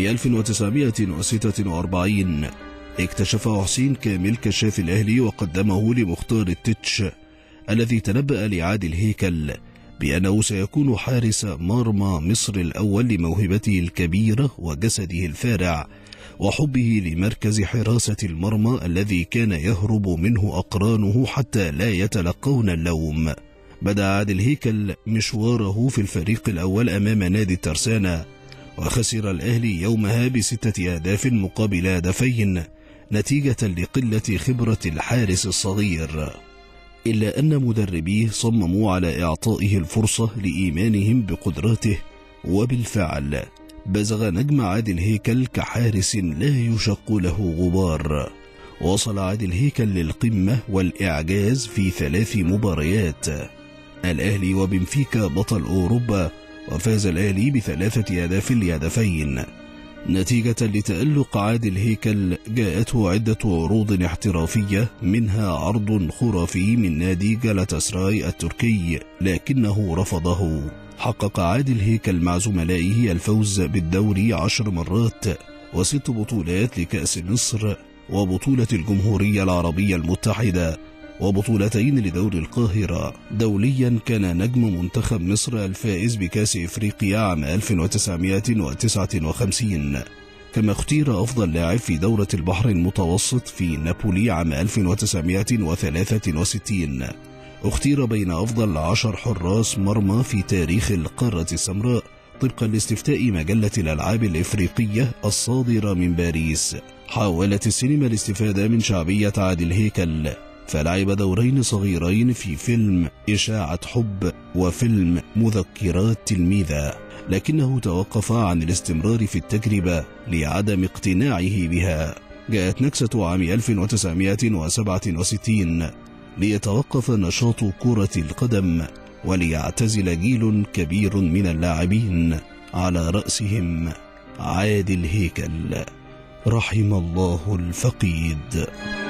1946 اكتشف حسين كامل كشاف الأهلي وقدمه لمختار التتش الذي تنبأ لعادل هيكل بأنه سيكون حارس مرمى مصر الأول لموهبته الكبيرة وجسده الفارع وحبه لمركز حراسة المرمى الذي كان يهرب منه أقرانه حتى لا يتلقون اللوم بدأ عادل هيكل مشواره في الفريق الأول أمام نادي الترسانة وخسر الأهلي يومها بستة أهداف مقابل هدفين نتيجة لقلة خبرة الحارس الصغير إلا أن مدربيه صمموا على إعطائه الفرصة لإيمانهم بقدراته وبالفعل بزغ نجم عادل هيكل كحارس لا يشق له غبار وصل عادل هيكل للقمة والإعجاز في ثلاث مباريات الأهلي وبنفيكا بطل أوروبا وفاز الأهلي بثلاثة أهداف لهدفين نتيجة لتألق عادل هيكل جاءته عدة عروض احترافية منها عرض خرافي من نادي جالاتاسراي التركي لكنه رفضه حقق عادل هيكل مع زملائه الفوز بالدوري عشر مرات وست بطولات لكأس مصر وبطولة الجمهورية العربية المتحدة وبطولتين لدوري القاهرة دوليا كان نجم منتخب مصر الفائز بكأس إفريقيا عام 1959 كما اختير أفضل لاعب في دورة البحر المتوسط في نابولي عام 1963 اختير بين أفضل عشر حراس مرمى في تاريخ القارة السمراء طبقا لاستفتاء مجلة الألعاب الإفريقية الصادرة من باريس حاولت السينما الاستفادة من شعبية عادل هيكل فلعب دورين صغيرين في فيلم إشاعة حب وفيلم مذكرات تلميذة لكنه توقف عن الاستمرار في التجربة لعدم اقتناعه بها جاءت نكسة عام 1967 ليتوقف نشاط كرة القدم وليعتزل جيل كبير من اللاعبين على رأسهم عادل هيكل رحم الله الفقيد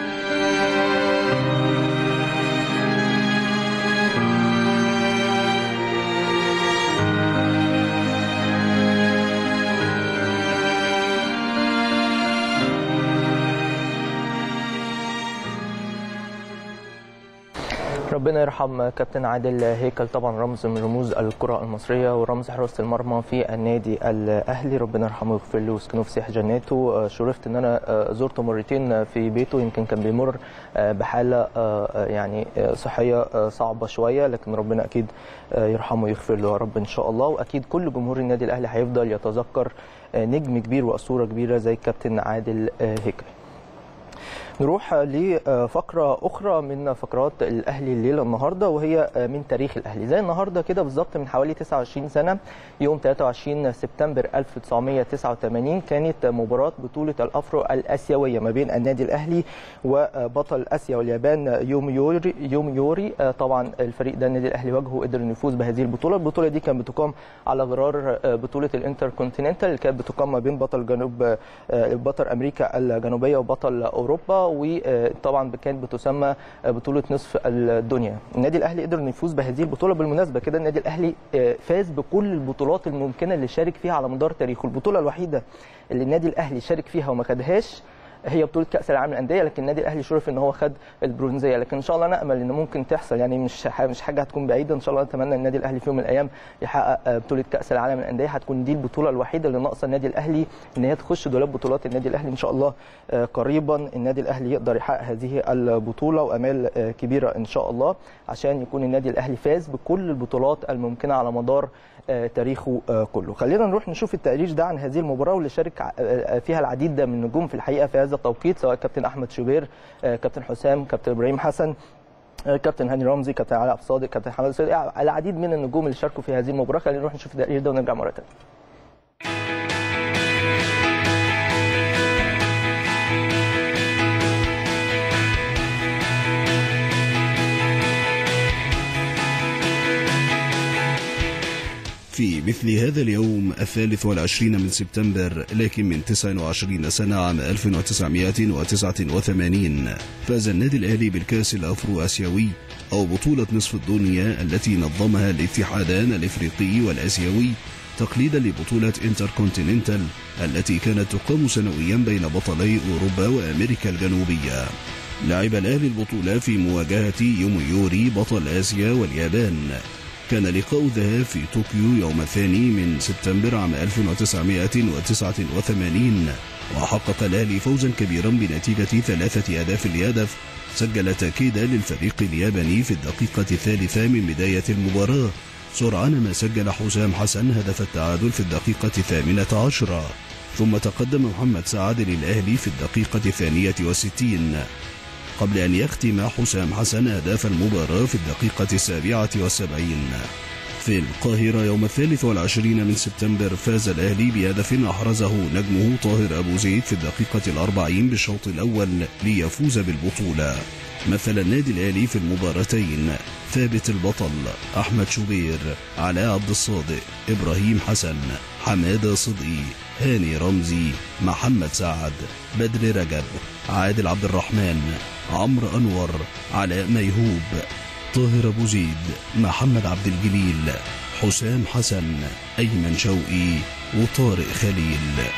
ربنا يرحم كابتن عادل هيكل طبعا رمز من رموز الكرة المصرية ورمز حراسة المرمى في النادي الأهلي ربنا يرحمه ويغفر له ويسكنه في سيح جناته شرفت إن أنا زرته مرتين في بيته يمكن كان بيمر بحالة يعني صحية صعبة شوية لكن ربنا أكيد يرحمه ويغفر له يا رب إن شاء الله وأكيد كل جمهور النادي الأهلي هيفضل يتذكر نجم كبير وأسطورة كبيرة زي الكابتن عادل هيكل نروح لفقرة أخرى من فقرات الأهلي الليلة النهاردة وهي من تاريخ الأهلي زي النهاردة كده بالظبط من حوالي 29 سنة يوم 23 سبتمبر 1989 كانت مباراة بطولة الأفرو الآسيوية ما بين النادي الأهلي وبطل آسيا واليابان يوم يوري يوم يوري طبعا الفريق ده النادي الأهلي واجهه قدر انه يفوز بهذه البطولة البطولة دي كانت بتقام على غرار بطولة الانتر كونتيننتال اللي كانت بتقام ما بين بطل جنوب بطل أمريكا الجنوبية وبطل أوروبا وطبعا كانت بتسمى بطوله نصف الدنيا النادي الاهلي قدر انه يفوز بهذه البطوله بالمناسبه كده النادي الاهلي فاز بكل البطولات الممكنه اللي شارك فيها على مدار تاريخه البطوله الوحيده اللي النادي الاهلي شارك فيها وما خدهاش هي بطوله كاس العالم للانديه لكن النادي الاهلي شرف ان هو خد البرونزيه لكن ان شاء الله نامل ان ممكن تحصل يعني مش مش حاجه هتكون بعيده ان شاء الله نتمنى ان النادي الاهلي في يوم من الايام يحقق بطوله كاس العالم للانديه هتكون دي البطوله الوحيده اللي ناقصه النادي الاهلي ان هي تخش دولاب بطولات النادي الاهلي ان شاء الله قريبا النادي الاهلي يقدر يحقق هذه البطوله وامال كبيره ان شاء الله عشان يكون النادي الاهلي فاز بكل البطولات الممكنه على مدار تاريخه كله خلينا نروح نشوف التقرير ده عن هذه المباراه واللي شارك فيها العديد من النجوم في الحقيقه في هذا التوقيت سواء كابتن احمد شوبير كابتن حسام كابتن ابراهيم حسن كابتن هاني رمزي كابتن علاء صادق كابتن حماد صادق العديد من النجوم اللي شاركوا في هذه المباراه خلينا نروح نشوف التقرير ده ونرجع مره ثانيه
في مثل هذا اليوم الثالث والعشرين من سبتمبر لكن من 29 سنة عام 1989 فاز النادي الأهلي بالكاس الأفرو آسيوي أو بطولة نصف الدنيا التي نظمها الاتحادان الإفريقي والآسيوي تقليدا لبطولة انتر كونتيننتال التي كانت تقام سنويا بين بطلي أوروبا وأمريكا الجنوبية لعب الأهلي البطولة في مواجهة يوميوري بطل آسيا واليابان كان لقاء الذهاب في طوكيو يوم الثاني من سبتمبر عام 1989 وحقق الأهلي فوزا كبيرا بنتيجة ثلاثة أهداف لهدف سجل تأكيدا للفريق الياباني في الدقيقة الثالثة من بداية المباراة سرعان ما سجل حسام حسن هدف التعادل في الدقيقة الثامنة عشرة ثم تقدم محمد سعد للأهلي في الدقيقة الثانية والستين قبل أن يختم حسام حسن أهداف المباراة في الدقيقة السابعة والسبعين في القاهرة يوم الثالث والعشرين من سبتمبر فاز الأهلي بهدف أحرزه نجمه طاهر أبو زيد في الدقيقة الأربعين بالشوط الأول ليفوز بالبطولة مثل النادي الأهلي في المباراتين ثابت البطل أحمد شوبير علاء عبد الصادق إبراهيم حسن حمادة صدقي هاني رمزي محمد سعد بدر رجب عادل عبد الرحمن عمرو أنور علاء ميهوب طاهر أبو زيد محمد عبد الجليل حسام حسن أيمن شوقي وطارق خليل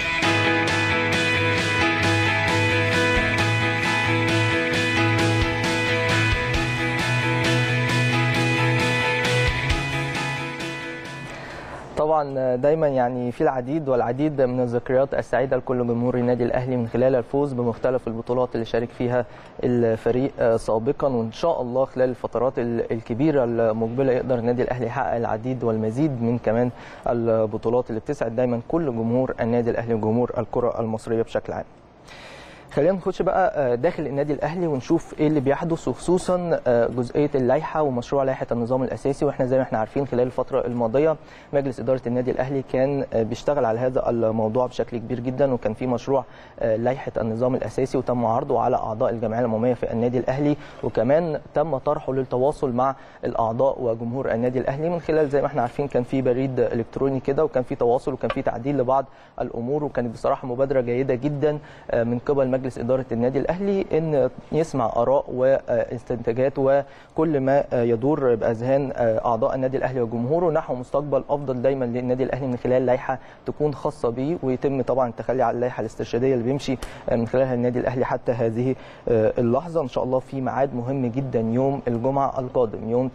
طبعا دايما يعني في العديد والعديد من الذكريات السعيده لكل جمهور النادي الاهلي من خلال الفوز بمختلف البطولات اللي شارك فيها الفريق سابقا وان شاء الله خلال الفترات الكبيره المقبله يقدر النادي الاهلي يحقق العديد والمزيد من كمان البطولات اللي بتسعد دايما كل جمهور النادي الاهلي وجمهور الكره المصريه بشكل عام. خلينا نخش بقى داخل النادي الاهلي ونشوف ايه اللي بيحدث وخصوصا جزئيه اللائحه ومشروع لائحه النظام الاساسي واحنا زي ما احنا عارفين خلال الفتره الماضيه مجلس اداره النادي الاهلي كان بيشتغل على هذا الموضوع بشكل كبير جدا وكان في مشروع لائحه النظام الاساسي وتم عرضه على اعضاء الجمعيه العموميه في النادي الاهلي وكمان تم طرحه للتواصل مع الاعضاء وجمهور النادي الاهلي من خلال زي ما احنا عارفين كان في بريد الكتروني كده وكان في تواصل وكان في تعديل لبعض الامور وكانت بصراحه مبادره جيده جدا من قبل مجلس اداره النادي الاهلي ان يسمع اراء واستنتاجات وكل ما يدور باذهان اعضاء النادي الاهلي وجمهوره نحو مستقبل افضل دايما للنادي الاهلي من خلال لائحه تكون خاصه به ويتم طبعا التخلي على اللائحه الاسترشاديه اللي بيمشي من خلالها النادي الاهلي حتى هذه اللحظه ان شاء الله في ميعاد مهم جدا يوم الجمعه القادم يوم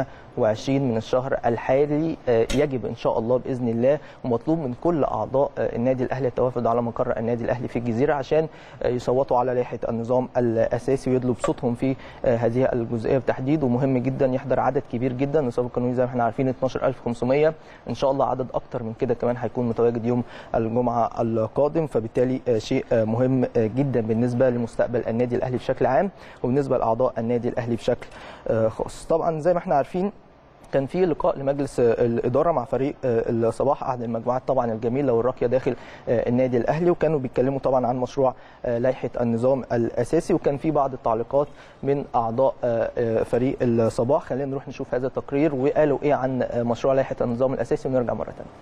28 من الشهر الحالي يجب ان شاء الله باذن الله ومطلوب من كل اعضاء النادي الاهلي التوافد على مقر النادي الاهلي في الجزيره عشان يصوتوا على لائحه النظام الاساسي ويدلوا بصوتهم في هذه الجزئيه بالتحديد ومهم جدا يحضر عدد كبير من النصاب القانوني زي ما احنا عارفين 12500 ان شاء الله عدد اكتر من كده كمان هيكون متواجد يوم الجمعه القادم فبالتالي شيء مهم جدا بالنسبه لمستقبل النادي الاهلي بشكل عام وبالنسبه لاعضاء النادي الاهلي بشكل خاص طبعا زي ما احنا عارفين كان في لقاء لمجلس الاداره مع فريق الصباح احد المجموعات طبعا الجميله والراقيه داخل النادي الاهلي وكانوا بيتكلموا طبعا عن مشروع لائحه النظام الاساسي وكان في بعض التعليقات من اعضاء فريق الصباح خلينا نروح نشوف هذا التقرير وقالوا ايه عن مشروع لائحه النظام الاساسي ونرجع مره ثانيه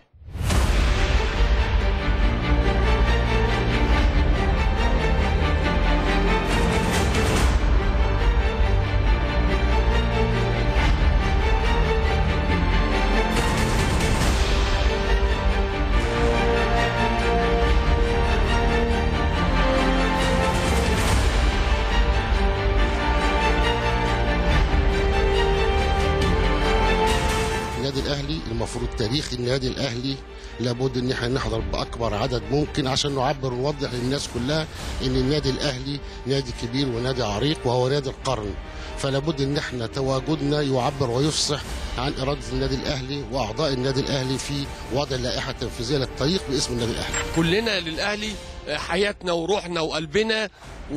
المفروض تاريخ النادي الاهلي لابد ان احنا نحضر باكبر عدد ممكن عشان نعبر ونوضح للناس كلها ان النادي الاهلي نادي كبير ونادي عريق وهو نادي القرن فلابد ان احنا تواجدنا يعبر ويفصح عن اراده النادي الاهلي واعضاء النادي الاهلي في وضع اللائحه التنفيذيه للطريق باسم النادي الاهلي.
كلنا للاهلي حياتنا وروحنا وقلبنا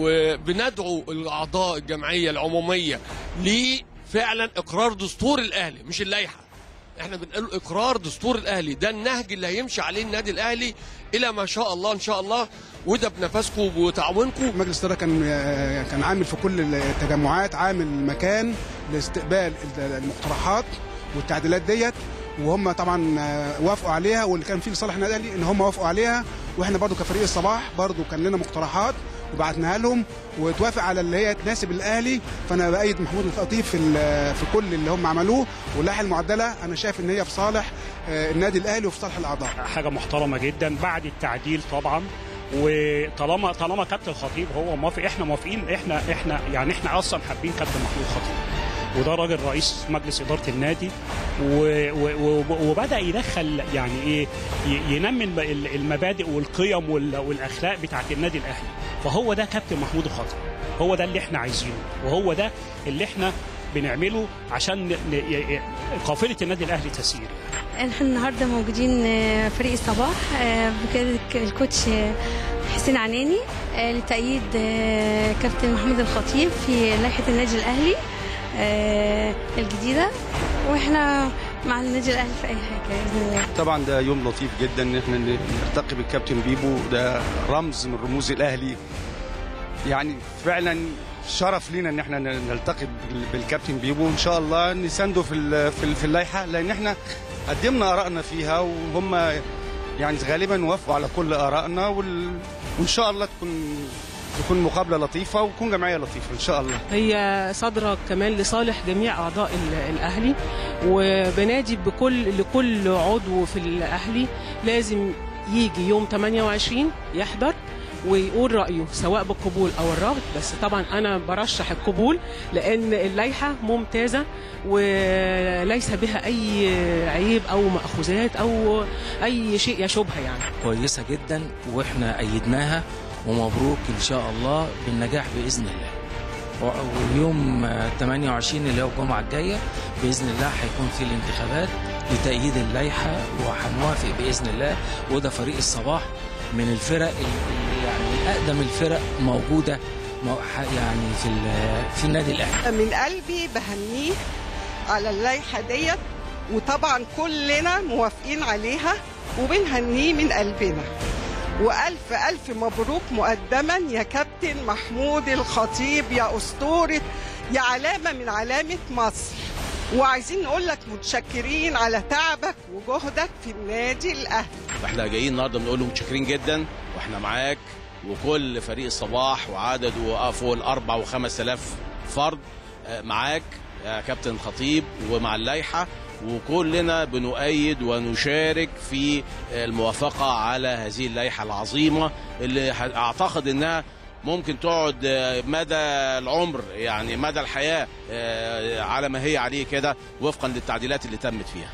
وبندعو الاعضاء الجمعيه العموميه لفعلا اقرار دستور الاهلي مش اللائحه. احنا بنقول اقرار دستور الاهلي ده النهج اللي هيمشي عليه النادي الاهلي الى ما شاء الله ان شاء الله وده بنفسكم وتعاونكم
مجلس الاداره كان كان عامل في كل التجمعات عامل مكان لاستقبال المقترحات والتعديلات ديت وهم طبعا وافقوا عليها واللي كان فيه لصالح النادي الاهلي ان هم وافقوا عليها واحنا برضو كفريق الصباح برضو كان لنا مقترحات وبعتناها لهم وتوافق على اللي هي تناسب الاهلي فانا بايد محمود الخطيب في في كل اللي هم عملوه واللائحه المعدله انا شايف ان هي في صالح النادي الاهلي وفي صالح الاعضاء
حاجه محترمه جدا بعد التعديل طبعا وطالما طالما كابتن الخطيب هو موافق احنا موافقين احنا احنا يعني احنا اصلا حابين كابتن محمود الخطيب وده راجل رئيس مجلس اداره النادي و و وبدا يدخل يعني ايه ينمي المبادئ والقيم والاخلاق بتاعت النادي الاهلي فهو ده كابتن محمود الخطيب هو ده اللي احنا عايزينه وهو ده اللي احنا بنعمله عشان قافله النادي الاهلي تسير
احنا النهارده موجودين فريق الصباح بقياده الكوتش حسين عناني لتأييد كابتن محمود الخطيب في لائحة النادي الأهلي الجديدة واحنا مع النادي الاهلي في اي حاجه باذن الله
طبعا ده يوم لطيف جدا ان احنا نرتقي بالكابتن بيبو ده رمز من رموز الاهلي يعني فعلا شرف لينا ان احنا نلتقي بال- بالكابتن بيبو وان شاء الله نسانده في ال- في ال- في اللائحه لان احنا قدمنا ارائنا فيها وهم يعني غالبا وافقوا على كل ارائنا وال... وان شاء الله تكون تكون مقابله لطيفه وتكون جمعيه لطيفه ان شاء الله
هي صادرة كمان لصالح جميع أعضاء ال- الأهلي وبنادي بكل لكل عضو في الأهلي لازم يجي يوم 28 يحضر ويقول رأيه سواء بالقبول أو الرفض بس طبعا أنا برشح القبول لأن اللائحة ممتازة وليس بها أي عيب أو مأخوذات أو أي شيء يشوبها يعني
كويسة جدا واحنا أيدناها ومبروك إن شاء الله بالنجاح بإذن الله و- ويوم آه، 28 اللي هو الجمعة الجاية بإذن الله هيكون في الانتخابات لتأييد اللائحة وهنوافق بإذن الله وده فريق الصباح من الفرق اللي يعني أقدم الفرق موجودة مو- ح- يعني في ال- في النادي الأهلي
من قلبي بهنيه على اللائحة ديت وطبعا كلنا موافقين عليها وبنهنيه من قلبنا وألف ألف مبروك مقدما يا كابتن محمود الخطيب يا أسطورة يا علامة من علامة مصر وعايزين نقول لك متشكرين على تعبك وجهدك في النادي الأهلي
احنا جايين النهارده بنقول لهم متشكرين جدا واحنا معاك وكل فريق الصباح وعدده فوق الاربع وخمس الاف فرد آه، معاك يا كابتن خطيب ومع اللائحه وكلنا بنؤيد ونشارك في الموافقه على هذه اللائحه العظيمه اللي ح- اعتقد انها ممكن تقعد آه، مدى العمر يعني مدى الحياه آه، على ما هي عليه كده وفقا للتعديلات اللي تمت فيها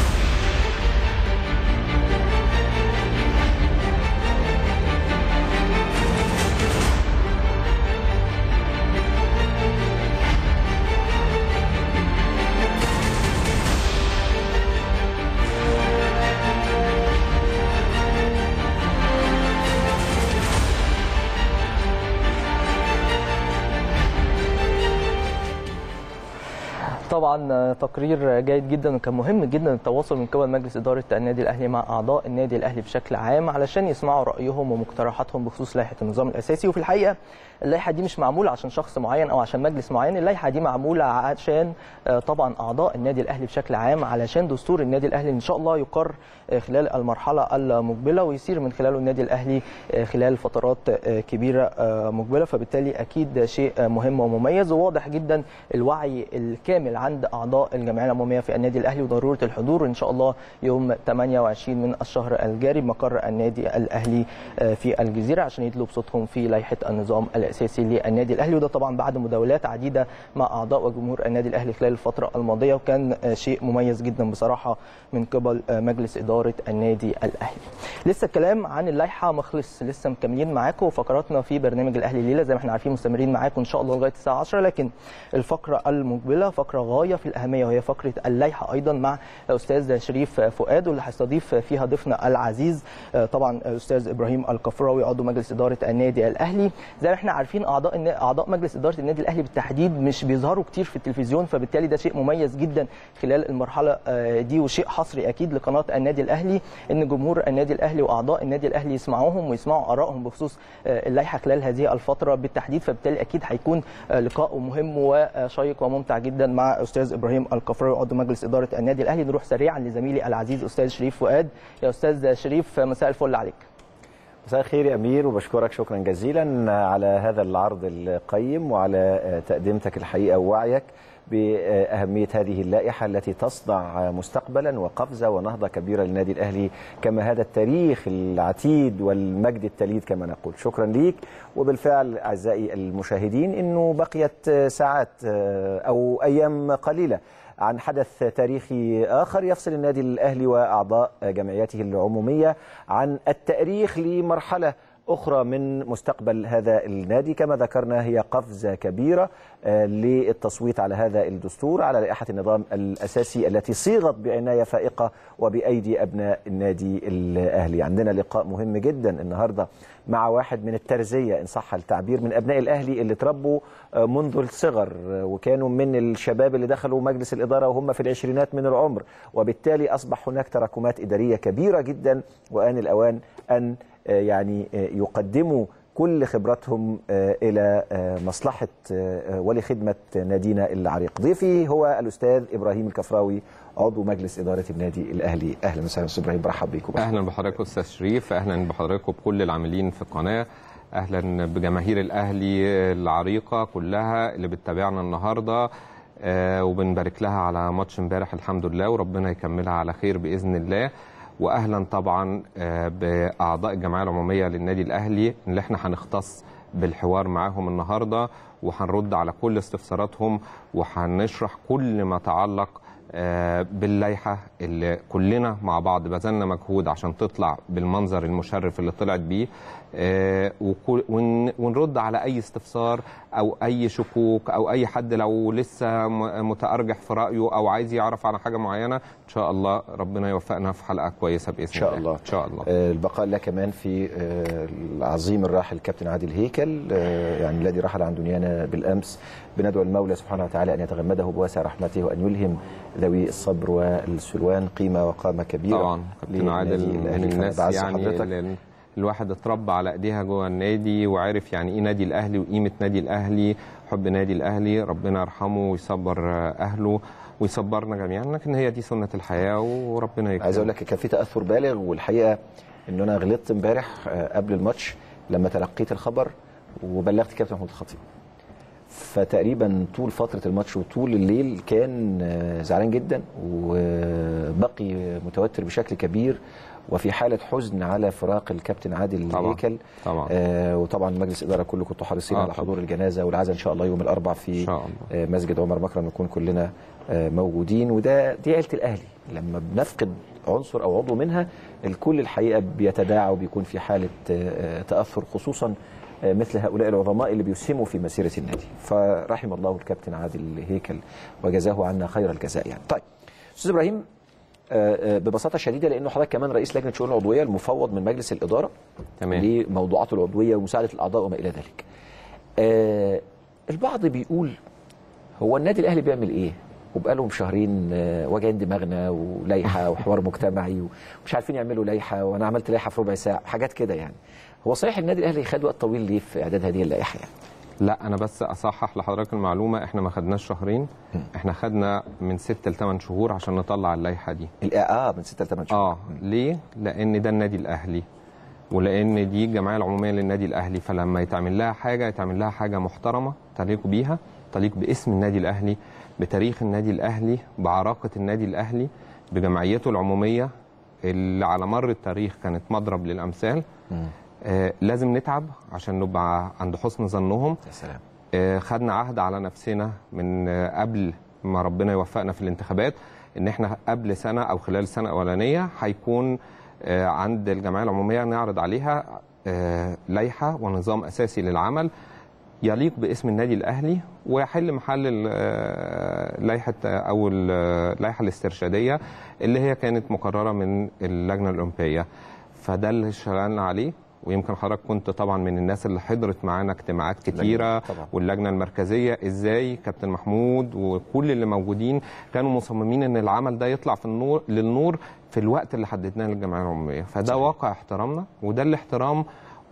طبعا تقرير جيد جدا وكان مهم جدا التواصل من قبل مجلس اداره النادي الاهلي مع اعضاء النادي الاهلي بشكل عام علشان يسمعوا رايهم ومقترحاتهم بخصوص لائحه النظام الاساسي وفي الحقيقه اللائحه دي مش معموله عشان شخص معين او عشان مجلس معين اللائحه دي معموله عشان آه، طبعا اعضاء النادي الاهلي بشكل عام علشان دستور النادي الاهلي ان شاء الله يقر آه، خلال المرحله المقبله ويسير من خلاله النادي الاهلي آه، خلال فترات آه، كبيره آه، مقبله فبالتالي اكيد شيء آه، مهم ومميز وواضح جدا الوعي الكامل عند اعضاء الجمعيه العموميه في النادي الاهلي وضروره الحضور ان شاء الله يوم 28 من الشهر الجاري بمقر النادي الاهلي آه، في الجزيره عشان يدلوا بصوتهم في لائحه النظام الاساسي للنادي الاهلي وده طبعا بعد مداولات عديده مع اعضاء وجمهور النادي الاهلي خلال الفتره الماضيه وكان آه، شيء مميز جدا بصراحه من قبل آه، مجلس اداره النادي الاهلي. لسه الكلام عن اللائحه ما خلص لسه مكملين معاكم فقراتنا في برنامج الاهلي الليله زي ما احنا عارفين مستمرين معاكم ان شاء الله لغايه الساعه 10 لكن الفقره المقبله فقره غايه في الاهميه وهي فقره اللائحه ايضا مع الاستاذ شريف فؤاد واللي هيستضيف فيها ضيفنا العزيز آه، طبعا الاستاذ ابراهيم القفراوي عضو مجلس اداره النادي الاهلي زي ما احنا عارفين اعضاء النا- اعضاء مجلس اداره النادي الاهلي بالتحديد مش بيظهروا كتير في التلفزيون فبالتالي ده شيء مميز جدا خلال المرحله آه، دي وشيء حصري اكيد لقناه النادي الاهلي ان جمهور النادي الاهلي واعضاء النادي الاهلي يسمعوهم ويسمعوا ارائهم بخصوص آه، اللائحه خلال هذه الفتره بالتحديد فبالتالي اكيد هيكون آه، لقاء مهم وشيق وممتع جدا مع استاذ ابراهيم القفراوي عضو مجلس اداره النادي الاهلي نروح سريعا لزميلي العزيز استاذ شريف فؤاد يا استاذ شريف مساء الفل عليك
مساء الخير يا امير وبشكرك شكرا جزيلا على هذا العرض القيم وعلى تقدمتك الحقيقه ووعيك باهميه هذه اللائحه التي تصنع مستقبلا وقفزه ونهضه كبيره للنادي الاهلي كما هذا التاريخ العتيد والمجد التليد كما نقول شكرا ليك وبالفعل اعزائي المشاهدين انه بقيت ساعات او ايام قليله عن حدث تاريخي آخر يفصل النادي الأهلي وأعضاء جمعيته العمومية عن التأريخ لمرحلة أخرى من مستقبل هذا النادي كما ذكرنا هي قفزة كبيرة آه، للتصويت على هذا الدستور على لائحة النظام الأساسي التي صيغت بعناية فائقة وبأيدي أبناء النادي الأهلي عندنا لقاء مهم جدا النهاردة مع واحد من الترزية إن صح التعبير من أبناء الأهلي اللي تربوا آه، منذ الصغر آه، وكانوا من الشباب اللي دخلوا مجلس الإدارة وهم في العشرينات من العمر وبالتالي أصبح هناك تراكمات إدارية كبيرة جدا وآن الأوان أن آه، يعني آه، يقدموا كل خبراتهم آه، إلى آه، مصلحة آه، آه، ولخدمة نادينا العريق ضيفي هو الأستاذ إبراهيم الكفراوي عضو مجلس إدارة النادي الأهلي أهلا وسهلا أستاذ إبراهيم برحب بيكم
اهلا بحضرتك استاذ شريف اهلا بحضرتك بكل العاملين في القناه اهلا بجماهير الاهلي العريقه كلها اللي بتتابعنا النهارده آه وبنبارك لها على ماتش امبارح الحمد لله وربنا يكملها على خير باذن الله واهلا طبعا آه باعضاء الجمعيه العموميه للنادي الاهلي اللي احنا هنختص بالحوار معاهم النهارده وهنرد على كل استفساراتهم وهنشرح كل ما تعلق آه، باللائحه اللي كلنا مع بعض بذلنا مجهود عشان تطلع بالمنظر المشرف اللي طلعت بيه آه، وكل- ون- ونرد على اي استفسار او اي شكوك او اي حد لو لسه م- متارجح في رايه او عايز يعرف عن حاجه معينه ان شاء الله ربنا يوفقنا في حلقه كويسه باذن
إن شاء الله
ان شاء الله
آه، البقاء لا كمان في آه، العظيم الراحل الكابتن عادل هيكل آه، يعني الذي رحل عن دنيانا بالامس بندعو المولى سبحانه وتعالى ان يتغمده بواسع رحمته وان يلهم ذوي الصبر والسلوان قيمه وقامه كبيره
طبعا كابتن عادل
للنادي
من
الأهلي.
الناس
فنبعث
يعني
حضرتك.
اللي الواحد اتربى على ايديها جوه النادي وعارف يعني ايه نادي الاهلي وقيمه نادي الاهلي حب نادي الاهلي ربنا يرحمه ويصبر اهله ويصبرنا جميعا لكن هي دي سنه الحياه وربنا يكرمه
عايز اقول لك كان في تاثر بالغ والحقيقه ان انا غلطت امبارح آه، قبل الماتش لما تلقيت الخبر وبلغت كابتن محمود الخطيب فتقريبا طول فتره الماتش وطول الليل كان آه، زعلان جدا وبقي متوتر بشكل كبير وفي حاله حزن على فراق الكابتن عادل
طبعاً.
هيكل
طبعا
آه وطبعا مجلس الاداره كله كنتوا حريصين
آه
على حضور الجنازه والعزاء ان شاء الله يوم الاربعاء في
ان شاء الله
آه، مسجد عمر مكرم نكون كلنا آه، موجودين وده دي عيله الاهلي لما بنفقد عنصر او عضو منها الكل الحقيقه بيتداعى وبيكون في حاله آه، آه، تاثر خصوصا آه، مثل هؤلاء العظماء اللي بيسهموا في مسيره النادي فرحم الله الكابتن عادل هيكل وجزاه عنا خير الجزاء يعني طيب استاذ ابراهيم آه، آه، ببساطه شديده لانه حضرتك كمان رئيس لجنه شؤون العضويه المفوض من مجلس الاداره
تمام.
لموضوعات العضويه ومساعده الاعضاء وما الى ذلك. آه البعض بيقول هو النادي الاهلي بيعمل ايه؟ وبقالهم شهرين آه، واجعين دماغنا ولائحه وحوار مجتمعي ومش عارفين يعملوا لائحه وانا عملت لائحه في ربع ساعه حاجات كده يعني. هو صحيح النادي الاهلي خد وقت طويل ليه في اعداد هذه اللائحه يعني؟
لا انا بس اصحح لحضرتك المعلومه احنا ما خدناش شهرين احنا خدنا من 6 ل 8 شهور عشان نطلع اللائحه دي
اه من 6 ل 8 شهور
اه ليه لان ده النادي الاهلي ولان دي الجمعيه العموميه للنادي الاهلي فلما يتعمل لها حاجه يتعمل لها حاجه محترمه تليق بيها تليق باسم النادي الاهلي بتاريخ النادي الاهلي بعراقه النادي الاهلي بجمعيته العموميه اللي على مر التاريخ كانت مضرب للامثال آه لازم نتعب عشان نبقى عند حسن ظنهم
يا سلام
آه خدنا عهد على نفسنا من آه قبل ما ربنا يوفقنا في الانتخابات ان احنا قبل سنه او خلال السنه الاولانيه هيكون آه عند الجمعيه العموميه نعرض عليها آه لائحه ونظام اساسي للعمل يليق باسم النادي الاهلي ويحل محل ال- آه، لائحه او ال- آه، اللائحه الاسترشاديه اللي هي كانت مقرره من اللجنه الاولمبيه فده اللي اشتغلنا عليه ويمكن حضرتك كنت طبعا من الناس اللي حضرت معانا اجتماعات كتيره
طبعاً.
واللجنه المركزيه ازاي كابتن محمود وكل اللي موجودين كانوا مصممين ان العمل ده يطلع في النور للنور في الوقت اللي حددناه للجمعيه العموميه فده واقع احترامنا وده الاحترام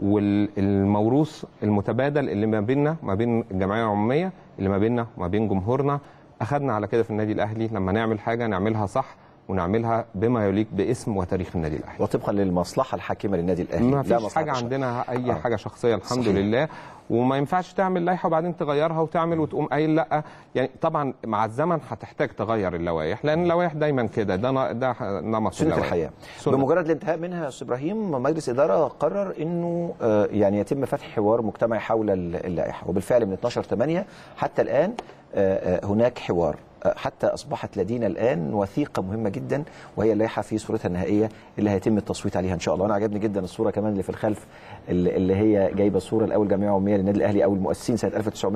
والموروث المتبادل اللي ما بيننا ما بين الجمعيه العموميه اللي ما بيننا وما بين جمهورنا اخذنا على كده في النادي الاهلي لما نعمل حاجه نعملها صح ونعملها بما يليق باسم وتاريخ النادي الاهلي
وطبقا للمصلحه الحاكمه للنادي الاهلي
ما
لا
فيش
مصلحة
حاجه
شخص.
عندنا اي
آه.
حاجه شخصيه الحمد
صحيح.
لله وما ينفعش تعمل لائحه وبعدين تغيرها وتعمل وتقوم قايل لا يعني طبعا مع الزمن هتحتاج تغير اللوائح لان اللوائح دايما كده ده ن- ده نمط
سنة
اللوائح.
الحياة
سنة.
بمجرد الانتهاء منها يا استاذ ابراهيم مجلس اداره قرر انه آه، يعني يتم فتح حوار مجتمعي حول ال- اللائحه وبالفعل من 12 8 حتى الان آه، آه، هناك حوار آه، حتى اصبحت لدينا الان وثيقه مهمه جدا وهي اللائحه في صورتها النهائيه اللي هيتم التصويت عليها ان شاء الله وانا عجبني جدا الصوره كمان اللي في الخلف اللي اللي هي جايبه الصوره الاول جمعيه عموميه للنادي الاهلي او المؤسسين سنه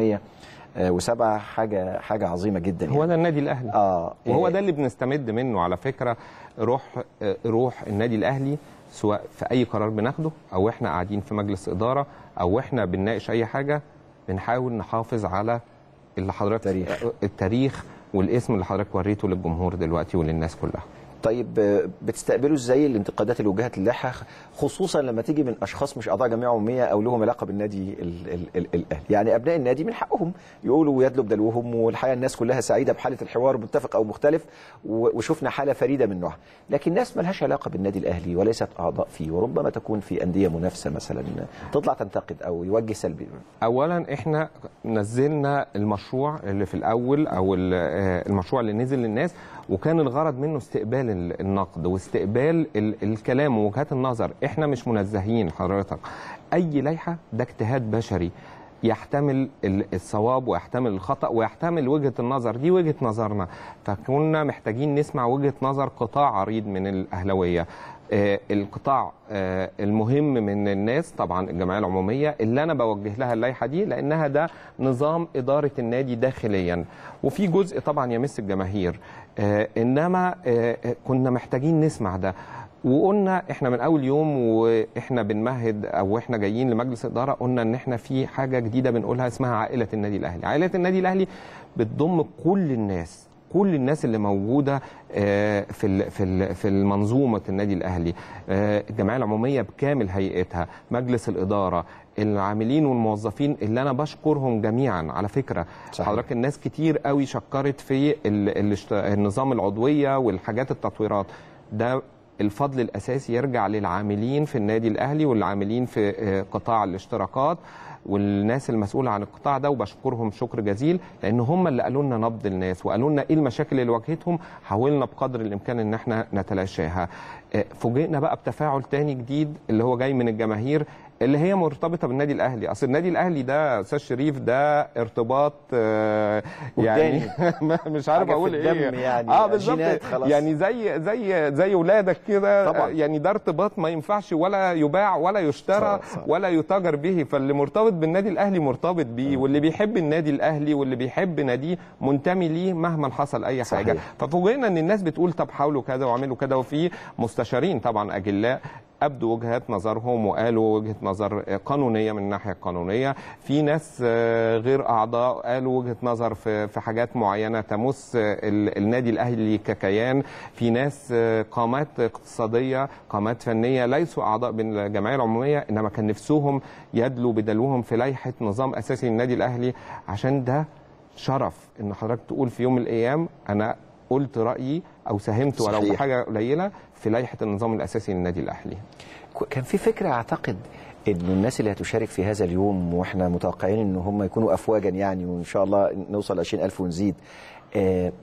1907 حاجه حاجه عظيمه جدا
هو ده النادي الاهلي
اه
وهو
آه،
ده اللي بنستمد منه على فكره روح آه، روح النادي الاهلي سواء في اي قرار بناخده او احنا قاعدين في مجلس اداره او احنا بنناقش اي حاجه بنحاول نحافظ على اللي حضرتك التاريخ, التاريخ والاسم اللي حضرتك وريته للجمهور دلوقتي وللناس كلها
طيب آه، بتستقبلوا ازاي الانتقادات اللي وجهت للائحه خصوصا لما تيجي من اشخاص مش اعضاء جمعيه عموميه او لهم علاقه بالنادي ال- ال- ال- الاهلي يعني ابناء النادي من حقهم يقولوا ويدلوا بدلوهم والحقيقه الناس كلها سعيده بحاله الحوار متفق او مختلف و- وشفنا حاله فريده من نوعها لكن ناس ملهاش علاقه بالنادي الاهلي وليست اعضاء فيه وربما تكون في انديه منافسه مثلا تطلع تنتقد او يوجه سلبي
اولا احنا نزلنا المشروع اللي في الاول او ال- آه، المشروع اللي نزل للناس وكان الغرض منه استقبال ال- النقد واستقبال ال- الكلام ووجهات النظر احنا مش منزهين حضرتك اي لائحه ده اجتهاد بشري يحتمل ال- الصواب ويحتمل الخطا ويحتمل وجهه النظر دي وجهه نظرنا فكنا محتاجين نسمع وجهه نظر قطاع عريض من الاهلاويه آه، القطاع آه، المهم من الناس طبعا الجمعيه العموميه اللي انا بوجه لها اللائحه دي لانها ده نظام اداره النادي داخليا وفي جزء طبعا يمس الجماهير آه، انما آه، آه، كنا محتاجين نسمع ده وقلنا احنا من اول يوم واحنا بنمهد او احنا جايين لمجلس اداره قلنا ان احنا في حاجه جديده بنقولها اسمها عائله النادي الاهلي عائله النادي الاهلي بتضم كل الناس كل الناس اللي موجوده آه، في ال- في ال- في المنظومه النادي الاهلي آه، الجمعيه العموميه بكامل هيئتها مجلس الاداره العاملين والموظفين اللي انا بشكرهم جميعا على فكره صحيح. حضرتك الناس كتير قوي شكرت في ال- الاشت- النظام العضويه والحاجات التطويرات ده الفضل الاساسي يرجع للعاملين في النادي الاهلي والعاملين في آه، قطاع الاشتراكات والناس المسؤوله عن القطاع ده وبشكرهم شكر جزيل لان هم اللي قالوا لنا نبض الناس وقالوا لنا ايه المشاكل اللي واجهتهم حاولنا بقدر الامكان ان احنا نتلاشاها آه، فوجئنا بقى بتفاعل تاني جديد اللي هو جاي من الجماهير اللي هي مرتبطه بالنادي الاهلي اصل النادي الاهلي ده استاذ شريف ده ارتباط آه، يعني مش عارف
حاجة في
اقول ايه
الدم يعني،
اه بالظبط
جينات خلاص.
يعني زي زي زي ولادك كده
طبعاً.
يعني ده ارتباط ما ينفعش ولا يباع ولا يشترى
صح، صح.
ولا يتاجر به فاللي مرتبط بالنادي الاهلي مرتبط بيه واللي بيحب النادي الاهلي واللي بيحب ناديه منتمي ليه مهما حصل اي
صحيح.
حاجه ففوجئنا ان الناس بتقول طب حاولوا كذا واعملوا كذا وفي مستشارين طبعا اجلاء ابدوا وجهات نظرهم وقالوا وجهه نظر قانونيه من الناحيه القانونيه في ناس آه، غير اعضاء قالوا وجهه نظر في في حاجات معينه تمس آه، ال- النادي الاهلي ككيان في ناس آه، قامات اقتصاديه قامات فنيه ليسوا اعضاء بالجمعيه العموميه انما كان نفسهم يدلوا بدلوهم في لائحه نظام اساسي للنادي الاهلي عشان ده شرف ان حضرتك تقول في يوم من الايام انا قلت رايي او ساهمت ولو
صحيح.
بحاجه قليله في لائحه النظام الاساسي للنادي الاهلي
كان في فكره اعتقد انه الناس اللي هتشارك في هذا اليوم واحنا متوقعين ان هم يكونوا افواجا يعني وان شاء الله نوصل 20000 ونزيد آه،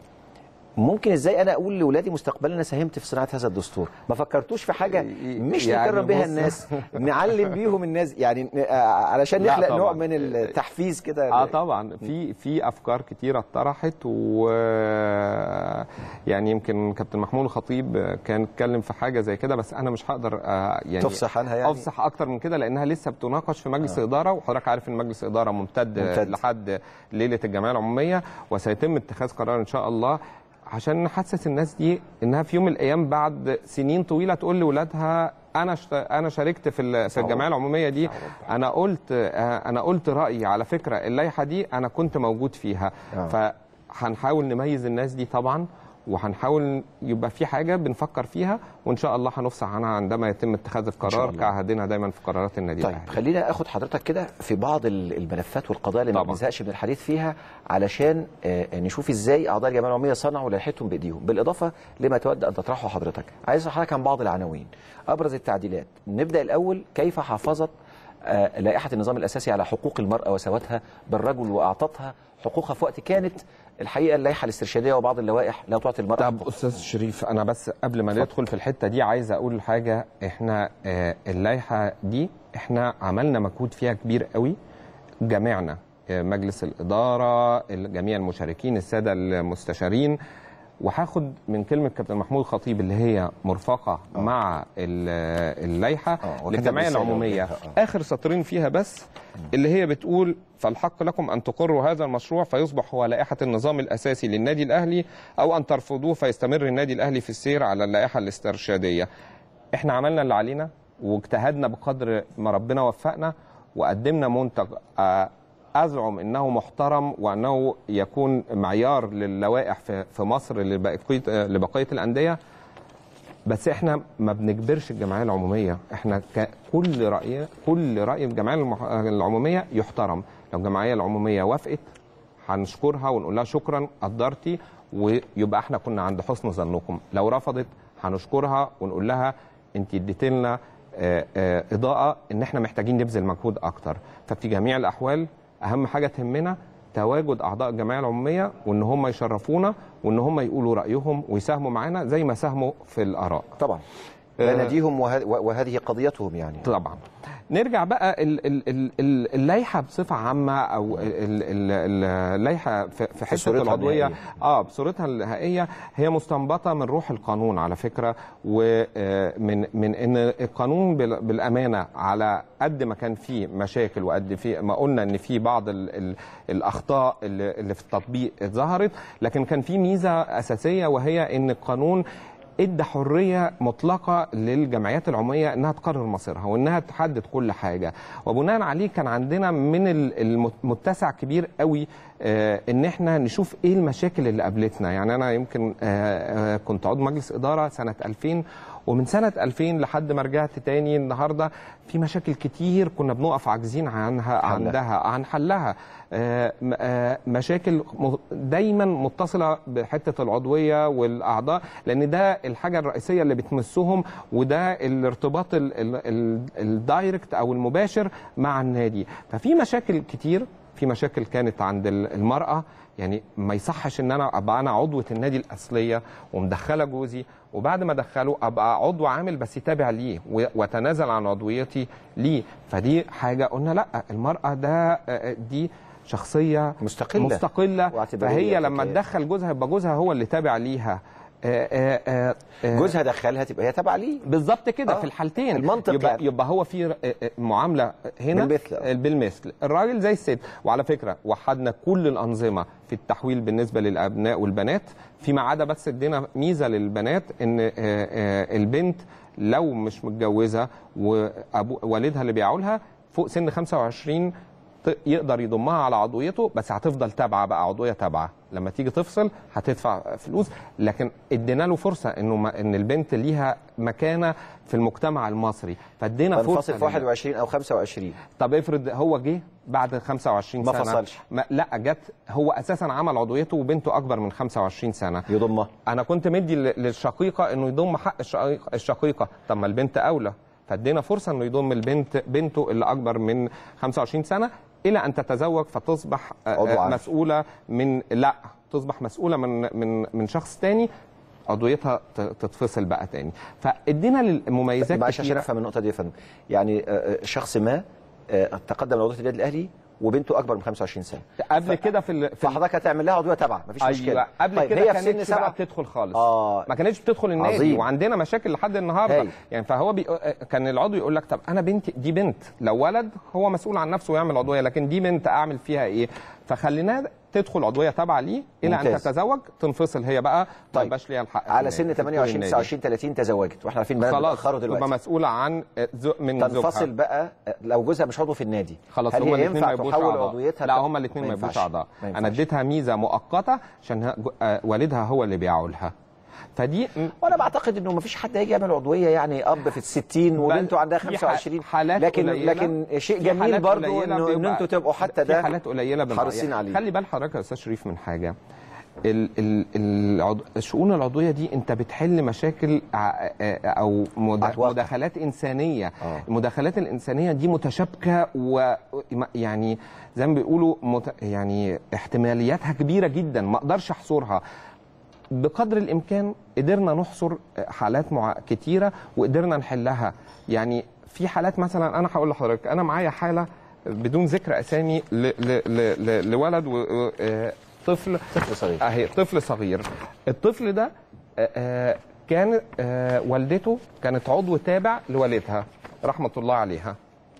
ممكن ازاي انا اقول لاولادي مستقبلا انا ساهمت في صناعه هذا الدستور ما فكرتوش في حاجه مش
يعني
نكرم بيها
بص-
الناس نعلم بيهم الناس يعني آه، علشان
لا
نخلق
طبعاً.
نوع من التحفيز كده
اه طبعا في في افكار كتيره اتطرحت و يعني يمكن كابتن محمود الخطيب كان اتكلم في حاجه زي كده بس انا مش هقدر آه يعني
تفصح عنها يعني؟
افصح اكتر من كده لانها لسه بتناقش في مجلس
آه.
آه. اداره وحضرتك عارف ان مجلس اداره ممتد,
ممتد.
ممتد لحد ليله الجمعيه العموميه وسيتم اتخاذ قرار ان شاء الله عشان نحسس الناس دي انها في يوم من الايام بعد سنين طويله تقول لاولادها انا شت... انا شاركت في ال- في الجمعيه العموميه دي انا قلت آه، انا قلت رايي على فكره اللائحه دي انا كنت موجود فيها
آه.
فهنحاول نميز الناس دي طبعا وهنحاول يبقى في حاجه بنفكر فيها وان شاء الله هنفصح عنها عندما يتم اتخاذ القرار
الله.
كعهدنا دايما في قرارات النادي
طيب
الاهلي
خلينا اخد حضرتك كده في بعض ال- الملفات والقضايا اللي ما
طبعاً.
بنزهقش من الحديث فيها علشان آه، نشوف ازاي اعضاء الجمعيه العموميه صنعوا لائحتهم بايديهم بالاضافه لما تود ان تطرحه حضرتك عايز أسأل حضرتك عن بعض العناوين ابرز التعديلات نبدا الاول كيف حافظت آه، لائحه النظام الاساسي على حقوق المراه وسواتها بالرجل واعطتها حقوقها في وقت كانت الحقيقه اللائحه الاسترشاديه وبعض اللوائح لا تعطي المراه
طب استاذ شريف انا بس قبل ما ندخل في الحته دي عايز اقول حاجه احنا آه، اللائحه دي احنا عملنا مجهود فيها كبير قوي جميعنا مجلس الاداره جميع المشاركين الساده المستشارين وهاخد من كلمه كابتن محمود خطيب اللي هي مرفقه مع ال- اللائحه
وكتب
للجمعيه
رسالة
العموميه
وجهها، آه.
اخر سطرين فيها بس اللي هي بتقول فالحق لكم ان تقروا هذا المشروع فيصبح هو لائحه النظام الاساسي للنادي الاهلي او ان ترفضوه فيستمر النادي الاهلي في السير على اللائحه الاسترشاديه. احنا عملنا اللي علينا واجتهدنا بقدر ما ربنا وفقنا وقدمنا منتج آه، ازعم انه محترم وانه يكون معيار للوائح في في مصر لبقيه لبقيه الانديه بس احنا ما بنجبرش الجمعيه العموميه احنا ك- كل راي كل راي الجمعيه المح- العموميه يحترم لو الجمعيه العموميه وافقت هنشكرها ونقول لها شكرا قدرتي ويبقى احنا كنا عند حسن ظنكم لو رفضت هنشكرها ونقول لها انت اديتي لنا آه، آه، اضاءه ان احنا محتاجين نبذل مجهود اكتر ففي جميع الاحوال اهم حاجه تهمنا تواجد اعضاء الجمعيه العموميه وان هم يشرفونا وان هم يقولوا رايهم ويساهموا معانا زي ما ساهموا في الاراء
طبعا
آه،
بناديهم وه- وهذه قضيتهم يعني
طبعا نرجع بقى ال- ال- ال- ال- اللائحه بصفه عامه او ال- ال- ال- اللائحه في في حته
صورتها
العضويه
النهائية.
اه بصورتها النهائيه هي مستنبطه من روح القانون على فكره ومن من ان القانون بال- بالامانه على قد ما كان فيه مشاكل وقد في ما قلنا ان في بعض ال ال الاخطاء اللي اللي في التطبيق ظهرت لكن كان في ميزه اساسيه وهي ان القانون ادى حريه مطلقه للجمعيات العموميه انها تقرر مصيرها وانها تحدد كل حاجه وبناء عليه كان عندنا من ال- الم- متسع كبير قوي آه، ان احنا نشوف ايه المشاكل اللي قابلتنا يعني انا يمكن آه، آه، كنت عضو مجلس اداره سنه 2000 ومن سنه 2000 لحد ما رجعت تاني النهارده في مشاكل كتير كنا بنقف عاجزين عنها
حلها.
عندها عن حلها آه، م- آه، مشاكل م- دايما متصله بحته العضويه والاعضاء لان ده الحاجه الرئيسيه اللي بتمسهم وده الارتباط ال- ال- ال- الدايركت او المباشر مع النادي ففي مشاكل كتير في مشاكل كانت عند ال- المراه يعني ما يصحش ان انا ابقى انا عضوه النادي الاصليه ومدخله جوزي وبعد ما ادخله ابقى عضو عامل بس يتابع ليه و- واتنازل عن عضويتي ليه فدي حاجه قلنا لا المراه ده آه، دي شخصيه
مستقلة.
مستقله
واعتبارية
فهي لما
ذكية.
تدخل جوزها يبقى جوزها هو اللي تابع ليها آه، آه، آه، آه،
جوزها دخلها تبقى هي تابعه ليه
بالظبط كده
آه.
في الحالتين
المنطق
يبقى,
يعني.
يبقى هو في ر- آه، آه، معامله هنا
بالمثل.
آه، بالمثل الراجل زي الست وعلى فكره وحدنا كل الانظمه في التحويل بالنسبه للابناء والبنات فيما عدا بس ادينا ميزه للبنات ان آه، آه، البنت لو مش متجوزه وابو والدها اللي بيعولها فوق سن 25 ت- يقدر يضمها على عضويته بس هتفضل تابعه بقى عضويه تابعه لما تيجي تفصل هتدفع فلوس لكن ادينا له فرصه انه ما ان البنت ليها مكانه في المجتمع المصري فادينا فرصه
تنفصل في
لده.
21 او 25
طب افرض هو جه بعد 25
ما
سنه
فصلش.
ما لا جت هو اساسا عمل عضويته وبنته اكبر من 25 سنه
يضمها
انا كنت مدي لل- للشقيقه انه يضم حق الشقيقه, الشقيقة. طب ما البنت اولى فادينا فرصه انه يضم البنت بنته اللي اكبر من 25 سنه الى ان تتزوج فتصبح آه،
عضو
آه،
عام.
مسؤوله من لا تصبح مسؤوله من من من شخص تاني عضويتها ت- تتفصل بقى تاني فادينا للمميزات
معلش عشان
كتيرة.
افهم النقطه دي يا فندم يعني آه، آه، شخص ما آه، تقدم لعضويه النادي الاهلي وبنته اكبر من 25 سنه
قبل كده في ال- في ال-
فحضرتك هتعمل لها عضويه تبع مفيش مشكله
ايوه قبل
طيب
كده
هي في
كانتش
سن
بقى
سبعه
بتدخل خالص
اه
ما كانتش بتدخل النادي
عظيم.
وعندنا مشاكل لحد النهارده
هايل.
يعني فهو بي... كان العضو يقول لك طب انا بنتي دي بنت لو ولد هو مسؤول عن نفسه ويعمل عضويه لكن دي بنت اعمل فيها ايه فخليناها تدخل عضويه تابعه ليه الى ان
ممتاز.
تتزوج تنفصل هي بقى ما
طيب.
يبقاش ليها الحق في
على
النادي،
سن
في
28
النادي.
29 30 تزوجت واحنا عارفين البنات
خلاص
بيتاخروا
تبقى
دلوقتي
مسؤوله عن زو... من
تنفصل
زوجها
بقى آه، لو جوزها مش عضو في النادي
خلاص
هل
هما
هي
الاثنين ما
ينفع
يبقوش
تحول
اعضاء
عضويتها
لا
ك-
هما الاثنين ما
ينفعش.
يبقوش اعضاء
ما
انا
ينفعش.
اديتها ميزه مؤقته عشان ه- جو- آه، والدها هو اللي بيعولها فدي
وانا بعتقد انه مفيش حد هيجي يعمل عضويه يعني اب في الستين وبنته عندها
في ح-
25
حالات
لكن
قليلة.
لكن شيء
في
جميل
حالات
برضو
قليلة
انه ان
بيبقى-
انتوا تبقوا حتى
في
ده
حالات قليله بنبقى-
حريصين عليه
خلي بال حضرتك يا استاذ شريف من حاجه ال ال العضو... الشؤون العضويه دي انت بتحل مشاكل ع- او مد...
على الواقع.
مداخلات انسانيه
آه.
المداخلات الانسانيه دي متشابكه ويعني زي ما بيقولوا مت... يعني احتمالياتها كبيره جدا ما اقدرش احصرها بقدر الامكان قدرنا نحصر حالات مع... كتيره وقدرنا نحلها يعني في حالات مثلا انا هقول لحضرتك انا معايا حاله بدون ذكر اسامي ل ل ل ل لولد و و- آه، طفل
طفل صغير
اهي طفل صغير الطفل ده آه، آه، كان آه، والدته كانت عضو تابع لوالدها رحمه الله عليها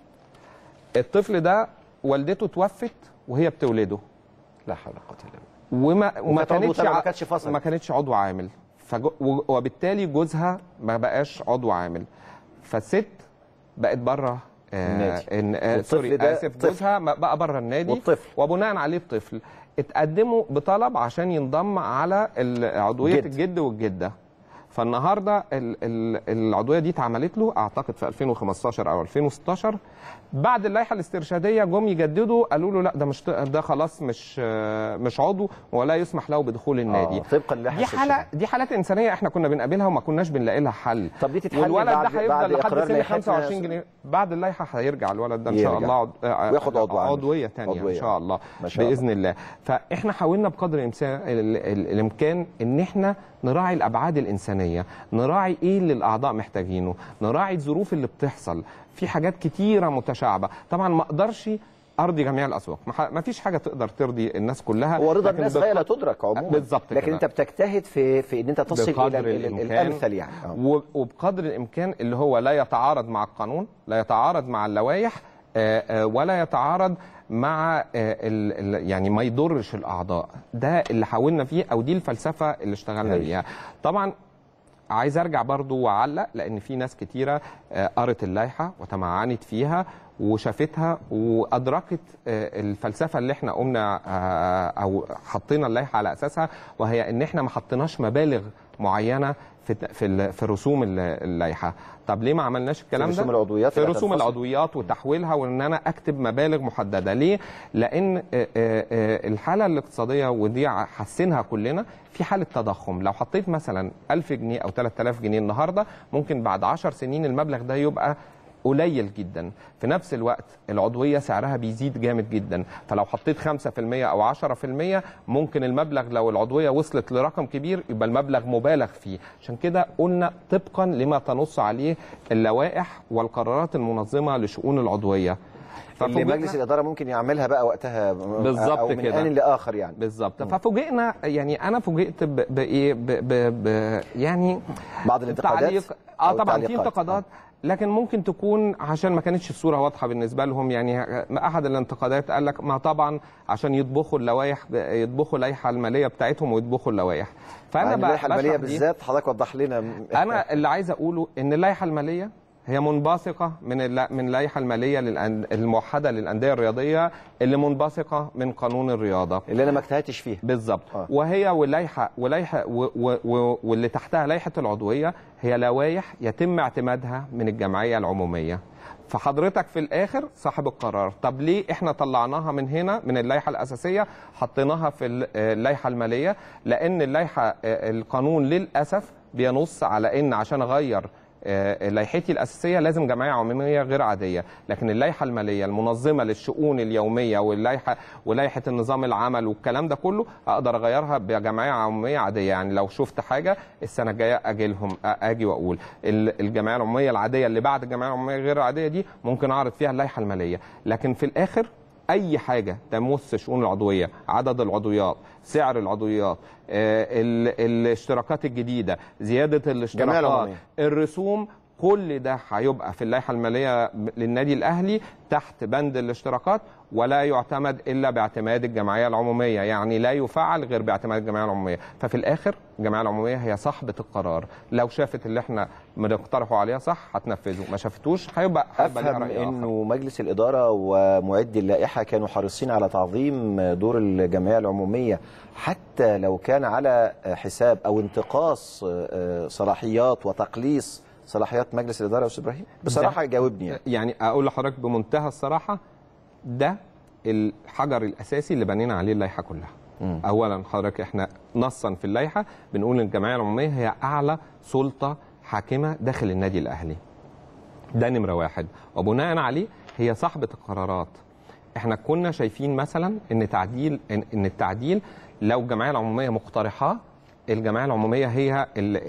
الطفل ده والدته توفت وهي بتولده
لا حول ولا قوه الا بالله
وما وما
وكانت عضو
كانتش
تابع، ما
ع-
كانتش فصل.
ما كانتش عضو عامل فجو و- وبالتالي جوزها ما بقاش عضو عامل فالست بقت بره
النادي.
إن آه
والطفل
سوري
ده
اسف
طفل.
جوزها ما- بقى بره النادي
والطفل.
وبناء عليه الطفل اتقدموا بطلب عشان ينضم على ال- عضويه
جد.
الجد والجده فالنهارده ال- ال- العضويه دي اتعملت له اعتقد في 2015 او 2016 بعد اللائحه الاسترشاديه جم يجددوا قالوا له لا ده مش ده خلاص مش آه، مش عضو ولا يسمح له بدخول النادي
آه، طبقا للائحه
دي حاله دي حالات انسانيه احنا كنا بنقابلها وما كناش بنلاقي لها حل
طب دي تتحل
والولد
بعد-
ده
بعد
هيفضل لحد
إقرار
سن
لائحتنا
25 جنيه بعد اللائحه هيرجع الولد ده ان شاء
يرجع.
الله عض- آه،
وياخد عضو عامل.
عضويه ثانيه ان
عضوية.
شاء الله
ما شاء الله.
باذن الله فاحنا حاولنا بقدر الإمسا- ال- ال- الامكان ان احنا نراعي الابعاد الانسانيه نراعي ايه اللي الاعضاء محتاجينه نراعي الظروف اللي بتحصل في حاجات كتيره متشعبه طبعا ما اقدرش ارضي جميع الاسواق ما ح- ما فيش حاجه تقدر ترضي الناس كلها
هو رضا
لكن
الناس
بق-
غايه لا تدرك عموما
بالظبط
لكن
كده.
انت بتجتهد في في ان انت تصل الى
بقدر
ال- ال-
الإمكان
الامثل يعني آه.
و- وبقدر الامكان اللي هو لا يتعارض مع القانون لا يتعارض مع اللوائح آه، آه، ولا يتعارض مع آه، ال- ال- يعني ما يضرش الاعضاء ده اللي حاولنا فيه او دي الفلسفه اللي اشتغلنا
أيوة.
بيها طبعا عايز ارجع برضو واعلق لان في ناس كتيره آه، قرت اللائحه وتمعنت فيها وشافتها وادركت آه، الفلسفه اللي احنا قمنا آه، او حطينا اللائحه على اساسها وهي ان احنا ما حطيناش مبالغ معينه في في ال- في رسوم ال- اللائحه طب ليه ما عملناش الكلام ده
رسوم العضويات
في
اللي
رسوم
هتنفصل.
العضويات وتحويلها وان انا اكتب مبالغ محدده ليه لان آه، آه، آه، الحاله الاقتصاديه ودي ع- حاسينها كلنا في حاله تضخم لو حطيت مثلا 1000 جنيه او 3000 جنيه النهارده ممكن بعد 10 سنين المبلغ ده يبقى قليل جدا في نفس الوقت العضويه سعرها بيزيد جامد جدا فلو حطيت 5% او 10% ممكن المبلغ لو العضويه وصلت لرقم كبير يبقى المبلغ مبالغ فيه عشان كده قلنا طبقا لما تنص عليه اللوائح والقرارات المنظمه لشؤون العضويه
اللي
ففوجئنا-
مجلس الاداره ممكن يعملها بقى وقتها
بالظبط
او من
كده.
ان لاخر يعني
بالظبط ففوجئنا يعني انا فوجئت ب- بايه ب- ب- ب- يعني
بعض الانتقادات
تعليق اه
أو
طبعا في
التعليقات.
انتقادات لكن ممكن تكون عشان ما كانتش الصوره واضحه بالنسبه لهم يعني احد الانتقادات قال لك ما طبعا عشان يطبخوا اللوائح يطبخوا اللائحه الماليه بتاعتهم ويطبخوا اللوائح
فانا
فانا
اللائحه
بقى
الماليه
بشرح دي.
بالذات حضرتك وضح لنا
انا اللي عايز اقوله ان اللائحه الماليه هي منبثقه من الل- من اللائحه الماليه للأن- الموحده للانديه الرياضيه اللي منبثقه من قانون الرياضه
اللي انا ما اجتهدتش فيها
بالظبط آه. وهي واللائحه واللائحه و- و- و- واللي تحتها لائحه العضويه هي لوائح يتم اعتمادها من الجمعيه العموميه فحضرتك في الاخر صاحب القرار طب ليه احنا طلعناها من هنا من اللائحه الاساسيه حطيناها في ال- آه، اللائحه الماليه لان اللائحه آه، القانون للاسف بينص على ان عشان اغير آه، لائحتي الاساسيه لازم جمعيه عموميه غير عاديه لكن اللائحه الماليه المنظمه للشؤون اليوميه واللائحه ولائحه النظام العمل والكلام ده كله اقدر اغيرها بجمعيه عموميه عاديه يعني لو شفت حاجه السنه الجايه اجي لهم اجي واقول ال- الجمعيه العموميه العاديه اللي بعد الجمعيه العموميه غير العاديه دي ممكن اعرض فيها اللائحه الماليه لكن في الاخر اي حاجه تمس شؤون العضويه عدد العضويات سعر العضويات آه، ال- الاشتراكات الجديده زياده الاشتراكات
العمومية.
الرسوم كل ده هيبقى في اللائحه الماليه للنادي الاهلي تحت بند الاشتراكات ولا يعتمد الا باعتماد الجمعيه العموميه يعني لا يفعل غير باعتماد الجمعيه العموميه ففي الاخر الجمعيه العموميه هي صاحبه القرار لو شافت اللي احنا بنقترحه عليها صح هتنفذه ما شافتوش هيبقى هيبقى ليها
افهم
رأي آخر.
انه مجلس الاداره ومعدي اللائحه كانوا حريصين على تعظيم دور الجمعيه العموميه حتى لو كان على حساب او انتقاص صلاحيات وتقليص صلاحيات مجلس الاداره يا استاذ ابراهيم بصراحه جاوبني يعني.
يعني اقول لحضرتك بمنتهى الصراحه ده الحجر الاساسي اللي بنينا عليه اللائحه كلها
مم.
اولا حضرتك احنا نصا في اللائحه بنقول ان الجمعيه العموميه هي اعلى سلطه حاكمه داخل النادي الاهلي ده نمره واحد وبناء عليه هي صاحبه القرارات احنا كنا شايفين مثلا ان تعديل ان إن التعديل لو الجمعيه العموميه مقترحاه الجمعيه العموميه هي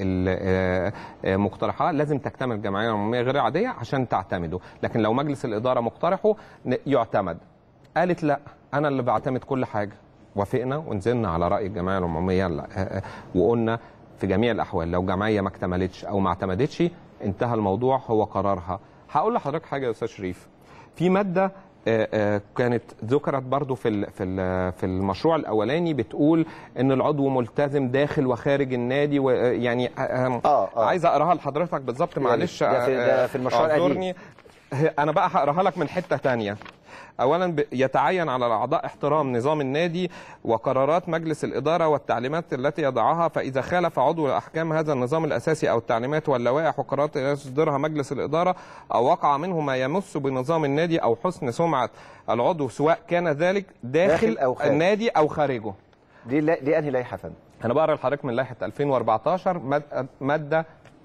المقترحات لازم تكتمل الجمعيه العموميه غير العاديه عشان تعتمده لكن لو مجلس الاداره مقترحه ن- يعتمد قالت لا انا اللي بعتمد كل حاجه وافقنا ونزلنا على راي الجمعيه العموميه لا- آه، آه، وقلنا في جميع الاحوال لو جمعيه ما اكتملتش او ما اعتمدتش انتهى الموضوع هو قرارها هقول لحضرتك حاجه يا استاذ شريف في ماده آه، آه، كانت ذكرت برضو في ال- في ال- في المشروع الاولاني بتقول ان العضو ملتزم داخل وخارج النادي ويعني عايز اقراها لحضرتك بالظبط
يعني
معلش
ده في- ده
آه،
في المشروع القديم.
اعذرني هي- انا بقى هقراها لك من حته تانية اولا ب- يتعين على الاعضاء احترام نظام النادي وقرارات مجلس الاداره والتعليمات التي يضعها فاذا خالف عضو احكام هذا النظام الاساسي او التعليمات واللوائح والقرارات التي يصدرها مجلس الاداره او وقع منه ما يمس بنظام النادي او حسن سمعه العضو سواء كان ذلك داخل,
داخل أو خارج.
النادي او خارجه
دي لا- دي انهي لائحه يا فندم؟
انا بقرا لحضرتك من لائحه 2014 ماد- ماده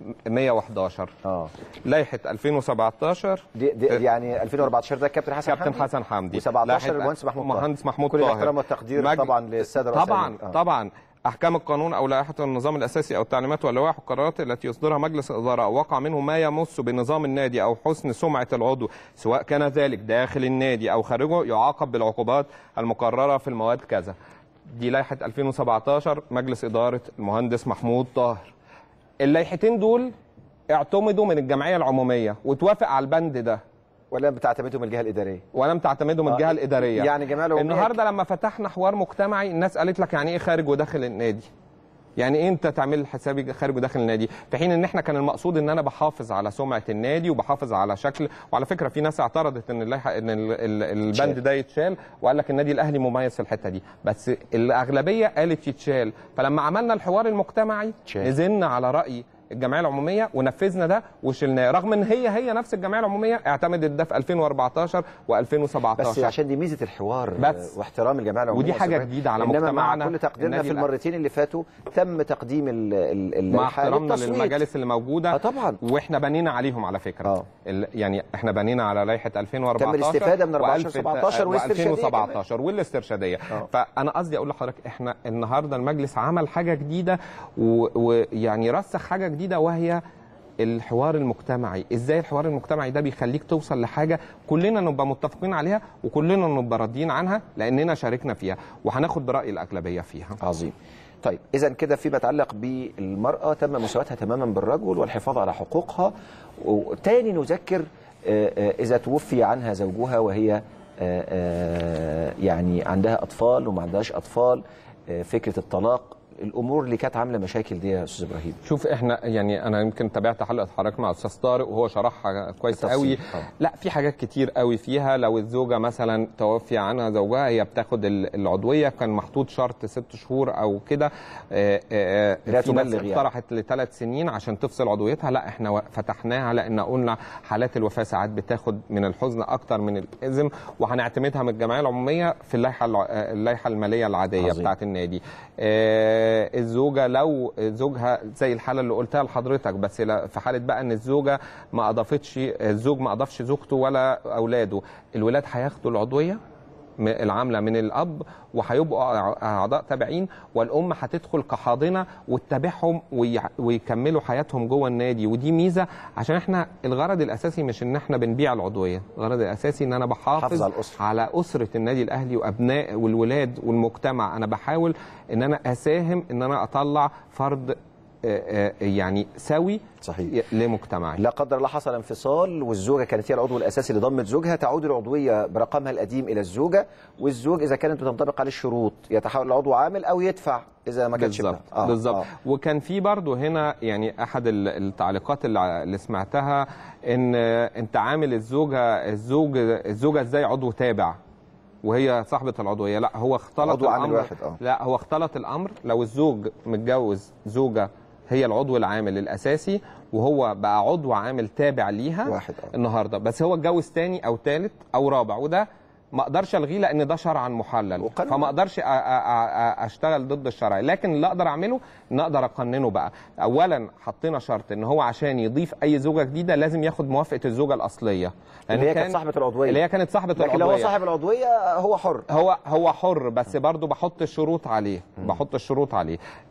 111
اه
لائحه 2017
دي, دي يعني 2014 ده كابتن حسن
كابتن
حمدي
حسن حمدي
و17
لائحة
المهندس محمود طاهر
مهندس محمود
كل
طاهر
الاحترام والتقدير
مجد-
طبعا للساده رؤساء
طبعا
النادي. آه.
طبعا احكام القانون او لائحه النظام الاساسي او التعليمات واللوائح والقرارات التي يصدرها مجلس الاداره او وقع منه ما يمس بنظام النادي او حسن سمعه العضو سواء كان ذلك داخل النادي او خارجه يعاقب بالعقوبات المقرره في المواد كذا دي لائحه 2017 مجلس اداره المهندس محمود طاهر اللائحتين دول اعتمدوا من الجمعيه العموميه وتوافق على البند ده
ولم بتعتمدهم الجهه الاداريه
ولم تعتمدهم
آه،
الجهه الاداريه
يعني الجمعيه العموميه
النهارده لما فتحنا حوار مجتمعي الناس قالت لك يعني ايه خارج وداخل النادي يعني ايه انت تعمل حسابي خارج وداخل النادي في حين ان احنا كان المقصود ان انا بحافظ على سمعه النادي وبحافظ على شكل وعلى فكره في ناس اعترضت ان اللائحه ان ال- ال- البند
يتشال.
ده يتشال وقال لك النادي الاهلي مميز في الحته دي بس الاغلبيه قالت يتشال فلما عملنا الحوار المجتمعي
يتشال.
نزلنا على راي الجمعيه العموميه ونفذنا ده وشلناه رغم ان هي هي نفس الجمعيه العموميه اعتمدت ده في 2014 و2017
بس عشان دي ميزه الحوار
بس.
واحترام الجمعيه العموميه
ودي حاجة
والسفرية.
جديدة على
إنما
مجتمعنا
مع كل تقديرنا
النادي
في
الأهلي.
المرتين اللي فاتوا تم تقديم ال- ال-
مع
اللائحه
احترامنا
للتصويت.
للمجالس اللي موجوده
اه طبعا
واحنا بنينا عليهم على فكره
آه.
ال- يعني احنا بنينا على لائحه 2014
تم الاستفادة من 14
و1000
17 والاسترشادية
و2017 والاسترشاديه
آه.
فانا قصدي اقول لحضرتك احنا النهارده المجلس عمل حاجه جديده و- ويعني رسخ حاجه جديده وهي الحوار المجتمعي ازاي الحوار المجتمعي ده بيخليك توصل لحاجه كلنا نبقى متفقين عليها وكلنا نبقى راضيين عنها لاننا شاركنا فيها وهناخد براي الاغلبيه فيها
عظيم طيب اذا كده فيما يتعلق بالمراه تم مساواتها تماما بالرجل والحفاظ على حقوقها وتاني نذكر آه، آه، اذا توفي عنها زوجها وهي آه، آه، يعني عندها اطفال وما عندهاش اطفال آه، فكره الطلاق الامور اللي كانت عامله مشاكل دي يا استاذ ابراهيم
شوف احنا يعني انا يمكن تابعت حلقه حضرتك مع استاذ طارق وهو شرحها كويس
بالتفصيل.
قوي
آه.
لا في حاجات كتير قوي فيها لو الزوجه مثلا توفي عنها زوجها هي بتاخد ال- العضويه كان محطوط شرط ست شهور او كده آه، آه،
لا
في ناس
تبلغ يعني.
اقترحت لثلاث سنين عشان تفصل عضويتها لا احنا و- فتحناها لان قلنا حالات الوفاه ساعات بتاخد من الحزن اكتر من الاذن وهنعتمدها من الجمعيه العموميه في اللائحه الع- آه، اللائحه الماليه العاديه
عظيم.
بتاعه النادي آه، الزوجه لو زوجها زي الحاله اللي قلتها لحضرتك بس لا- في حاله بقى ان الزوجه ما اضافتش الزوج ما اضافش زوجته ولا اولاده الولاد هياخدوا العضويه م- العامله من الاب وهيبقوا أع- اعضاء تابعين والام هتدخل كحاضنه وتتابعهم وي- ويكملوا حياتهم جوه النادي ودي ميزه عشان احنا الغرض الاساسي مش ان احنا بنبيع العضويه الغرض الاساسي ان انا
حافظ
بحافظ
على الأسرة.
على اسره النادي الاهلي وابناء والولاد والمجتمع انا بحاول ان انا اساهم ان انا اطلع فرد آه، آه، يعني سوي
صحيح
لمجتمعي
لا قدر الله حصل انفصال والزوجه كانت هي العضو الاساسي اللي ضمت زوجها تعود العضويه برقمها القديم الى الزوجه والزوج اذا كانت بتنطبق عليه الشروط يتحول لعضو عامل او يدفع اذا ما كانش
بالظبط
ابنها.
بالظبط آه. وكان في برضه هنا يعني احد ال- التعليقات اللي اللي سمعتها ان آه، انت عامل الزوجه الزوج الزوجه ازاي عضو تابع وهي صاحبه العضويه لا هو اختلط
عضو عامل
الامر
واحد، آه.
لا هو اختلط الامر لو الزوج متجوز زوجه هي العضو العامل الاساسي وهو بقى عضو عامل تابع ليها
واحد آه.
النهارده بس هو اتجوز تاني او تالت او رابع وده ما اقدرش الغيه لان ده شرعا محلل
وقانون.
فما اقدرش أ- أ- أ- اشتغل ضد الشرع لكن اللي اقدر اعمله ان اقدر اقننه بقى اولا حطينا شرط ان هو عشان يضيف اي زوجه جديده لازم ياخد موافقه الزوجه الاصليه لأن
اللي هي كانت صاحبه العضويه
اللي هي كانت صاحبه
لكن
العضويه
لو هو صاحب العضويه هو حر
هو هو حر بس برضه بحط الشروط عليه بحط الشروط عليه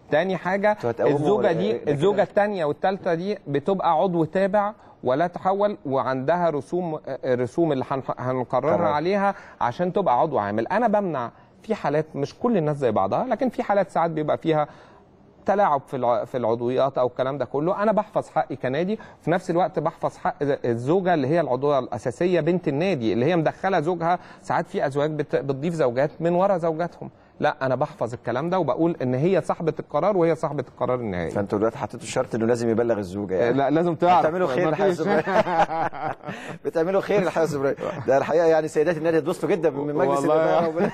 تاني حاجه
هتقوموا
الزوجه
ولا-
دي
ده
الزوجه
كده.
الثانيه والثالثه دي بتبقى عضو تابع ولا تحول وعندها رسوم رسوم اللي هن- هنقررها
قرار.
عليها عشان تبقى عضو عامل انا بمنع في حالات مش كل الناس زي بعضها لكن في حالات ساعات بيبقى فيها تلاعب في الع- في العضويات او الكلام ده كله انا بحفظ حقي كنادي في نفس الوقت بحفظ حق الزوجه اللي هي العضويه الاساسيه بنت النادي اللي هي مدخله زوجها ساعات في ازواج بت- بتضيف زوجات من ورا زوجاتهم لا انا بحفظ الكلام ده وبقول ان هي صاحبه القرار وهي صاحبه القرار النهائي
فانتوا دلوقتي حطيتوا شرط انه لازم يبلغ الزوجه يعني
لا لازم تعرف
بتعملوا خير الحقيقه يا
مفيش.
إبراهيم. بتعملوا خير الحقيقه يا إبراهيم. ده الحقيقه يعني سيدات النادي اتبسطوا جدا من مجلس
والله
الاداره ومن-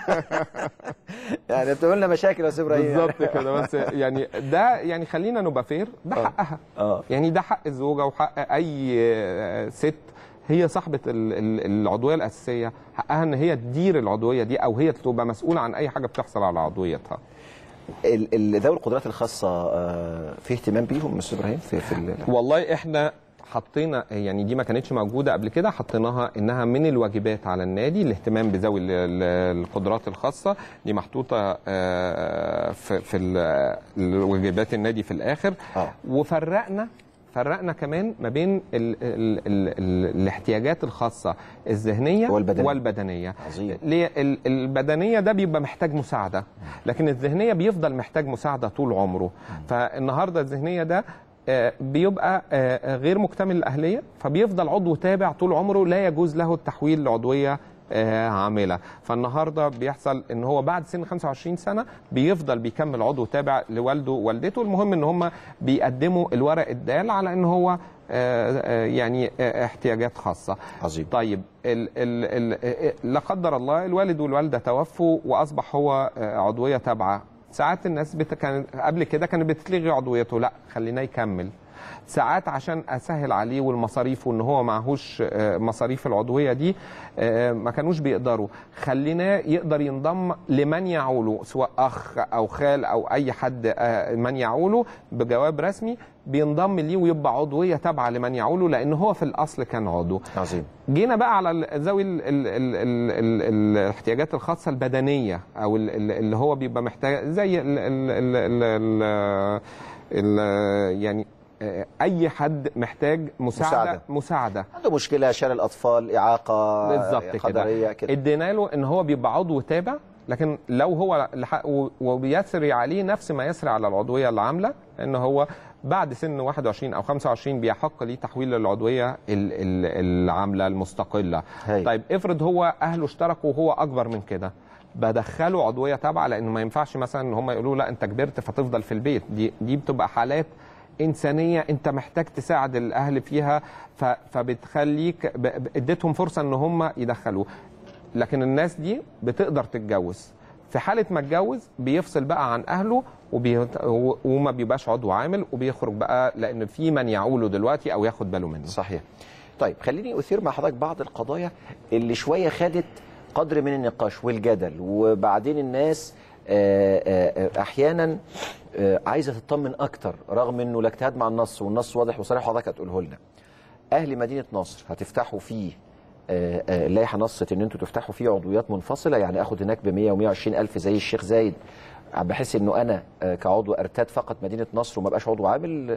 يعني بتعملوا لنا مشاكل يا استاذ ابراهيم يعني.
بالظبط كده بس يعني ده يعني خلينا نبقى فير ده حقها
اه
يعني ده حق الزوجه وحق اي آه، ست هي صاحبه ال- ال- العضويه الاساسيه حقها ان هي تدير العضويه دي او هي تبقى مسؤوله عن اي حاجه بتحصل على عضويتها
ال- ال- ذوي القدرات الخاصه آه، في اهتمام بيهم استاذ ابراهيم في في ال-
والله احنا حطينا يعني دي ما كانتش موجوده قبل كده حطيناها انها من الواجبات على النادي الاهتمام بذوي ال- ال- القدرات الخاصه دي محطوطه آه، في في ال- الواجبات النادي في الاخر وفرقنا فرقنا كمان ما بين ال ال ال ال الاحتياجات الخاصه الذهنيه
والبدنية.
والبدنيه
عظيم.
ليه ال- البدنيه ده بيبقى محتاج مساعده لكن الذهنيه بيفضل محتاج مساعده طول عمره فالنهارده الذهنيه ده آه، بيبقى آه، غير مكتمل الاهليه فبيفضل عضو تابع طول عمره لا يجوز له التحويل لعضويه آه، عامله فالنهارده بيحصل ان هو بعد سن 25 سنه بيفضل بيكمل عضو تابع لوالده ووالدته المهم ان هم بيقدموا الورق الدال على ان هو آه، آه، يعني آه، احتياجات خاصه
عظيم
طيب ال ال ال لا قدر الله الوالد والوالده توفوا واصبح هو آه، عضويه تابعه ساعات الناس بت... كان قبل كده كانت بتلغي عضويته لا خليناه يكمل ساعات عشان اسهل عليه والمصاريف وان هو معهوش آه، مصاريف العضويه دي آه، ما كانوش بيقدروا خليناه يقدر ينضم لمن يعوله سواء اخ او خال او اي حد آه، من يعوله بجواب رسمي بينضم ليه ويبقى عضويه تابعه لمن يعوله لان هو في الاصل كان عضو
عظيم
جينا بقى على ال- ذوي ال- ال- ال- ال- ال- الاحتياجات الخاصه البدنيه او ال- ال- اللي هو بيبقى محتاج زي ال ال ال ال ال ال يعني آه، اي حد محتاج مساعده
مساعدة.
مساعده
عنده مشكله شلل اطفال اعاقه
بالظبط
قدريه
كده
كده
ادينا له ان هو بيبقى عضو تابع لكن لو هو لحق و- وبيسري عليه نفس ما يسري على العضويه العامله ان هو بعد سن 21 او 25 بيحق ليه تحويل للعضويه ال- ال- العامله المستقله
هاي.
طيب افرض هو اهله اشتركوا وهو اكبر من كده بدخله عضويه تابعه لانه ما ينفعش مثلا ان هم يقولوا لا انت كبرت فتفضل في البيت دي دي بتبقى حالات انسانيه انت محتاج تساعد الاهل فيها ف- فبتخليك ب- ب- اديتهم فرصه ان هم يدخلوه لكن الناس دي بتقدر تتجوز في حاله ما اتجوز بيفصل بقى عن اهله وبي... وما بيبقاش عضو عامل وبيخرج بقى لان في من يعوله دلوقتي او ياخد باله منه
صحيح طيب خليني اثير مع حضرتك بعض القضايا اللي شويه خدت قدر من النقاش والجدل وبعدين الناس آه، آه، آه، احيانا آه، عايزه تطمن اكتر رغم انه لا اجتهاد مع النص والنص واضح وصريح حضرتك هتقوله لنا اهل مدينه نصر هتفتحوا فيه آه، آه، لائحه نصت ان انتوا تفتحوا فيه عضويات منفصله يعني اخد هناك ب 100 و120 الف زي الشيخ زايد بحيث انه انا آه، كعضو ارتاد فقط مدينه نصر وما بقاش عضو عامل آه،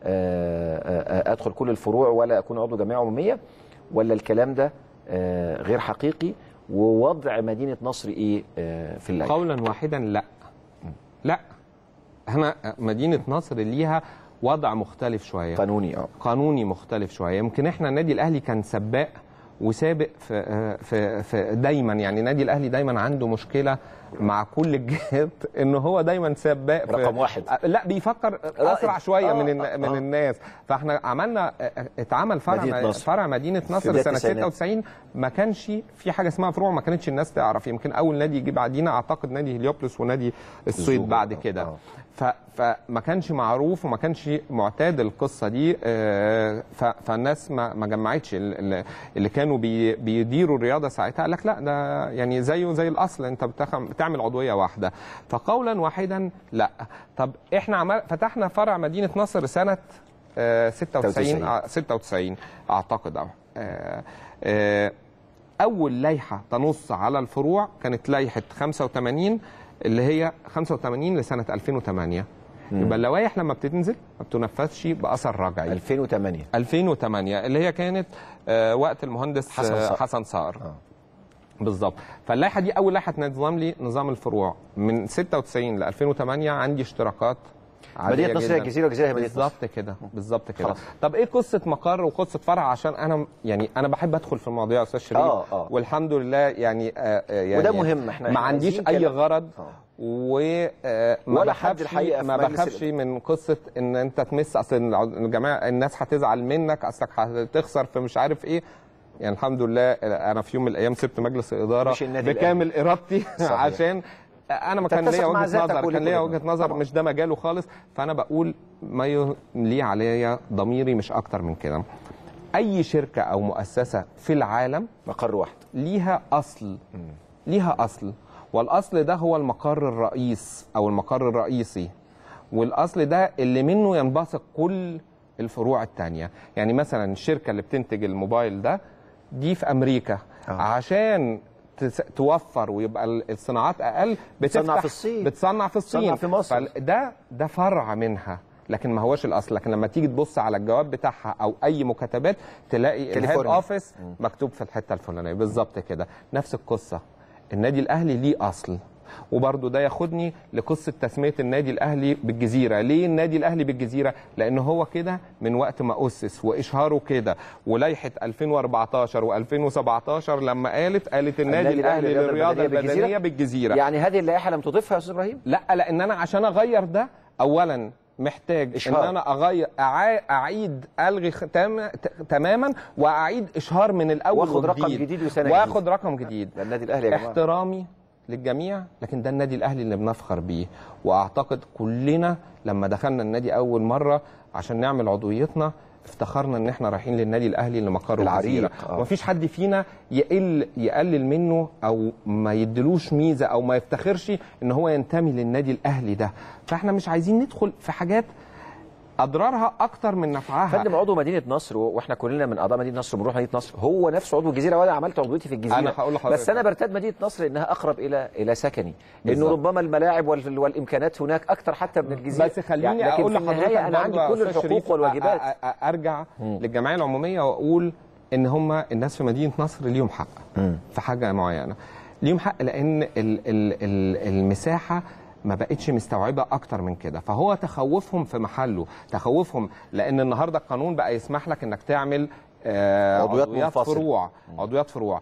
آه، آه، ادخل كل الفروع ولا اكون عضو جمعيه عموميه ولا الكلام ده آه، غير حقيقي ووضع مدينه نصر ايه آه، في اللائحه
قولا واحدا لا لا احنا مدينه نصر ليها وضع مختلف شويه
قانوني اه
قانوني مختلف شويه يمكن احنا النادي الاهلي كان سباق وسابق في في في دايما يعني النادي الاهلي دايما عنده مشكله مع كل الجهات ان هو دايما سباق في
رقم واحد.
لا بيفكر اسرع شويه من الن- من الناس فاحنا عملنا اتعمل فرع
مدينة
مدينة
نصر.
فرع مدينه
في
نصر
بداية
سنه
التسعينات.
96 ما كانش في حاجه اسمها فروع ما كانتش الناس تعرف يمكن اول نادي يجي بعدينا اعتقد نادي هليوبلس ونادي الصيد
الزوجة.
بعد كده ف فما كانش معروف وما كانش معتاد القصه دي آه، ف- فالناس ما ما جمعتش ال- ال- اللي كانوا بي بيديروا الرياضه ساعتها قال لك لا ده يعني زيه زي الاصل انت بتخم- بتعمل عضويه واحده فقولا واحدا لا طب احنا عمل فتحنا فرع مدينه نصر سنه آه، 96
96.
آه، 96 اعتقد أو آه، آه، اول لائحه تنص على الفروع كانت لائحه 85 اللي هي 85 لسنه 2008
مم.
يبقى اللوائح لما بتنزل ما بتنفذش باثر رجعي
2008
2008 اللي هي كانت آه، وقت المهندس
حسن
آه،
صقر.
حسن صقر بالظبط فاللائحه دي اول لائحه تنظم لي نظام الفروع من 96 ل 2008 عندي اشتراكات عادية
مدينة نصر
جداً.
هي الجزيرة والجزيرة هي مدينة نصر.
بالظبط كده بالظبط كده
خلاص.
طب ايه قصه مقر وقصه فرع عشان انا يعني انا بحب ادخل في المواضيع يا استاذ شريف
آه، آه.
والحمد لله يعني, آه آه، يعني
وده مهم، إحنا-
ما
إحنا
عنديش
عايزين
اي
كلام.
غرض و آه، ما
ولا حد
بخافش-
الحقيقة في
ما
مجلس
بخافش من قصه ان انت تمس اصل الجماعه الناس هتزعل منك اصلك هتخسر في مش عارف ايه يعني الحمد لله انا في يوم من الايام سبت مجلس الاداره
مش النادي
بكامل ارادتي
صحيح.
عشان انا ما كان
تتسق
ليا
مع
وجهه
ذاتك
نظر
ولكل
كان ليا
الناس.
وجهه نظر مش ده مجاله خالص فانا بقول ما ي- ليه عليا ضميري مش اكتر من كده اي شركه او مؤسسه في العالم
مقر واحد
ليها اصل ليها اصل والاصل ده هو المقر الرئيس او المقر الرئيسي والاصل ده اللي منه ينبثق كل الفروع التانية يعني مثلا الشركه اللي بتنتج الموبايل ده دي في امريكا آه. عشان تس- توفر ويبقى ال- الصناعات اقل
بتصنع
بتفتح
في الصين.
بتصنع في الصين
بتصنع في مصر.
ده ده فرع منها لكن ما هوش الاصل لكن لما تيجي تبص على الجواب بتاعها او اي مكاتبات تلاقي الهيد
كاليفورنيا.
اوفيس مكتوب في الحته الفلانيه بالظبط كده نفس القصه النادي الاهلي ليه اصل وبرضه ده ياخدني لقصه تسميه النادي الاهلي بالجزيره ليه النادي الاهلي بالجزيره لان هو كده من وقت ما اسس واشهاره كده ولائحه 2014 و2017 لما قالت قالت النادي, الاهلي للرياضه البدنيه بالجزيره
يعني هذه اللائحه لم تضيفها يا استاذ ابراهيم
لا لان انا عشان اغير ده اولا محتاج
إشهار.
ان انا اغير أعا- اعيد الغي ختام ت- تماما واعيد اشهار من الاول
واخد رقم
وجديد.
جديد وسنة
واخد رقم جديد
ده النادي الاهلي يا جماعه
احترامي للجميع لكن ده النادي الاهلي اللي بنفخر بيه واعتقد كلنا لما دخلنا النادي اول مره عشان نعمل عضويتنا افتخرنا ان احنا رايحين للنادي الاهلي اللي مقره
العريق،
الجزيره
آه.
ومفيش حد فينا يقل يقلل منه او ما يدلوش ميزه او ما يفتخرش ان هو ينتمي للنادي الاهلي ده فاحنا مش عايزين ندخل في حاجات اضرارها اكتر من نفعها
فندم عضو مدينه نصر و- واحنا كلنا من اعضاء مدينه نصر بنروح مدينه نصر هو نفسه عضو الجزيره وانا عملت عضويتي في الجزيره
أنا هقول لحضرتك.
بس انا برتاد مدينه نصر انها اقرب الى الى سكني انه
بالظبط.
ربما الملاعب وال- والامكانات هناك اكتر حتى من الجزيره
بس خليني
يعني لكن
اقول
في
لحضرتك
النهايه انا عندي
برضه يا
كل
أستاذ شريف
الحقوق والواجبات
أ- أ- أ- ارجع للجمعيه العموميه واقول ان هم الناس في مدينه نصر ليهم حق في حاجه معينه ليهم حق لان ال ال ال المساحه ما بقتش مستوعبه اكتر من كده فهو تخوفهم في محله تخوفهم لان النهارده القانون بقى يسمح لك انك تعمل آه،
عضويات
عضويات
منفصلة.
فروع عضويات فروع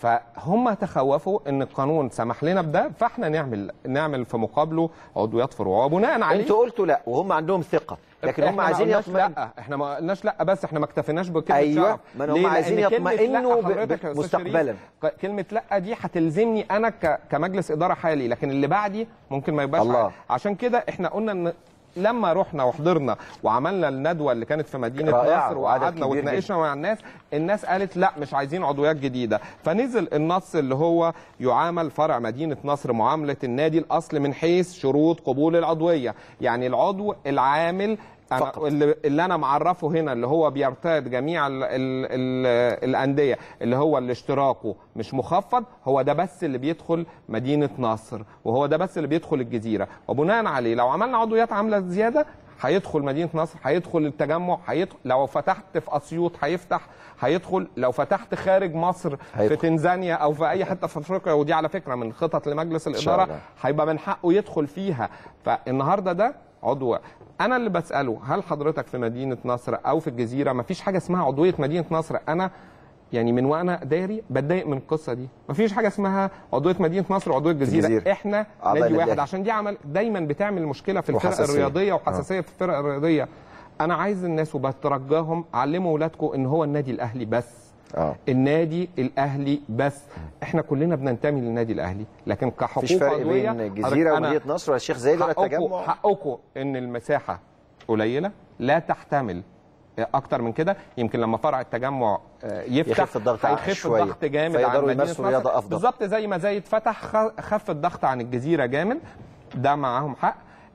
فهم تخوفوا ان القانون سمح لنا بده فاحنا نعمل نعمل في مقابله عضويات فروع وبناء عليه
انتوا قلتوا لا وهم عندهم ثقه لكن هم
إحنا ما
عايزين
قلناش
يطمئن
لا احنا ما قلناش لا بس احنا ما اكتفيناش بكلمه
أيوة،
شرف.
ما هم
ليه؟
عايزين
لأن كلمة
يطمئنوا
لأ
ب-
حضرتك يا أستاذ
مستقبلاً.
شريف، ك- كلمه لا دي هتلزمني انا ك- كمجلس اداره حالي لكن اللي بعدي ممكن ما يبقاش
الله.
عارف. عشان كده احنا قلنا ان لما رحنا وحضرنا وعملنا الندوه اللي كانت في مدينه
رائعة،
نصر
وعدد
وقعدنا
كبير
واتناقشنا مع الناس الناس قالت لا مش عايزين عضويات جديده فنزل النص اللي هو يعامل فرع مدينه نصر معامله النادي الاصل من حيث شروط قبول العضويه يعني العضو العامل أنا
فقط.
اللي, اللي انا معرفه هنا اللي هو بيرتاد جميع ال ال ال الانديه اللي هو اللي اشتراكه مش مخفض هو ده بس اللي بيدخل مدينه نصر وهو ده بس اللي بيدخل الجزيره وبناء عليه لو عملنا عضويات عامله زياده هيدخل مدينه نصر هيدخل التجمع هيدخل لو فتحت في اسيوط هيفتح هيدخل لو فتحت خارج مصر في
هيدخل.
تنزانيا او في اي حته في افريقيا ودي على فكره من خطط لمجلس
شاء
الاداره
الله.
هيبقى من حقه يدخل فيها فالنهارده ده عضو انا اللي بساله هل حضرتك في مدينه نصر او في الجزيره مفيش حاجه اسمها عضويه مدينه نصر انا يعني من وانا داري بتضايق من القصه دي مفيش حاجه اسمها عضويه مدينه نصر وعضويه الجزيره,
الجزيرة.
احنا
أعضاء
نادي
النادي
واحد
الأهلي.
عشان دي عمل دايما بتعمل مشكله في الفرق
وحساسية.
الرياضيه وحساسيه في الفرق الرياضيه انا عايز الناس وبترجاهم علموا اولادكم ان هو النادي الاهلي بس
اه
النادي الاهلي بس احنا كلنا بننتمي للنادي الاهلي لكن كحقوق
مفيش فرق
عضويه
بين الجزيره
أنا-
ومدينه نصر ولا الشيخ زايد ولا
حقكم
التجمع
حقكم ان المساحه قليله لا تحتمل اكتر من كده يمكن لما فرع التجمع آه، يفتح
يخف الضغط
هيخف
شوية.
الضغط جامد عن
فيقدروا
مدينه
يمارسوا
نصر.
رياضة أفضل.
بالظبط زي ما زايد فتح خ- خف الضغط عن الجزيره جامد ده معاهم حق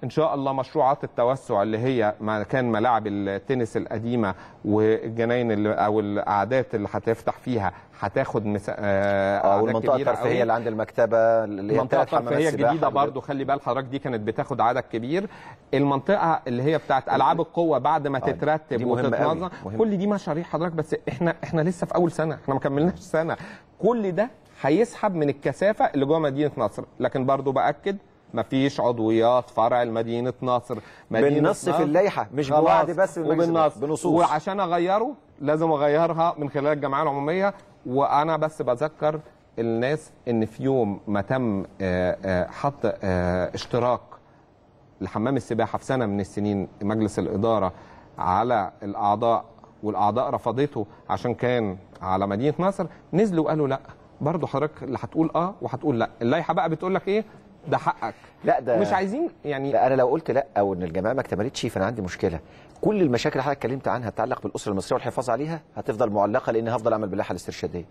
ان شاء الله مشروعات التوسع اللي هي مكان ملاعب التنس القديمه والجناين اللي او القعدات اللي هتفتح فيها هتاخد مسا... آه
اه
أعداد
والمنطقه
كبيرة
الترفيهيه
قوي.
اللي عند المكتبه اللي هي
المنطقه
بتاعت حمامات
الترفيهيه
السباحة
الجديده
اللي-
برضو خلي بال حضرتك دي كانت بتاخد عدد كبير المنطقه اللي هي بتاعت العاب القوه بعد ما
آه،
تترتب
دي مهمة قوي،
وتتنظم
مهمة.
كل دي مشاريع حضرتك بس احنا احنا لسه في اول سنه احنا ما كملناش سنه كل ده هيسحب من الكثافه اللي جوه مدينه نصر لكن برضو باكد مفيش عضويات فرع لمدينه نصر مدينه
بالنص في
نصر
اللائحة، مش
خلاص،
بوعد بس من مجلس
وبالنص
النص، بنصوص.
وعشان اغيره لازم اغيرها من خلال الجمعيه العموميه وانا بس بذكر الناس ان في يوم ما تم آه، آه، حط آه، اشتراك لحمام السباحه في سنه من السنين مجلس الاداره على الاعضاء والاعضاء رفضته عشان كان على مدينه نصر نزلوا وقالوا لا برضه حضرتك اللي هتقول اه وهتقول لا اللائحه بقى بتقول لك ايه ده حقك
لا ده
مش عايزين يعني
لا انا لو قلت لا او ان الجماعه ما اكتملتش فانا عندي مشكله كل المشاكل اللي حضرتك اتكلمت عنها تتعلق بالاسره المصريه والحفاظ عليها هتفضل معلقه لان هفضل اعمل باللائحه الاسترشاديه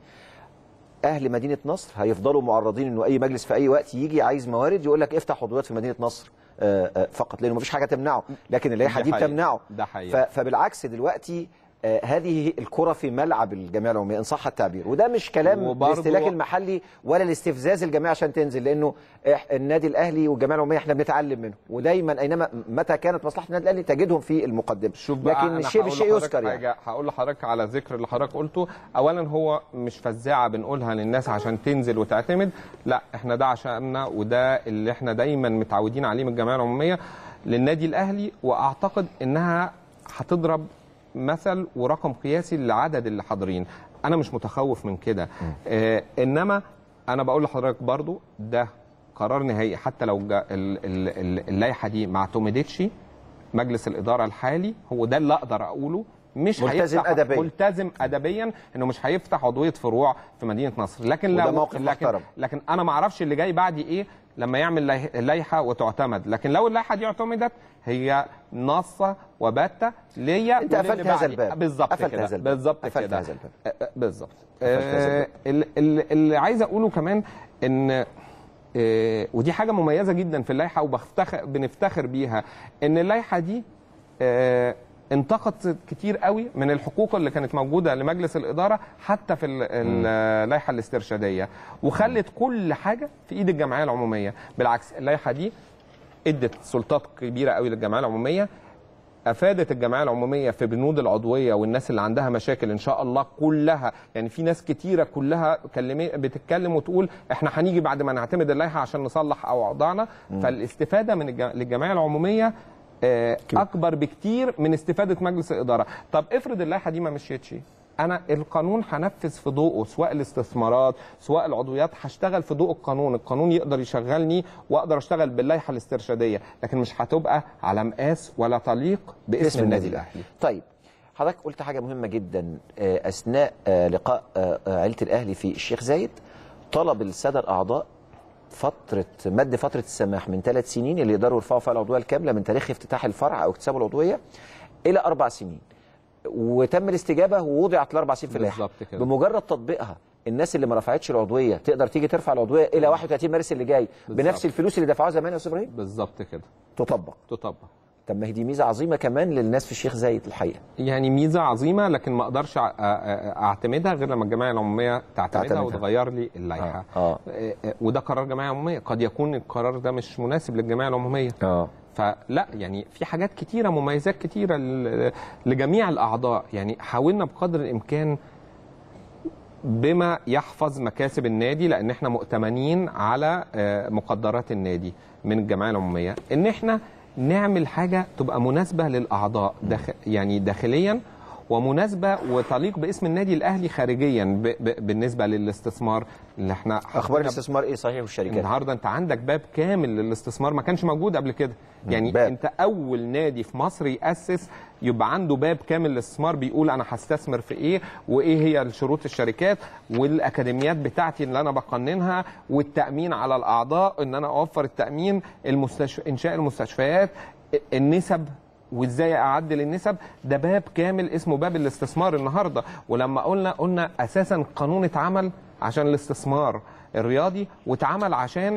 اهل مدينه نصر هيفضلوا معرضين انه اي مجلس في اي وقت يجي عايز موارد يقول لك افتح عضويات في مدينه نصر آه، آه، فقط لانه مفيش حاجه تمنعه لكن اللائحه
ده
دي
حقيقي.
بتمنعه
ده
ف-
حقيقي
فبالعكس دلوقتي آه، هذه الكرة في ملعب الجمعية العمومية إن صح التعبير وده مش كلام
وبرضو-
الاستهلاك المحلي ولا الاستفزاز الجماعي عشان تنزل لأنه إح- النادي الأهلي والجمعية العمومية احنا بنتعلم منه ودايما أينما متى كانت مصلحة النادي الأهلي تجدهم في المقدمة
شوف بقى
لكن
أنا
الشيء
هقول
بالشيء
لحضرتك
يذكر يعني
حاجة هقول لحضرتك على ذكر اللي حضرتك قلته اولا هو مش فزاعه بنقولها للناس عشان تنزل وتعتمد لا احنا ده عشاننا وده اللي احنا دايما متعودين عليه من الجمعيه العموميه للنادي الاهلي واعتقد انها هتضرب مثل ورقم قياسي لعدد اللي حاضرين انا مش متخوف من كده آه انما انا بقول لحضرتك برضو ده قرار نهائي حتى لو جا- ال- ال- ال- اللائحه دي ما اعتمدتش مجلس الاداره الحالي هو ده اللي اقدر اقوله مش
ملتزم
هيفتح
أدبياً.
ملتزم ادبيا انه مش هيفتح عضويه فروع في مدينه نصر لكن
وده
لو
موقف
لكن,
محترم.
لكن انا ما اعرفش اللي جاي بعد ايه لما يعمل لائح- لائحه وتعتمد لكن لو اللائحه دي اعتمدت هي نصه وباته ليا
أنت
وللي
قفلت هذا
بعدي.
الباب.
بالظبط
قفلت
كده
هذا الباب.
بالظبط
قفلت
كده
هذا الباب.
آه، آه، بالظبط
قفلت هذا
آه،
الباب.
ال- ال- اللي عايز اقوله كمان ان آه، ودي حاجه مميزه جدا في اللائحه وبفتخر بنفتخر بيها ان اللائحه دي آه، انتقدت كتير قوي من الحقوق اللي كانت موجوده لمجلس الاداره حتى في ال- ال- اللائحه الاسترشاديه وخلت كل حاجه في ايد الجمعيه العموميه بالعكس اللائحه دي ادت سلطات كبيره قوي للجمعيه العموميه افادت الجمعيه العموميه في بنود العضويه والناس اللي عندها مشاكل ان شاء الله كلها يعني في ناس كتيره كلها كلمي بتتكلم وتقول احنا هنيجي بعد ما نعتمد اللائحه عشان نصلح اوضاعنا فالاستفاده من الج- للجمعيه العموميه آه، اكبر بكتير من استفاده مجلس الاداره طب افرض اللائحه دي ما مشيتش انا القانون هنفذ في ضوءه سواء الاستثمارات سواء العضويات هشتغل في ضوء القانون القانون يقدر يشغلني واقدر اشتغل باللائحه الاسترشاديه لكن مش هتبقى على مقاس ولا تليق باسم,
باسم
النادي
النادي
الاهلي
طيب حضرتك قلت حاجة مهمة جدا آه، أثناء آه، لقاء آه، آه، عيلة الأهلي في الشيخ زايد طلب السادة الأعضاء فترة مد فترة السماح من ثلاث سنين اللي يقدروا يرفعوا فيها العضوية الكاملة من تاريخ افتتاح الفرع أو اكتساب العضوية إلى أربع سنين وتم الاستجابة ووضعت الأربع سنين في اللائحة
بالظبط كده.
بمجرد تطبيقها الناس اللي ما رفعتش العضوية تقدر تيجي ترفع العضوية إلى 31 مارس اللي جاي بنفس
بالظبط.
الفلوس اللي دفعوها زمان يا أستاذ إبراهيم
بالظبط كده
تطبق
تطبق
طب ما هي دي ميزة عظيمة كمان للناس في الشيخ زايد الحقيقة
يعني ميزه عظيمه لكن ما اقدرش أ- أ- اعتمدها غير لما الجمعيه العموميه تعتمدها
تعتمدها.
وتغير لي اللائحه
آه.
آه، آه، وده قرار جمعيه عموميه قد يكون القرار ده مش مناسب للجمعيه العموميه
اه
فلا يعني في حاجات كتيره مميزات كتيره ل- لجميع الاعضاء يعني حاولنا بقدر الامكان بما يحفظ مكاسب النادي لان احنا مؤتمنين على آه، مقدرات النادي من الجمعيه العموميه ان احنا نعمل حاجه تبقى مناسبه للاعضاء داخل يعني داخليا ومناسبه وتليق باسم النادي الاهلي خارجيا ب ب بالنسبه للاستثمار اللي احنا
اخبار
حطينا-
الاستثمار ايه صحيح والشركات
النهارده انت عندك باب كامل للاستثمار ما كانش موجود قبل كده يعني
باب.
انت اول نادي في مصر ياسس يبقى عنده باب كامل للاستثمار بيقول انا هستثمر في ايه وايه هي شروط الشركات والاكاديميات بتاعتي اللي انا بقننها والتامين على الاعضاء ان انا اوفر التامين المستشفى انشاء المستشفيات النسب وازاي اعدل النسب ده باب كامل اسمه باب الاستثمار النهارده ولما قلنا قلنا اساسا قانون اتعمل عشان الاستثمار الرياضي واتعمل عشان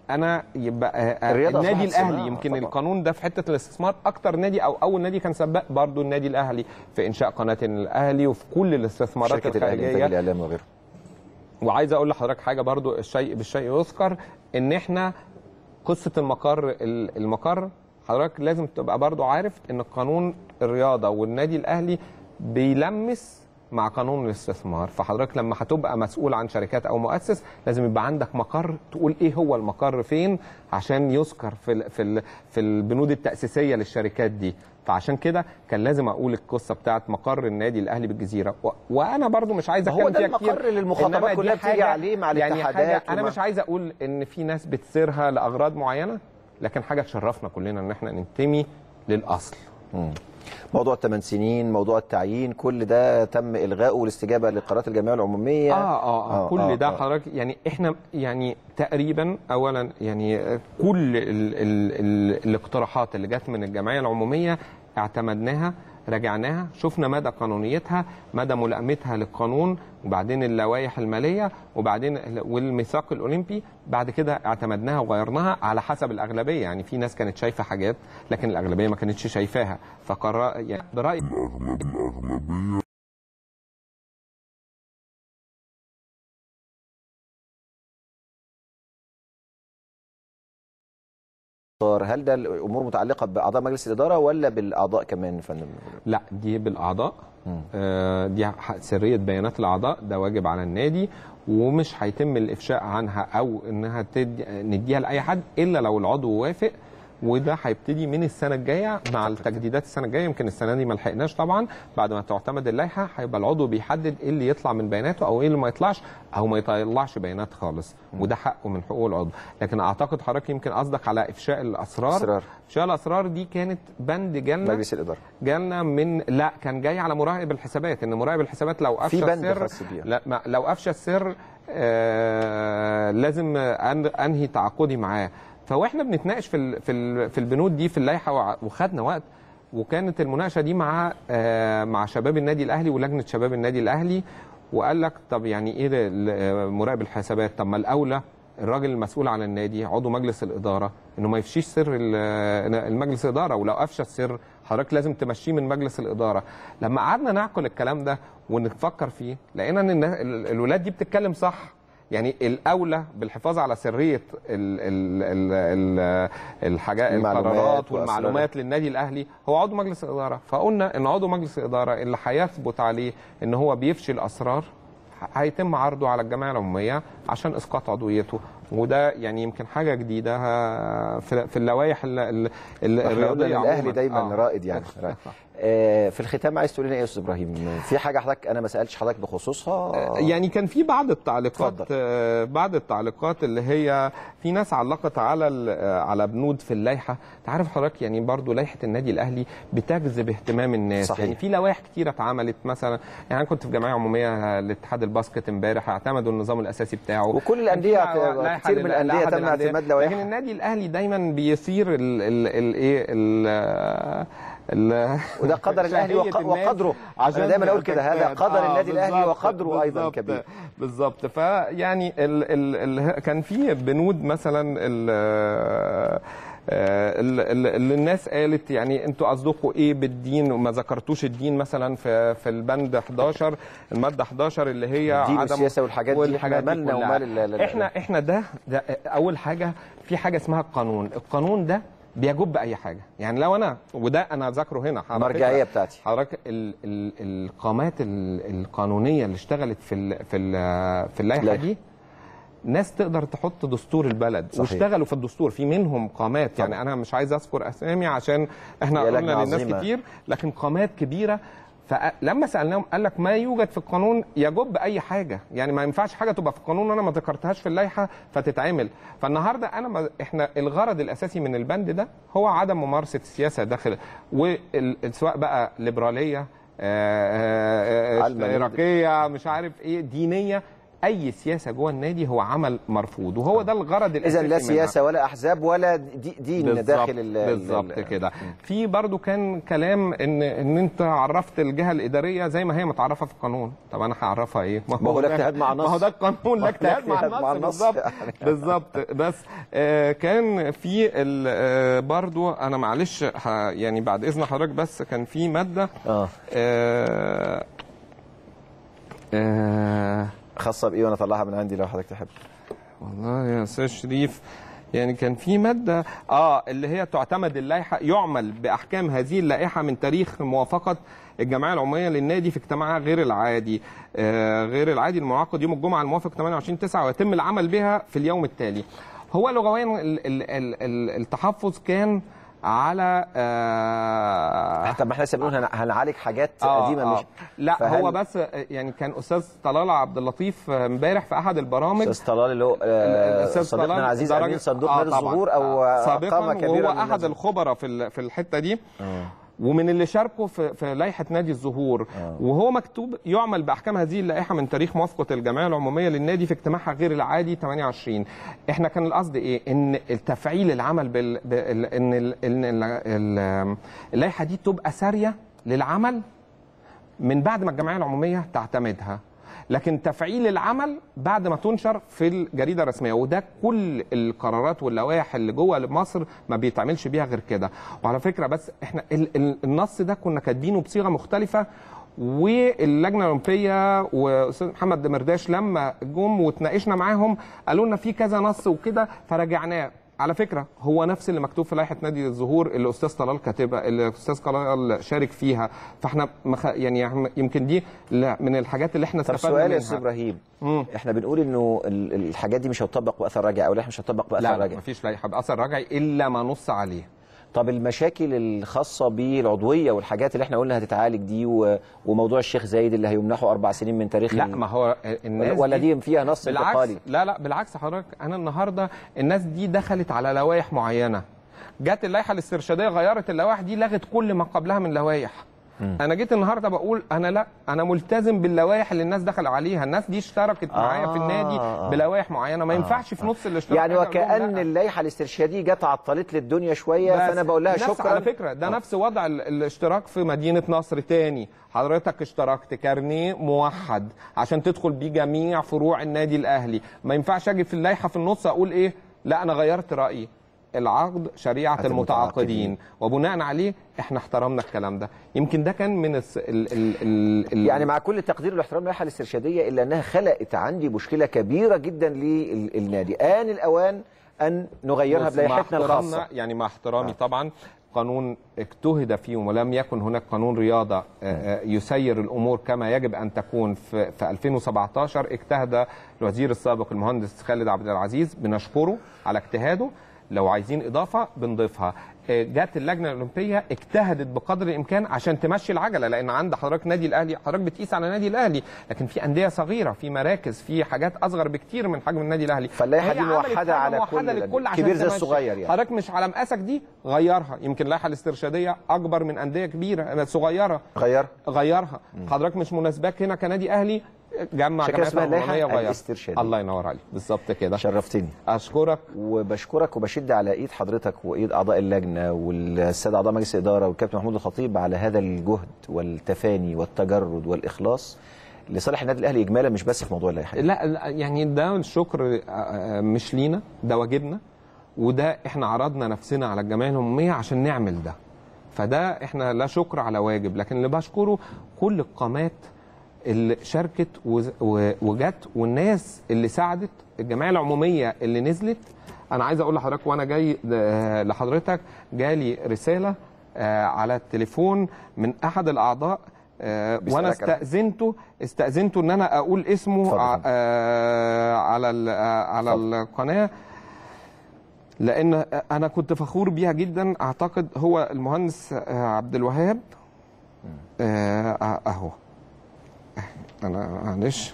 انا يبقى آه،
الرياضة
النادي
أصبحت
الاهلي
صناعة
يمكن
طبعاً.
القانون ده في حته الاستثمار اكتر نادي او اول نادي كان سباق برضو النادي الاهلي في انشاء قناه الاهلي وفي كل الاستثمارات
شركه الاهلي انتاج
الخارجيه
الاعلام وغيره
وعايز اقول لحضرتك حاجه برضو الشيء بالشيء يذكر ان احنا قصه المقر ال- المقر حضرتك لازم تبقى برضو عارف ان قانون الرياضه والنادي الاهلي بيلمس مع قانون الاستثمار فحضرتك لما هتبقى مسؤول عن شركات او مؤسس لازم يبقى عندك مقر تقول ايه هو المقر فين عشان يذكر في ال في ال في البنود التاسيسيه للشركات دي فعشان كده كان لازم اقول القصه بتاعت مقر النادي الاهلي بالجزيره و... وانا برضو مش عايز
ما هو
اتكلم
ده
فيها كتير
المقر اللي المخاطبات
إنما دي
كلها بتيجي
حاجة-
عليه مع
يعني
الاتحادات
حاجة انا
ومع-
مش عايز اقول ان في ناس بتسيرها لاغراض معينه لكن حاجه تشرفنا كلنا ان احنا ننتمي للاصل
موضوع الثمان سنين موضوع التعيين كل ده تم الغائه والاستجابه لقرارات الجمعيه العموميه
اه اه, آه كل
آه،
ده
آه.
حضرتك يعني احنا يعني تقريبا اولا يعني كل ال ال ال الاقتراحات اللي جت من الجمعيه العموميه اعتمدناها راجعناها شفنا مدى قانونيتها مدى ملائمتها للقانون وبعدين اللوائح الماليه وبعدين ال- والميثاق الاولمبي بعد كده اعتمدناها وغيرناها على حسب الاغلبيه يعني في ناس كانت شايفه حاجات لكن الاغلبيه ما كانتش شايفاها فقرر يعني برايي
هل ده الامور متعلقه باعضاء مجلس الاداره ولا بالاعضاء كمان يا فندم
لا دي بالاعضاء آه، دي ح- سريه بيانات الاعضاء ده واجب على النادي ومش هيتم الافشاء عنها او انها تدي نديها لاي حد الا لو العضو وافق وده هيبتدي من السنه الجايه مع التجديدات السنه الجايه يمكن السنه دي ما لحقناش طبعا بعد ما تعتمد اللائحه هيبقى العضو بيحدد ايه اللي يطلع من بياناته او ايه اللي ما يطلعش او ما يطلعش بيانات خالص وده حقه من حقوق العضو لكن اعتقد حضرتك يمكن قصدك على افشاء الاسرار
أسرار.
افشاء الاسرار دي كانت بند جالنا
مجلس الاداره
جالنا من لا كان جاي على مراقب الحسابات ان مراقب الحسابات لو افشى
في بند
السر
خاص بيها.
لا ما لو افشى السر آه لازم أن- انهي تعاقدي معاه فواحنا بنتناقش في ال- في ال- في البنود دي في اللائحه وع- وخدنا وقت وكانت المناقشه دي مع آه مع شباب النادي الاهلي ولجنه شباب النادي الاهلي وقال لك طب يعني ايه ده ال- مراقب الحسابات طب ما الاولى الراجل المسؤول عن النادي عضو مجلس الاداره انه ما يفشيش سر ال- المجلس الاداره ولو افشى السر حضرتك لازم تمشيه من مجلس الاداره لما قعدنا نعقل الكلام ده ونفكر فيه لقينا ان النا- ال- الولاد دي بتتكلم صح يعني الاولى بالحفاظ على سريه ال ال ال ال الحاجات
المعلومات
القرارات
وأسرار.
والمعلومات للنادي الاهلي هو عضو مجلس الاداره فقلنا ان عضو مجلس الاداره اللي هيثبت عليه ان هو بيفشي الاسرار هيتم عرضه على الجمعيه العموميه عشان اسقاط عضويته وده يعني يمكن حاجه جديده آه، في في اللوائح ال- ال- ال-
احنا قلنا
الرياضيه
إن الاهلي
عموماً.
دايما
آه.
رائد يعني رائد. آه، في الختام عايز تقول لنا ايه يا استاذ ابراهيم في حاجه حضرتك انا ما سالتش حضرتك بخصوصها
يعني كان في بعض التعليقات آه، بعض التعليقات اللي هي في ناس علقت على ال- آه، على بنود في اللائحه تعرف حضرتك يعني برضو لائحه النادي الاهلي بتجذب اهتمام الناس
صحيح.
يعني في لوائح كتيره اتعملت مثلا يعني انا كنت في جمعيه عموميه لاتحاد الباسكت امبارح اعتمدوا النظام الاساسي بتاعه
وكل الأندية
كان في لائحة
كتير من
لل-
الأندية
لأحد
تم
الأندية.
اعتماد لوائح.
لكن النادي الاهلي دايما بيثير ال ال ال ايه ال ال
وده قدر الاهلي وق-
شهية الناس
وقدره
عشان
انا دايما اقول كده هذا
تجتهد.
قدر
آه،
النادي الاهلي
بالظبط،
وقدره ايضا
بالظبط،
كبير
بالظبط فيعني ال ال ال كان في بنود مثلا ال آه، ال- ال- اللي الناس قالت يعني انتوا قصدكم ايه بالدين وما ذكرتوش الدين مثلا في في البند 11 الماده 11 اللي هي
الدين
عدم
والسياسة والحاجات دي،
والحاجات
إحنا مالنا
كلها.
ومال ال- ال-
احنا احنا ده, ده اول حاجه في حاجه اسمها القانون القانون ده بيجب اي حاجه يعني لو انا وده انا ذاكره هنا على
المرجعية
فكرة.
بتاعتي.
حضرتك ال ال القامات ال- القانونيه اللي اشتغلت في ال في ال في اللائحه
لائحة.
دي ناس تقدر تحط دستور البلد
صحيح.
واشتغلوا في الدستور في منهم قامات يعني انا مش عايز اذكر اسامي عشان احنا
هي
قلنا
لجنة
للناس
عظيمة.
كتير لكن قامات كبيره فلما سالناهم قال لك ما يوجد في القانون يجب اي حاجه يعني ما ينفعش حاجه تبقى في القانون وانا ما ذكرتهاش في اللائحه فتتعمل فالنهارده انا ما احنا الغرض الاساسي من البند ده هو عدم ممارسه السياسه داخل وسواء بقى ليبراليه آه، آه، آه،
علمانية.
اشتراكيه مش عارف ايه دينيه اي سياسه جوه النادي هو عمل مرفوض وهو ده الغرض الاساسي
اذا لا
منها.
سياسه ولا احزاب ولا دي دين
بالظبط-
داخل ال- ال-
بالظبط
ال-
كده في برضو كان كلام ان ان انت عرفت الجهه الاداريه زي ما هي متعرفه في القانون طب انا هعرفها ايه
ما هو ده اجتهاد مع
ما هو
النص.
ده القانون لا اجتهاد مع النص بالظبط بالظبط بس آه كان في ال- آه برضو انا معلش ه- يعني بعد اذن حضرتك بس كان في ماده
اه
آه آه
خاصه بايه وانا اطلعها من عندي لو حضرتك تحب
والله يا استاذ شريف يعني كان في ماده اه اللي هي تعتمد اللائحه يعمل باحكام هذه اللائحه من تاريخ موافقه الجمعيه العموميه للنادي في اجتماعها غير العادي آه غير العادي المنعقد يوم الجمعه الموافق 28 9 ويتم العمل بها في اليوم التالي هو لغويا ال- ال- ال- ال- التحفظ كان على آه
طب ما احنا لسه بنقول هن- هنعالج حاجات
آه
قديمه
آه.
مش
لا
فهل-
هو بس يعني كان استاذ طلال عبد اللطيف امبارح في احد البرامج
استاذ طلال اللي هو آه،
الأستاذ
صديقنا
طلال
العزيز
ده
امين
راجل-
صندوق
آه
نادي
طبعاً.
الزهور او
آه،
آه،
سابقا
قامه كبيره
وهو
من
احد
النادي.
الخبراء في ال- في الحته دي
آه.
ومن اللي شاركوا في في لائحه نادي الزهور وهو مكتوب يعمل باحكام هذه اللائحه من تاريخ موافقه الجمعيه العموميه للنادي في اجتماعها غير العادي 28 احنا كان القصد ايه ان التفعيل العمل بال... بال... ان ال... ان ال... ال... اللائحه دي تبقى ساريه للعمل من بعد ما الجمعيه العموميه تعتمدها لكن تفعيل العمل بعد ما تنشر في الجريده الرسميه وده كل القرارات واللوائح اللي جوه مصر ما بيتعملش بيها غير كده وعلى فكره بس احنا ال- ال- النص ده كنا كاتبينه بصيغه مختلفه واللجنه الاولمبيه واستاذ محمد دمرداش لما جم واتناقشنا معاهم قالوا لنا في كذا نص وكده فراجعناه على فكره هو نفس اللي مكتوب في لائحه نادي الزهور اللي استاذ طلال كاتبها اللي استاذ طلال شارك فيها فاحنا مخ... يعني يمكن دي لا من الحاجات اللي احنا
طب
استفدنا
سؤال يا
منها.
استاذ ابراهيم احنا بنقول انه ال- الحاجات دي مش هتطبق باثر راجع او اللائحه مش هتطبق باثر
لا لا
راجع
مفيش لائحه باثر رجعي الا ما نص عليه
طب المشاكل الخاصه بالعضويه والحاجات اللي احنا قلنا هتتعالج دي و... وموضوع الشيخ زايد اللي هيمنحه اربع سنين من تاريخ
لا
ال-
ما هو الناس
ولا دي فيها نص
بالعكس
انتقالي
لا لا بالعكس حضرتك انا النهارده الناس دي دخلت على لوائح معينه جت اللائحه الاسترشاديه غيرت اللوائح دي لغت كل ما قبلها من لوائح انا جيت النهارده بقول انا لا انا ملتزم باللوائح اللي الناس دخل عليها الناس دي اشتركت معايا في النادي
آه.
بلوائح معينه ما ينفعش في نص الاشتراك
يعني
أجي أقول لهم
وكأن
لا.
اللائحه الاسترشاديه جت عطلت لي الدنيا شويه
بس
فانا بقول لها
نفس
شكرا
على فكره ده نفس وضع ال- الاشتراك في مدينه نصر تاني حضرتك اشتركت كارنيه موحد عشان تدخل بيه جميع فروع النادي الاهلي ما ينفعش اجي في اللائحه في النص اقول ايه لا انا غيرت رايي العقد شريعه
المتعاقدين.
المتعاقدين وبناء عليه احنا احترمنا الكلام ده يمكن ده كان من الس... ال... ال... ال... ال...
يعني مع كل التقدير والاحترام للائحه الاسترشاديه الا انها خلقت عندي مشكله كبيره جدا للنادي ان الاوان ان نغيرها
بص، مع
بلائحتنا
احترامنا-
الخاصه
يعني مع احترامي طبعا قانون اجتهد فيه ولم يكن هناك قانون رياضه آه، آه، يسير الامور كما يجب ان تكون في في 2017 اجتهد الوزير السابق المهندس خالد عبد العزيز بنشكره على اجتهاده لو عايزين اضافه بنضيفها آه، جت اللجنه الاولمبيه اجتهدت بقدر الامكان عشان تمشي العجله لان عند حضرتك نادي الاهلي حضرتك بتقيس على نادي الاهلي لكن في انديه صغيره في مراكز في حاجات اصغر بكتير من حجم النادي الاهلي
فاللائحة
هي
دي
عملت
موحدة
حاجة
على
موحدة
كل
للكل عشان
كبير زي
تمشي.
الصغير يعني.
حضرتك مش على مقاسك دي غيرها يمكن اللائحه الاسترشاديه اكبر من انديه كبيره صغيره
غيرها
غيرها حضرتك مش مناسباك هنا كنادي اهلي جمع
عشان كده
جمعيات
اسمها اللائحة
العمومية وغير.
الاسترشادية.
الله ينور عليك بالظبط كده
شرفتني
اشكرك
وبشكرك وبشد على ايد حضرتك وايد اعضاء اللجنه والساده اعضاء مجلس الاداره والكابتن محمود الخطيب على هذا الجهد والتفاني والتجرد والاخلاص لصالح النادي الاهلي اجمالا مش بس في موضوع اللائحه
لا لا، يعني ده الشكر آه، آه، مش لينا ده واجبنا وده احنا عرضنا نفسنا على الجمعيه العموميه عشان نعمل ده فده احنا لا شكر على واجب لكن اللي بشكره كل القامات اللي شاركت وز- و- وجت والناس اللي ساعدت الجمعيه العموميه اللي نزلت انا عايز اقول لحضرتك وانا جاي آه، لحضرتك جالي رساله آه، على التليفون من احد الاعضاء آه، وانا
بيسألك على-
استاذنته استاذنته ان انا اقول اسمه
اتفضل.
ع- آه، على ال- آه، على القناه لان انا كنت فخور بيها جدا اعتقد هو المهندس آه، عبد الوهاب آه، اهو انا معلش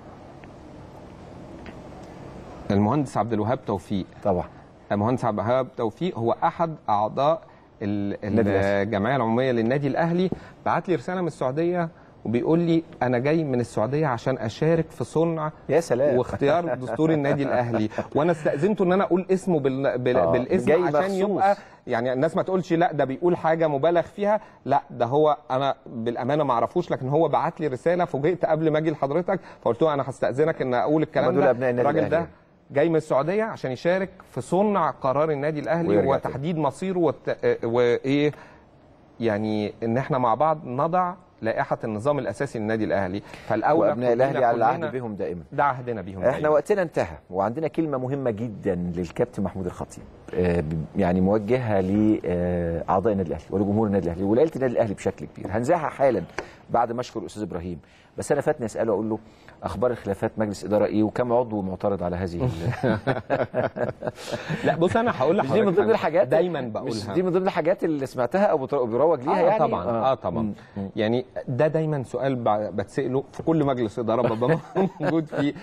المهندس عبد الوهاب توفيق
طبعا
المهندس عبد الوهاب توفيق هو احد اعضاء ال-
النادي الأهلي.
الجمعيه العموميه للنادي الاهلي بعت لي رساله من السعوديه وبيقول لي انا جاي من السعوديه عشان اشارك في صنع
يا سلام
واختيار دستور النادي الاهلي وانا استاذنته ان انا اقول اسمه بال... بال...
آه،
بالاسم
جاي
عشان
مخصوص.
يبقى يعني الناس ما تقولش لا ده بيقول حاجه مبالغ فيها لا ده هو انا بالامانه ما اعرفوش لكن هو بعت لي رساله فوجئت قبل ما اجي لحضرتك فقلت له انا هستاذنك ان اقول الكلام
هم دول
ده
أبناء النادي
الراجل ده
الأهلي.
جاي من السعوديه عشان يشارك في صنع قرار النادي الاهلي
ويرجع
وتحديد مصيره وت... وايه يعني ان احنا مع بعض نضع لائحه النظام الاساسي للنادي الاهلي فالاول
وابناء الاهلي على العهد بهم دائما
ده عهدنا بيهم
احنا
دايماً.
وقتنا انتهى وعندنا كلمه مهمه جدا للكابتن محمود الخطيب آه، ب- يعني موجهه لاعضاء النادي الاهلي ولجمهور النادي الاهلي ولعيله النادي الاهلي بشكل كبير هنذاعها حالا بعد ما اشكر الاستاذ ابراهيم بس انا فاتني اساله اقول له اخبار الخلافات مجلس اداره ايه وكم عضو معترض على هذه ال-
لا بص انا هقول
مش دي من
لحضرتك
ضمن
حاجة.
الحاجات
دايما
مش
بقولها
دي من ضمن الحاجات اللي سمعتها او بتر- بيروج ليها
آه
يعني
طبعا اه, طبعا يعني ده دايما سؤال ب- بتساله في كل مجلس اداره ببقى موجود فيه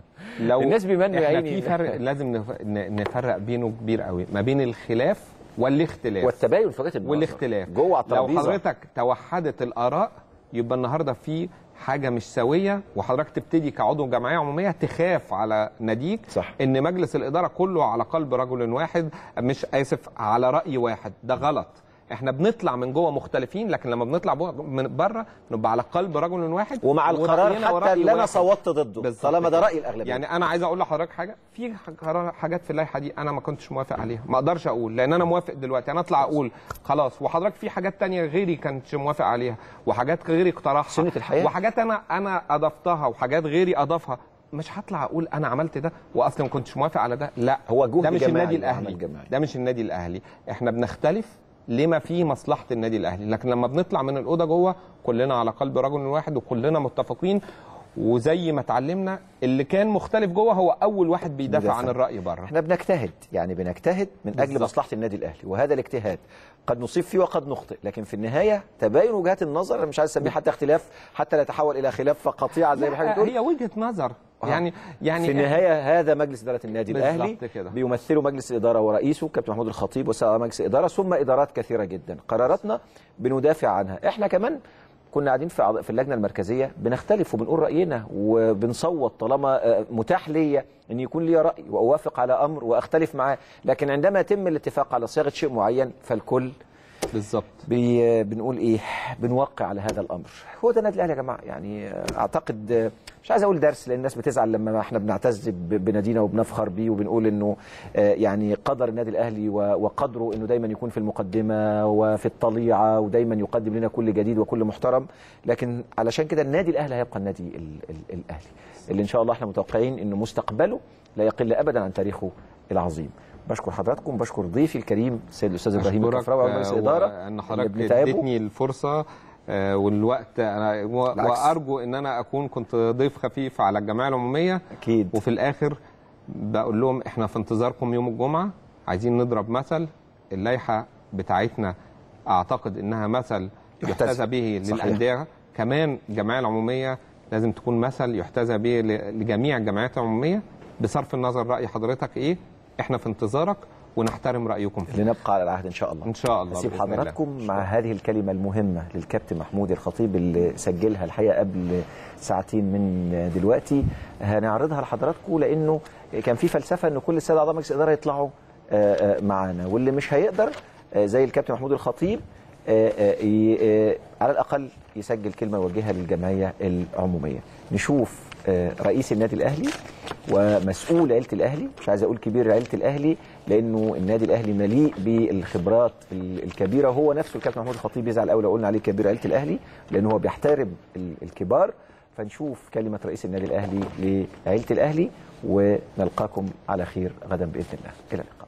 لو
الناس بيمنوا يا
احنا
عيني.
في فرق لازم نف- ن- نفرق بينه كبير قوي ما بين الخلاف والاختلاف
والتباين في وجهه النظر
والاختلاف
جوه على
لو
الترابيزه
حضرتك توحدت الاراء يبقى النهارده في حاجه مش سويه وحضرتك تبتدي كعضو جمعيه عموميه تخاف على ناديك
صح.
ان مجلس الاداره كله على قلب رجل واحد مش اسف على راي واحد ده غلط احنا بنطلع من جوه مختلفين لكن لما بنطلع بو- من بره نبقى على قلب رجل واحد
ومع القرار
ورأينا
حتى
ورأي
اللي انا
واحد.
صوتت ضده
بالظبط
طالما ده
كده.
راي الاغلبيه
يعني انا عايز اقول لحضرتك حاجه في قرار- حاجات في اللائحه دي انا ما كنتش موافق عليها ما اقدرش اقول لان انا موافق دلوقتي انا اطلع اقول خلاص وحضرتك في حاجات تانية غيري كانتش موافق عليها وحاجات غيري اقترحها
سنة الحياة.
وحاجات انا انا اضفتها وحاجات غيري اضافها مش هطلع اقول انا عملت ده واصلا ما كنتش موافق على ده لا
هو جهد
ده مش
جماعي
النادي
وعمل
الاهلي
جماعي.
ده مش النادي الاهلي احنا بنختلف لما فيه مصلحه النادي الاهلي لكن لما بنطلع من الاوضه جوه كلنا على قلب رجل واحد وكلنا متفقين وزي ما اتعلمنا اللي كان مختلف جوه هو اول واحد بيدافع
بيدافع.
عن الراي بره
احنا بنجتهد يعني بنجتهد من اجل
بالظبط.
مصلحه النادي الاهلي وهذا الاجتهاد قد نصيب فيه وقد نخطئ لكن في النهايه تباين وجهات النظر أنا مش عايز اسميه حتى اختلاف حتى لا يتحول الى خلاف قطيعه زي ما حضرتك بتقول
هي وجهه نظر
آه.
يعني يعني
في النهايه هذا مجلس اداره النادي
بالظبط
الاهلي
كده.
بيمثله مجلس الاداره ورئيسه كابتن محمود الخطيب وسائر مجلس الاداره ثم ادارات كثيره جدا قراراتنا بندافع عنها احنا كمان كنا قاعدين في أعضاء- في اللجنه المركزيه بنختلف وبنقول راينا وبنصوت طالما آه، متاح ليا ان يكون لي راي واوافق على امر واختلف معاه لكن عندما يتم الاتفاق على صياغه شيء معين فالكل
بالظبط
بي بنقول ايه بنوقع على هذا الامر هو ده النادي الاهلي يا جماعه يعني آه، اعتقد آه، مش عايز اقول درس لان الناس بتزعل لما احنا بنعتز ب- بنادينا وبنفخر بيه وبنقول انه آه، يعني قدر النادي الاهلي و- وقدره انه دايما يكون في المقدمه وفي الطليعه ودايما يقدم لنا كل جديد وكل محترم لكن علشان كده النادي الاهلي هيبقى النادي ال- ال- الاهلي اللي ان شاء الله احنا متوقعين انه مستقبله لا يقل ابدا عن تاريخه العظيم بشكر حضراتكم بشكر ضيفي الكريم السيد الاستاذ ابراهيم
أشكرك،
الكفراوي عضو
آه،
مجلس الاداره
وان
اللي
حضرتك
بنتعبه.
اديتني الفرصه آه، والوقت انا و-
بالعكس.
وارجو ان انا اكون كنت ضيف خفيف على الجمعيه العموميه
اكيد
وفي الاخر بقول لهم احنا في انتظاركم يوم الجمعه عايزين نضرب مثل اللائحه بتاعتنا اعتقد انها مثل
يحتذى.
يحتذى به
صحيح.
للانديه كمان الجمعيه العموميه لازم تكون مثل يحتذى به ل- لجميع الجمعيات العموميه بصرف النظر راي حضرتك ايه احنا في انتظارك ونحترم رايكم فيه
لنبقى على العهد ان شاء الله
ان شاء الله
اسيب
بإذن الله.
حضراتكم مع هذه الكلمه المهمه للكابتن محمود الخطيب اللي سجلها الحقيقه قبل ساعتين من دلوقتي هنعرضها لحضراتكم لانه كان في فلسفه ان كل الساده اعضاء مجلس الاداره يطلعوا آه، آه، معانا واللي مش هيقدر آه، زي الكابتن محمود الخطيب آه، آه، ي- آه، على الاقل يسجل كلمه يوجهها للجمعيه العموميه نشوف آه، رئيس النادي الاهلي ومسؤول عيله الاهلي مش عايز اقول كبير عيله الاهلي لانه النادي الاهلي مليء بالخبرات ال- الكبيره هو نفسه الكابتن محمود الخطيب يزعل قوي لو قلنا عليه كبير عيله الاهلي لانه هو بيحترم ال- الكبار فنشوف كلمه رئيس النادي الاهلي لعيله الاهلي ونلقاكم على خير غدا باذن الله الى اللقاء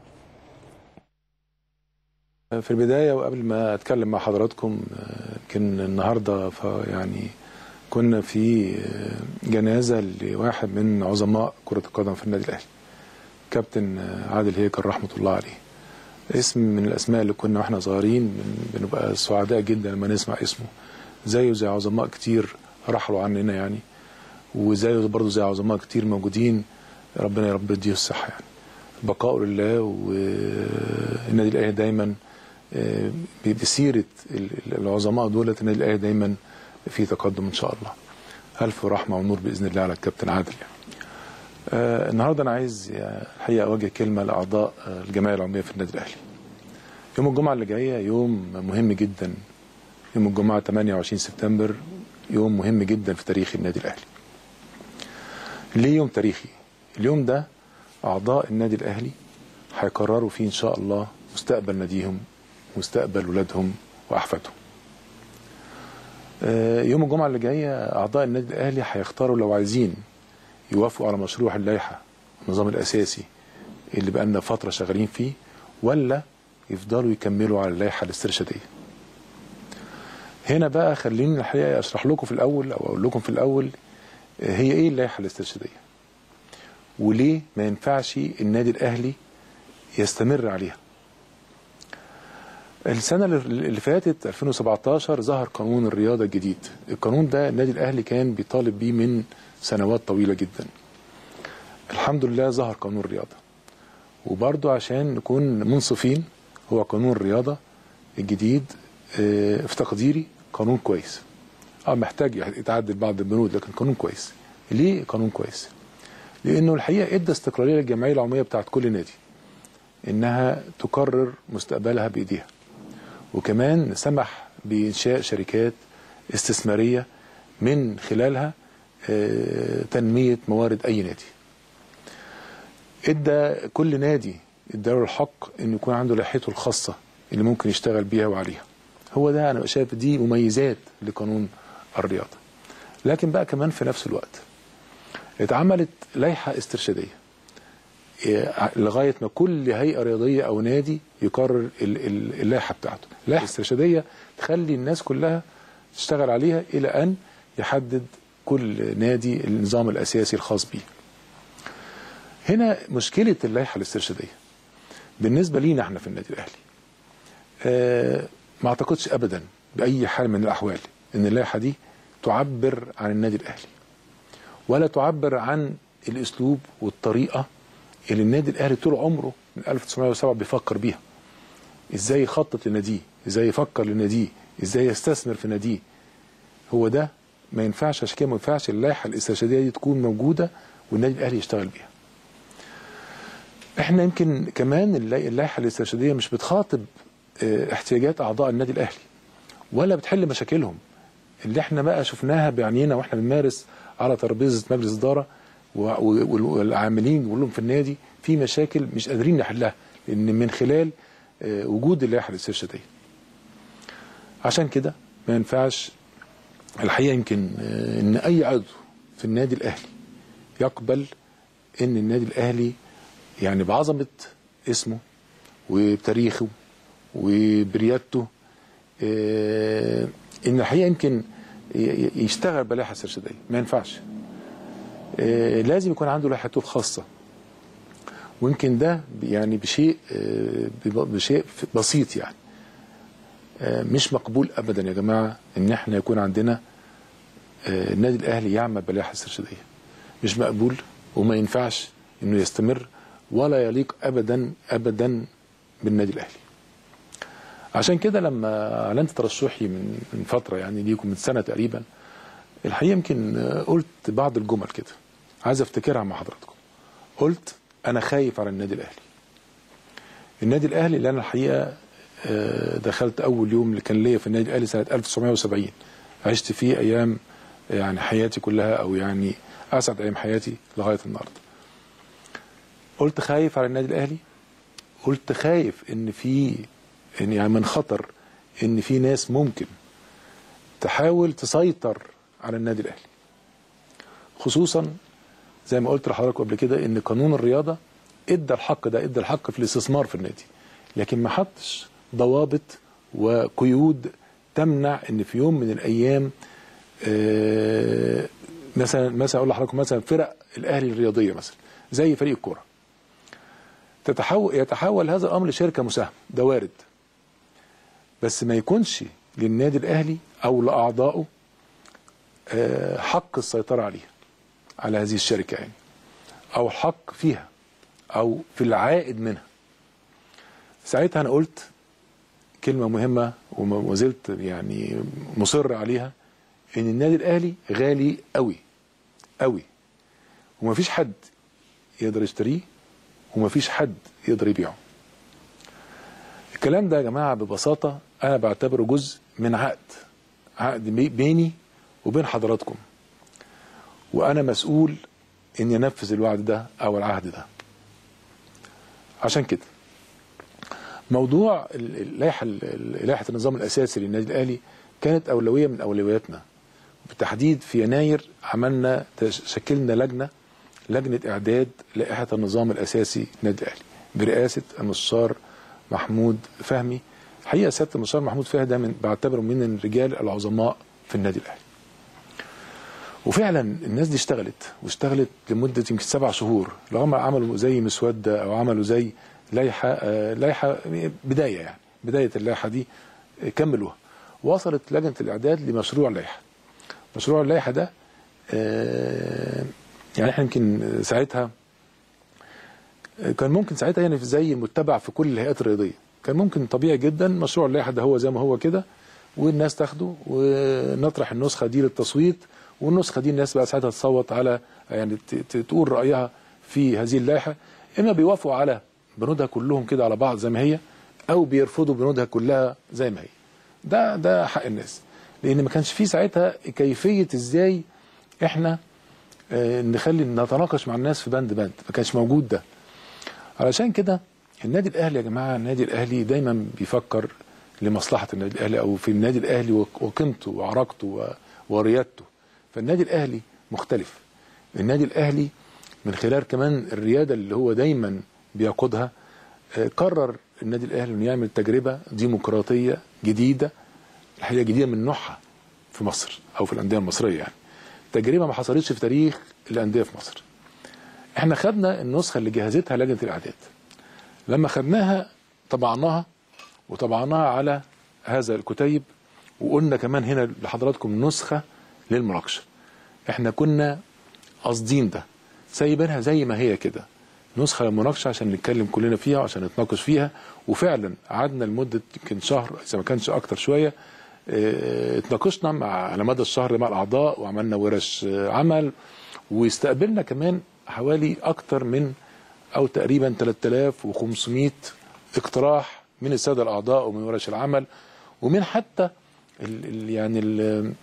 في البداية وقبل ما أتكلم مع حضراتكم آه، يمكن النهاردة ف- يعني كنا في آه، جنازة لواحد من عظماء كرة القدم في النادي الأهلي كابتن آه، عادل هيكل رحمة الله عليه اسم من الأسماء اللي كنا واحنا صغيرين بن- بنبقى سعداء جدا لما نسمع اسمه زيه زي عظماء كتير رحلوا عننا يعني وزيه برضه زي عظماء كتير موجودين ربنا يا رب يديه الصحة يعني بقاء لله والنادي الأهلي دايما آه، بسيرة ال- ال- العظماء دولت النادي الأهلي دايما في تقدم ان شاء الله الف رحمه ونور باذن الله على الكابتن عادل يعني. آه النهارده انا عايز يعني الحقيقه اوجه كلمه لاعضاء آه، الجمعيه العموميه في النادي الاهلي يوم الجمعه اللي جايه يوم مهم جدا يوم الجمعه 28 سبتمبر يوم مهم جدا في تاريخ النادي الاهلي ليه يوم تاريخي اليوم ده اعضاء النادي الاهلي هيقرروا فيه ان شاء الله مستقبل ناديهم مستقبل ولادهم واحفادهم آه، يوم الجمعه اللي جايه اعضاء النادي الاهلي هيختاروا لو عايزين يوافقوا على مشروع اللائحه النظام الاساسي اللي بقالنا فتره شغالين فيه ولا يفضلوا يكملوا على اللائحه الاسترشاديه هنا بقى خليني الحقيقه اشرح لكم في الاول او اقول لكم في الاول آه، هي ايه اللائحه الاسترشاديه وليه ما ينفعش النادي الاهلي يستمر عليها السنه اللي فاتت 2017 ظهر قانون الرياضه الجديد القانون ده النادي الاهلي كان بيطالب بيه من سنوات طويله جدا الحمد لله ظهر قانون الرياضه وبرضه عشان نكون منصفين هو قانون الرياضه الجديد آه، في تقديري قانون كويس اه محتاج يتعدل بعض البنود لكن قانون كويس ليه قانون كويس لانه الحقيقه ادى استقراريه للجمعيه العموميه بتاعت كل نادي انها تقرر مستقبلها بايديها وكمان سمح بانشاء شركات استثماريه من خلالها آه، تنميه موارد اي نادي ادى كل نادي اداله الحق انه يكون عنده لائحته الخاصه اللي ممكن يشتغل بيها وعليها هو ده انا شايف دي مميزات لقانون الرياضه لكن بقى كمان في نفس الوقت اتعملت لائحه استرشاديه إيه، لغايه ما كل هيئه رياضيه او نادي يقرر ال- ال- اللائحه بتاعته اللائحه الاسترشاديه تخلي الناس كلها تشتغل عليها الى ان يحدد كل نادي النظام الاساسي الخاص بيه هنا مشكله اللائحه الاسترشاديه بالنسبه لينا احنا في النادي الاهلي آه ما اعتقدش ابدا باي حال من الاحوال ان اللائحه دي تعبر عن النادي الاهلي ولا تعبر عن الاسلوب والطريقه اللي النادي الاهلي طول عمره من 1907 بيفكر بيها ازاي يخطط لناديه ازاي يفكر لناديه ازاي يستثمر في ناديه هو ده ما ينفعش عشان كده ما ينفعش اللائحه الاسترشاديه دي تكون موجوده والنادي الاهلي يشتغل بيها احنا يمكن كمان اللا- اللائحه الاسترشاديه مش بتخاطب اه، احتياجات اعضاء النادي الاهلي ولا بتحل مشاكلهم اللي احنا بقى شفناها بعينينا واحنا بنمارس على ترابيزه مجلس اداره و- و- والعاملين بيقول لهم في النادي في مشاكل مش قادرين نحلها لان من خلال اه، وجود اللائحه الاسترشاديه عشان كده ما ينفعش الحقيقه يمكن اه، ان اي عضو في النادي الاهلي يقبل ان النادي الاهلي يعني بعظمه اسمه وبتاريخه وبريادته آه، ان الحقيقه يمكن ي- ي- يشتغل بلائحه استرشاديه ما ينفعش آه، لازم يكون عنده لائحته الخاصه ويمكن ده ب- يعني بشيء آه، بب- بشيء بسيط يعني آه، مش مقبول ابدا يا جماعه ان احنا يكون عندنا آه، النادي الاهلي يعمل بلائحه استرشاديه مش مقبول وما ينفعش انه يستمر ولا يليق ابدا ابدا بالنادي الاهلي عشان كده لما اعلنت ترشحي من من فتره يعني ليكم من سنه تقريبا الحقيقه يمكن آه، قلت بعض الجمل كده عايز افتكرها مع حضراتكم قلت انا خايف على النادي الاهلي النادي الاهلي اللي انا الحقيقه آه، دخلت اول يوم اللي كان ليا في النادي الاهلي سنه 1970 عشت فيه ايام يعني حياتي كلها او يعني اسعد ايام حياتي لغايه النهارده قلت خايف على النادي الاهلي قلت خايف ان في ان يعني من خطر ان في ناس ممكن تحاول تسيطر على النادي الاهلي خصوصا زي ما قلت لحضراتكم قبل كده ان قانون الرياضه ادى الحق ده ادى الحق في الاستثمار في النادي لكن ما حطش ضوابط وقيود تمنع ان في يوم من الايام آه، مثلا مثلا اقول لحضراتكم مثلا فرق الاهلي الرياضيه مثلا زي فريق الكوره تتحول يتحول هذا الامر لشركه مساهمه ده وارد بس ما يكونش للنادي الاهلي او لاعضائه آه، حق السيطره عليها على هذه الشركه يعني او حق فيها او في العائد منها ساعتها انا قلت كلمه مهمه وما زلت يعني مصر عليها ان النادي الاهلي غالي قوي قوي ومفيش حد يقدر يشتريه ومفيش حد يقدر يبيعه الكلام ده يا جماعه ببساطه انا بعتبره جزء من عقد عقد بي- بيني وبين حضراتكم وانا مسؤول اني انفذ الوعد ده او العهد ده عشان كده موضوع ال- اللائحه ال- لائحه النظام الاساسي للنادي الاهلي كانت اولويه من اولوياتنا بالتحديد في يناير عملنا تش- شكلنا لجنه لجنه اعداد لائحه النظام الاساسي للنادي الاهلي برئاسه المستشار محمود فهمي الحقيقه سياده المستشار محمود فهمي ده من بعتبره من الرجال العظماء في النادي الاهلي وفعلا الناس دي اشتغلت واشتغلت لمده يمكن سبع شهور لغايه ما عملوا زي مسوده او عملوا زي لائحه آه، لائحه بدايه يعني بدايه اللائحه دي آه، كملوها وصلت لجنه الاعداد لمشروع لائحه مشروع اللائحه ده آه، يعني احنا يمكن ساعتها كان ممكن ساعتها يعني زي متبع في كل الهيئات الرياضيه كان ممكن طبيعي جدا مشروع اللائحه ده هو زي ما هو كده والناس تاخده ونطرح النسخه دي للتصويت والنسخه دي الناس بقى ساعتها تصوت على يعني ت- ت- تقول رايها في هذه اللائحه اما بيوافقوا على بنودها كلهم كده على بعض زي ما هي او بيرفضوا بنودها كلها زي ما هي ده ده حق الناس لان ما كانش في ساعتها كيفيه ازاي احنا آه، نخلي نتناقش مع الناس في بند بند ما كانش موجود ده علشان كده النادي الاهلي يا جماعه النادي الاهلي دايما بيفكر لمصلحه النادي الاهلي او في النادي الاهلي وق- وقيمته وعراقته و- وريادته فالنادي الاهلي مختلف النادي الاهلي من خلال كمان الرياده اللي هو دايما بيقودها آه، قرر النادي الاهلي انه يعمل تجربه ديمقراطيه جديده الحقيقه جديده من نوعها في مصر او في الانديه المصريه يعني تجربه ما حصلتش في تاريخ الانديه في مصر احنا خدنا النسخه اللي جهزتها لجنه الاعداد لما خدناها طبعناها وطبعناها على هذا الكتيب وقلنا كمان هنا لحضراتكم نسخه للمناقشه احنا كنا قاصدين ده سايبينها زي ما هي كده نسخه للمناقشه عشان نتكلم كلنا فيها وعشان نتناقش فيها وفعلا قعدنا لمده يمكن شهر اذا ما كانش اكتر شويه اه، اتناقشنا مع على مدى الشهر مع الاعضاء وعملنا ورش اه، عمل واستقبلنا كمان حوالي اكتر من او تقريبا 3500 اقتراح من الساده الاعضاء ومن ورش العمل ومن حتى ال ال يعني ال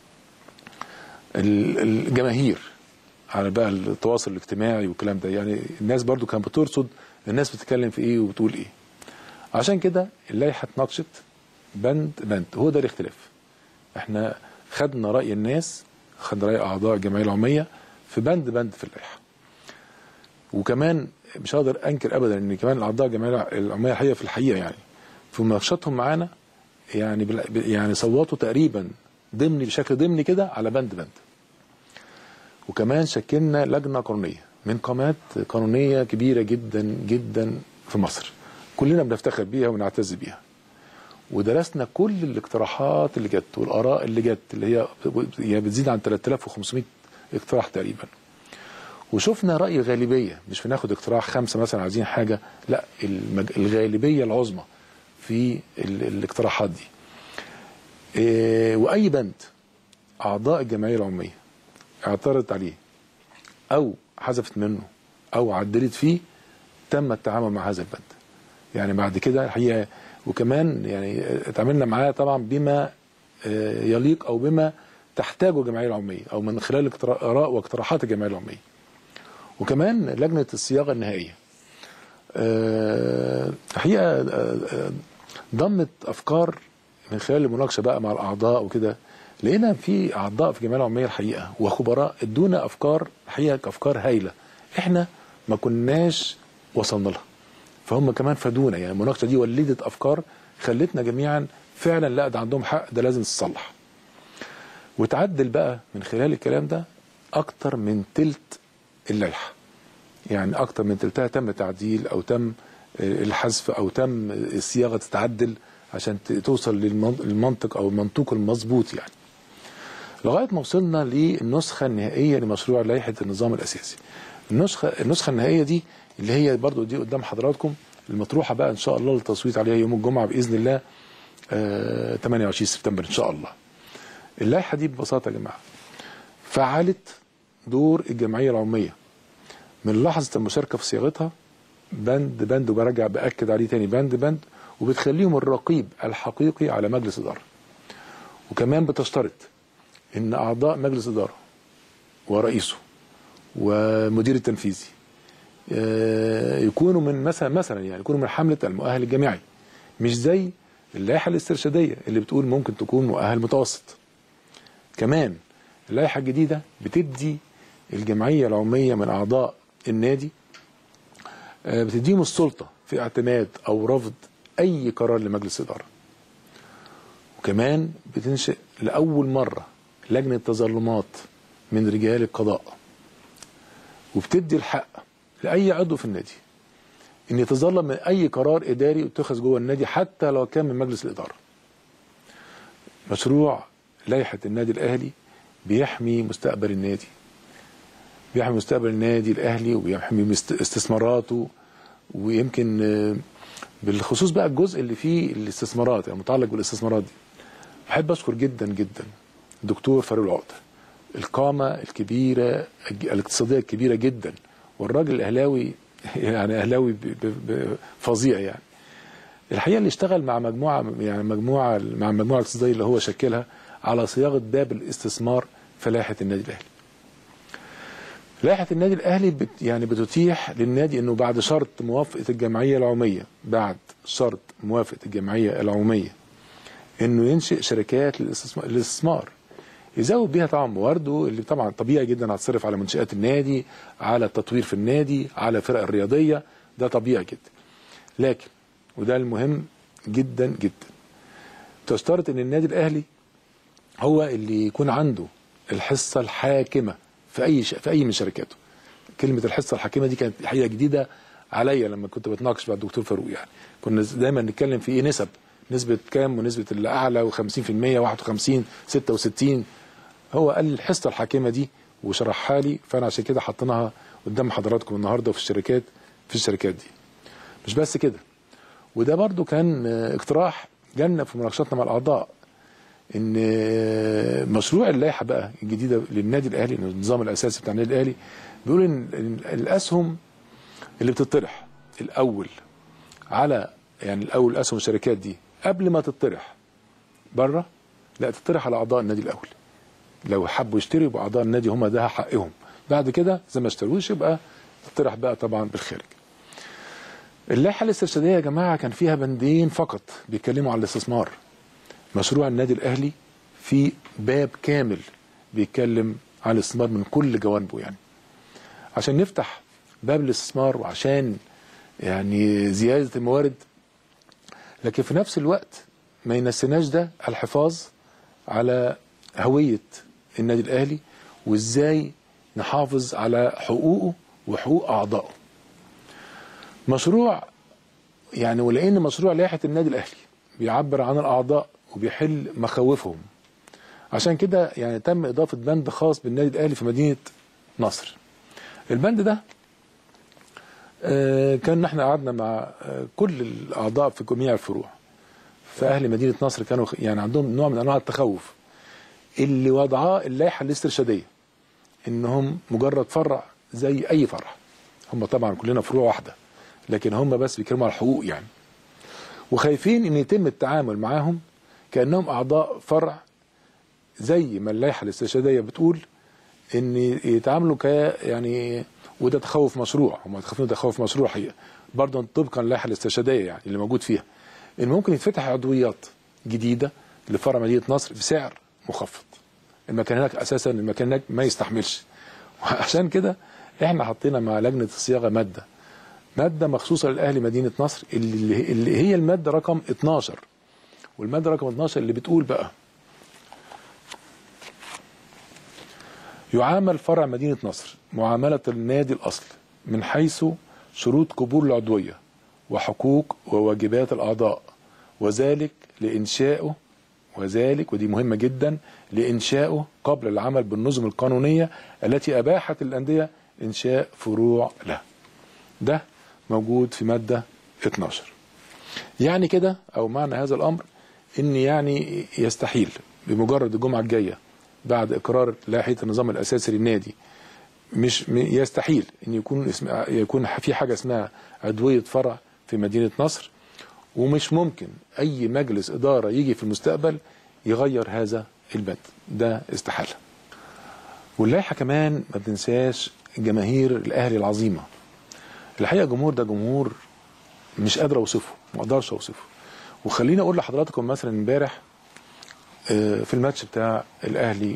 ال الجماهير على بقى التواصل الاجتماعي والكلام ده يعني الناس برضو كانت بترصد الناس بتتكلم في ايه وبتقول ايه عشان كده اللائحه اتناقشت بند بند هو ده الاختلاف احنا خدنا راي الناس خدنا راي اعضاء الجمعيه العموميه في بند بند في اللائحه وكمان مش هقدر انكر ابدا ان كمان اعضاء الجمعيه العموميه الحقيقه في الحقيقه يعني في مناقشاتهم معانا يعني بال- يعني صوتوا تقريبا ضمني بشكل ضمني كده على بند بند وكمان شكلنا لجنه قانونيه من قامات قانونيه كبيره جدا جدا في مصر كلنا بنفتخر بيها ونعتز بيها ودرسنا كل الاقتراحات اللي جت والاراء اللي جت اللي هي هي بتزيد عن 3500 اقتراح تقريبا وشفنا راي الغالبيه مش بناخد اقتراح خمسه مثلا عايزين حاجه لا المج... الغالبيه العظمى في ال... الاقتراحات دي إيه واي بند اعضاء الجمعيه العموميه اعترضت عليه او حذفت منه او عدلت فيه تم التعامل مع هذا البند يعني بعد كده الحقيقه وكمان يعني اتعاملنا معاه طبعا بما آه، يليق او بما تحتاجه الجمعيه العموميه او من خلال اقترا- اراء واقتراحات الجمعيه العموميه وكمان لجنه الصياغه النهائيه آه، الحقيقه آه، آه، ضمت افكار من خلال المناقشه بقى مع الاعضاء وكده لقينا في اعضاء في الجمعيه العموميه الحقيقه وخبراء ادونا افكار الحقيقه افكار هايله احنا ما كناش وصلنا لها فهم كمان فادونا يعني المناقشه دي ولدت افكار خلتنا جميعا فعلا لا ده عندهم حق ده لازم تصلح وتعدل بقى من خلال الكلام ده اكتر من تلت اللائحه يعني اكتر من تلتها تم تعديل او تم آه، الحذف او تم الصياغه تتعدل عشان ت- توصل للمن- للمنطق او المنطوق المظبوط يعني لغايه ما وصلنا للنسخه النهائيه لمشروع لائحه النظام الاساسي النسخه النسخه النهائيه دي اللي هي برضو دي قدام حضراتكم المطروحه بقى ان شاء الله للتصويت عليها يوم الجمعه باذن الله آه 28 سبتمبر ان شاء الله اللائحه دي ببساطه يا جماعه فعلت دور الجمعيه العموميه من لحظه المشاركه في صياغتها بند بند وبرجع باكد عليه تاني بند بند وبتخليهم الرقيب الحقيقي على مجلس اداره وكمان بتشترط ان اعضاء مجلس اداره ورئيسه ومدير التنفيذي آه، يكونوا من مثلا مثلا يعني يكونوا من حمله المؤهل الجامعي مش زي اللائحه الاسترشاديه اللي بتقول ممكن تكون مؤهل متوسط كمان اللائحه الجديده بتدي الجمعيه العموميه من اعضاء النادي آه، بتديهم السلطه في اعتماد او رفض اي قرار لمجلس اداره وكمان بتنشئ لاول مره لجنه تظلمات من رجال القضاء وبتدي الحق لاي عضو في النادي ان يتظلم من اي قرار اداري اتخذ جوه النادي حتى لو كان من مجلس الاداره مشروع لائحه النادي الاهلي بيحمي مستقبل النادي بيحمي مستقبل النادي الاهلي وبيحمي مست- استثماراته ويمكن آه، بالخصوص بقى الجزء اللي فيه الاستثمارات يعني متعلق بالاستثمارات دي بحب اشكر جدا جدا الدكتور فاروق العقده القامه الكبيره الج- الاقتصاديه الكبيره جدا والراجل الاهلاوي يعني اهلاوي ب- ب- ب- فظيع يعني الحقيقه اللي اشتغل مع مجموعه يعني مجموعه مع المجموعه الاقتصاديه اللي هو شكلها على صياغه باب الاستثمار في لائحه النادي الاهلي. لائحه النادي الاهلي بت يعني بتتيح للنادي انه بعد شرط موافقه الجمعيه العموميه بعد شرط موافقه الجمعيه العموميه انه ينشئ شركات للاستثمار, للاستثمار. يزود بيها طبعا موارده اللي طبعا طبيعي جدا هتصرف على منشات النادي على التطوير في النادي على الفرق الرياضيه ده طبيعي جدا. لكن وده المهم جدا جدا تشترط ان النادي الاهلي هو اللي يكون عنده الحصه الحاكمه في اي ش... في اي من شركاته كلمه الحصه الحاكمه دي كانت حقيقه جديده عليا لما كنت بتناقش مع الدكتور فاروق يعني كنا دايما نتكلم في ايه نسب نسبه كام ونسبه الاعلى و50% 51 66 هو قال الحصه الحاكمه دي وشرحها لي فانا عشان كده حطيناها قدام حضراتكم النهارده في الشركات في الشركات دي مش بس كده وده برضو كان آه، اقتراح جالنا في مناقشاتنا مع الاعضاء ان آه، مشروع اللائحه بقى الجديده للنادي الاهلي النظام الاساسي بتاع النادي الاهلي بيقول ان إن الاسهم اللي بتطرح الاول على يعني الاول اسهم الشركات دي قبل ما تطرح بره لا تطرح على اعضاء النادي الاول لو حبوا يشتروا يبقى اعضاء النادي هم ده حقهم بعد كده زي ما اشتروش يبقى تطرح بقى طبعا بالخارج اللائحه الاسترشاديه يا جماعه كان فيها بندين فقط بيتكلموا على الاستثمار مشروع النادي الاهلي في باب كامل بيتكلم على الاستثمار من كل جوانبه يعني عشان نفتح باب الاستثمار وعشان يعني زياده الموارد لكن في نفس الوقت ما ينسيناش ده الحفاظ على هويه النادي الاهلي وازاي نحافظ على حقوقه وحقوق اعضائه مشروع يعني ولان مشروع لائحه النادي الاهلي بيعبر عن الاعضاء وبيحل مخاوفهم عشان كده يعني تم اضافه بند خاص بالنادي الاهلي في مدينه نصر البند ده آه، كان احنا قعدنا مع آه، كل الاعضاء في جميع الفروع فاهل مدينه نصر كانوا خ- يعني عندهم نوع من انواع التخوف اللي وضعاه اللائحه الاسترشاديه انهم مجرد فرع زي اي فرع هم طبعا كلنا فروع واحده لكن هم بس بيتكلموا على الحقوق يعني وخايفين ان يتم التعامل معاهم كانهم اعضاء فرع زي ما اللائحه الاسترشاديه بتقول ان يتعاملوا ك يعني وده تخوف مشروع هم خايفين ده تخوف مشروع حقيقه برضه طبقا للائحه الاسترشاديه يعني اللي موجود فيها ان ممكن يتفتح عضويات جديده لفرع مدينه نصر بسعر مخفض المكان هناك اساسا المكان هناك ما يستحملش وعشان كده احنا حطينا مع لجنه الصياغه ماده ماده مخصوصه للاهلي مدينه نصر اللي, اللي هي الماده رقم 12 والماده رقم 12 اللي بتقول بقى يعامل فرع مدينه نصر معامله النادي الاصل من حيث شروط قبول العضويه وحقوق وواجبات الاعضاء وذلك لانشائه وذلك ودي مهمه جدا لانشائه قبل العمل بالنظم القانونيه التي اباحت الانديه انشاء فروع له. ده موجود في ماده 12. يعني كده او معنى هذا الامر ان يعني يستحيل بمجرد الجمعه الجايه بعد اقرار لائحه النظام الاساسي للنادي مش م- يستحيل ان يكون اسم يكون في حاجه اسمها عضويه فرع في مدينه نصر ومش ممكن اي مجلس اداره يجي في المستقبل يغير هذا البند ده استحاله واللائحه كمان ما بننساش جماهير الاهلي العظيمه الحقيقه الجمهور ده جمهور مش قادر اوصفه ما اقدرش اوصفه وخليني اقول لحضراتكم مثلا امبارح آه، في الماتش بتاع الاهلي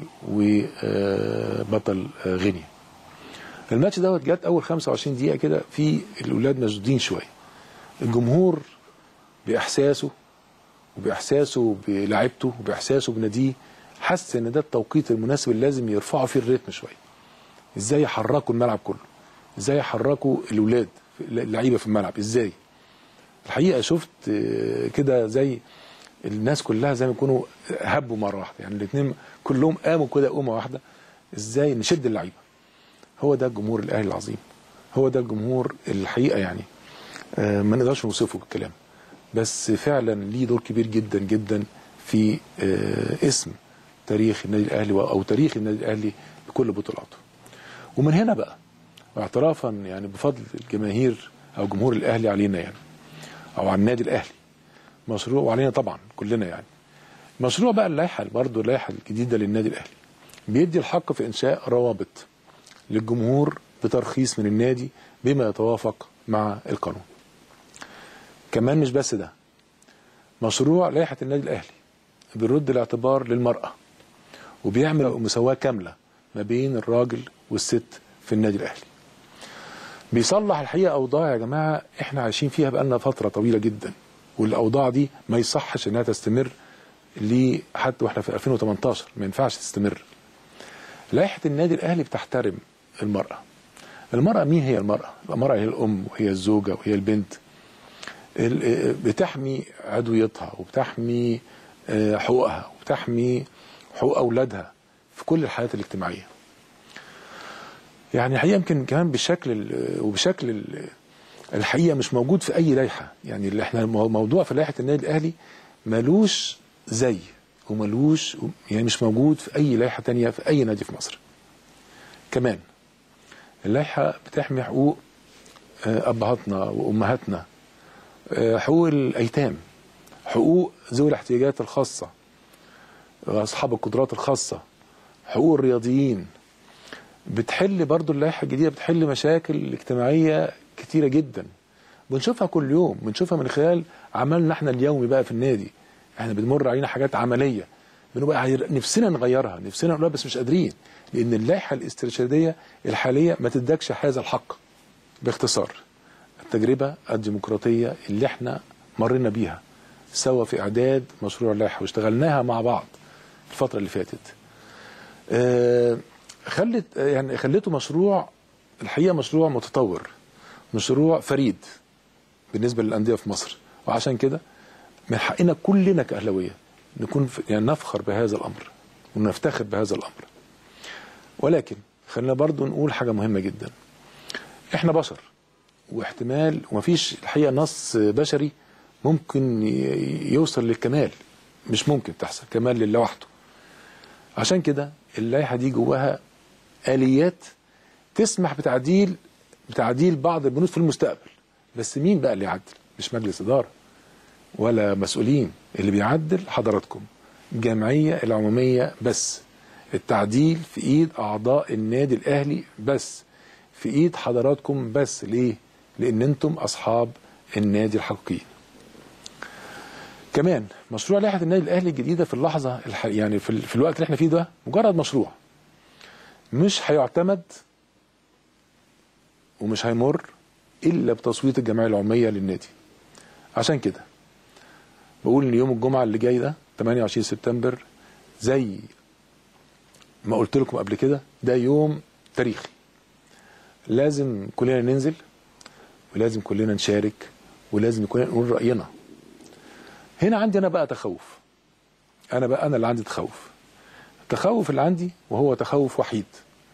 وبطل غينيا الماتش دوت جت اول 25 دقيقه كده في الاولاد مشدودين شويه الجمهور باحساسه وباحساسه بلاعيبته وباحساسه بناديه حس ان ده التوقيت المناسب اللي لازم يرفعوا فيه الريتم شويه ازاي يحركوا الملعب كله ازاي يحركوا الاولاد اللعيبه في الملعب ازاي الحقيقه شفت آه، كده زي الناس كلها زي ما يكونوا هبوا مره واحده يعني الاثنين كلهم قاموا كده قومه واحده ازاي نشد اللعيبه هو ده الجمهور الاهلي العظيم هو ده الجمهور الحقيقه يعني آه، ما نقدرش نوصفه بالكلام بس فعلا ليه دور كبير جدا جدا في آه، اسم تاريخ النادي الاهلي او تاريخ النادي الاهلي بكل بطولاته ومن هنا بقى واعترافا يعني بفضل الجماهير او جمهور الاهلي علينا يعني او على النادي الاهلي مشروع وعلينا طبعا كلنا يعني مشروع بقى اللائحه برضه اللائحه الجديده للنادي الاهلي بيدي الحق في انشاء روابط للجمهور بترخيص من النادي بما يتوافق مع القانون كمان مش بس ده مشروع لائحه النادي الاهلي بيرد الاعتبار للمراه وبيعمل مساواه كامله ما بين الراجل والست في النادي الاهلي بيصلح الحقيقه اوضاع يا جماعه احنا عايشين فيها بقالنا فتره طويله جدا والاوضاع دي ما يصحش انها تستمر ليه حتى واحنا في 2018 ما ينفعش تستمر لائحه النادي الاهلي بتحترم المراه المراه مين هي المراه المراه هي الام وهي الزوجه وهي البنت ال- بتحمي عضويتها وبتحمي آه، حقوقها وبتحمي حقوق اولادها في كل الحالات الاجتماعيه يعني الحقيقه يمكن كمان بالشكل ال- وبشكل ال- الحقيقه مش موجود في اي لائحه يعني اللي احنا المو- موضوع في لائحه النادي الاهلي ملوش زي وملوش يعني مش موجود في اي لائحه تانية في اي نادي في مصر كمان اللائحه بتحمي حقوق آه، ابهاتنا وامهاتنا آه، حقوق الايتام حقوق ذوي الاحتياجات الخاصه اصحاب القدرات الخاصه حقوق الرياضيين بتحل برضو اللائحه الجديده بتحل مشاكل اجتماعيه كتيره جدا بنشوفها كل يوم بنشوفها من خلال عملنا احنا اليومي بقى في النادي احنا بنمر علينا حاجات عمليه بنبقى عاير- نفسنا نغيرها نفسنا نقولها بس مش قادرين لان اللائحه الاسترشاديه الحاليه ما تدكش هذا الحق باختصار التجربه الديمقراطيه اللي احنا مرينا بيها سوا في اعداد مشروع اللائحه واشتغلناها مع بعض الفتره اللي فاتت آه، خلت يعني خليته مشروع الحقيقه مشروع متطور مشروع فريد بالنسبه للانديه في مصر وعشان كده من حقنا كلنا كاهلاويه نكون في يعني نفخر بهذا الامر ونفتخر بهذا الامر ولكن خلينا برضو نقول حاجه مهمه جدا احنا بشر واحتمال ومفيش الحقيقه نص بشري ممكن ي- يوصل للكمال مش ممكن تحصل كمال لله وحده عشان كده اللائحه دي جواها اليات تسمح بتعديل بتعديل بعض البنود في المستقبل بس مين بقى اللي يعدل مش مجلس اداره ولا مسؤولين اللي بيعدل حضراتكم الجمعيه العموميه بس التعديل في ايد اعضاء النادي الاهلي بس في ايد حضراتكم بس ليه لان انتم اصحاب النادي الحقيقيين كمان مشروع لائحه النادي الاهلي الجديده في اللحظه الح... يعني في, ال... في الوقت اللي احنا فيه ده مجرد مشروع مش هيعتمد ومش هيمر الا بتصويت الجمعيه العموميه للنادي عشان كده بقول ان يوم الجمعه اللي جاي ده 28 سبتمبر زي ما قلت لكم قبل كده ده يوم تاريخي لازم كلنا ننزل ولازم كلنا نشارك ولازم كلنا نقول راينا هنا عندي انا بقى تخوف انا بقى انا اللي عندي تخوف التخوف اللي عندي وهو تخوف وحيد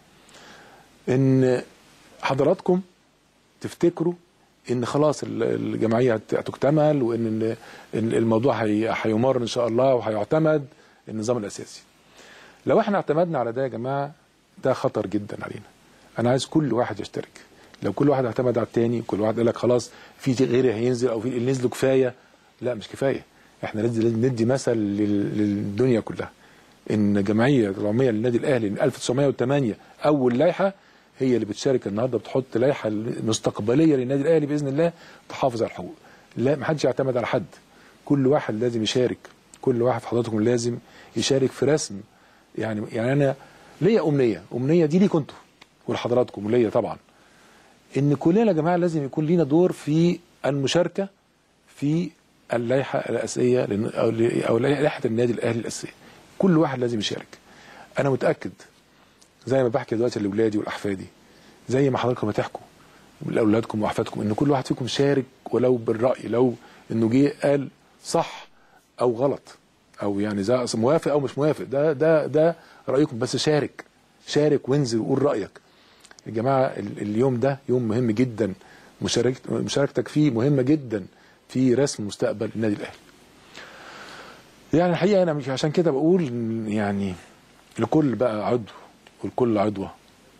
ان حضراتكم تفتكروا ان خلاص ال- الجمعيه هت- هتكتمل وان ال- ال- الموضوع هي- هيمر ان شاء الله وهيعتمد النظام الاساسي لو احنا اعتمدنا على ده يا جماعه ده خطر جدا علينا انا عايز كل واحد يشترك لو كل واحد اعتمد على التاني كل واحد قال لك خلاص في غيري هينزل او في اللي نزلوا كفايه لا مش كفايه احنا لازم لازم ندي مثل لل- للدنيا كلها ان جمعيه العموميه للنادي الاهلي من 1908 اول لائحه هي اللي بتشارك النهارده بتحط لائحه مستقبليه للنادي الاهلي باذن الله تحافظ على الحقوق لا ما حدش يعتمد على حد كل واحد لازم يشارك كل واحد في حضراتكم لازم يشارك في رسم يعني يعني انا ليا امنيه امنيه دي ليكم انتوا ولحضراتكم وليا طبعا ان كلنا يا جماعه لازم يكون لينا دور في المشاركه في اللائحه الاساسيه لن- او ل- او لائحه النادي الاهلي الاساسيه كل واحد لازم يشارك انا متاكد زي ما بحكي دلوقتي لاولادي ولاحفادي زي ما حضراتكم بتحكوا لاولادكم واحفادكم ان كل واحد فيكم شارك ولو بالراي لو انه جه قال صح او غلط او يعني زي موافق او مش موافق ده ده ده رايكم بس شارك شارك وانزل وقول رايك يا جماعه ال- اليوم ده يوم مهم جدا مشاركت مشاركتك فيه مهمه جدا في رسم مستقبل النادي الاهلي يعني الحقيقه انا مش عشان كده بقول إن يعني لكل بقى عضو ولكل عضوه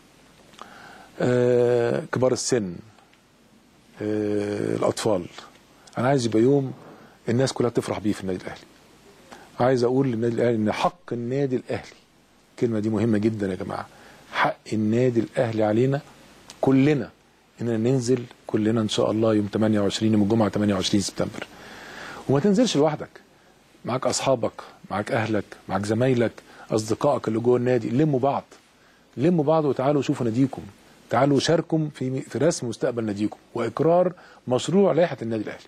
آه كبار السن آه الاطفال انا عايز يبقى يوم الناس كلها تفرح بيه في النادي الاهلي عايز اقول للنادي الاهلي ان حق النادي الاهلي الكلمه دي مهمه جدا يا جماعه حق النادي الاهلي علينا كلنا اننا ننزل كلنا ان شاء الله يوم 28 يوم الجمعه 28 سبتمبر وما تنزلش لوحدك معاك اصحابك معاك اهلك معاك زمايلك اصدقائك اللي جوه النادي لموا بعض لموا بعض وتعالوا شوفوا ناديكم تعالوا شاركوا في في رسم مستقبل ناديكم واقرار مشروع لائحه النادي الاهلي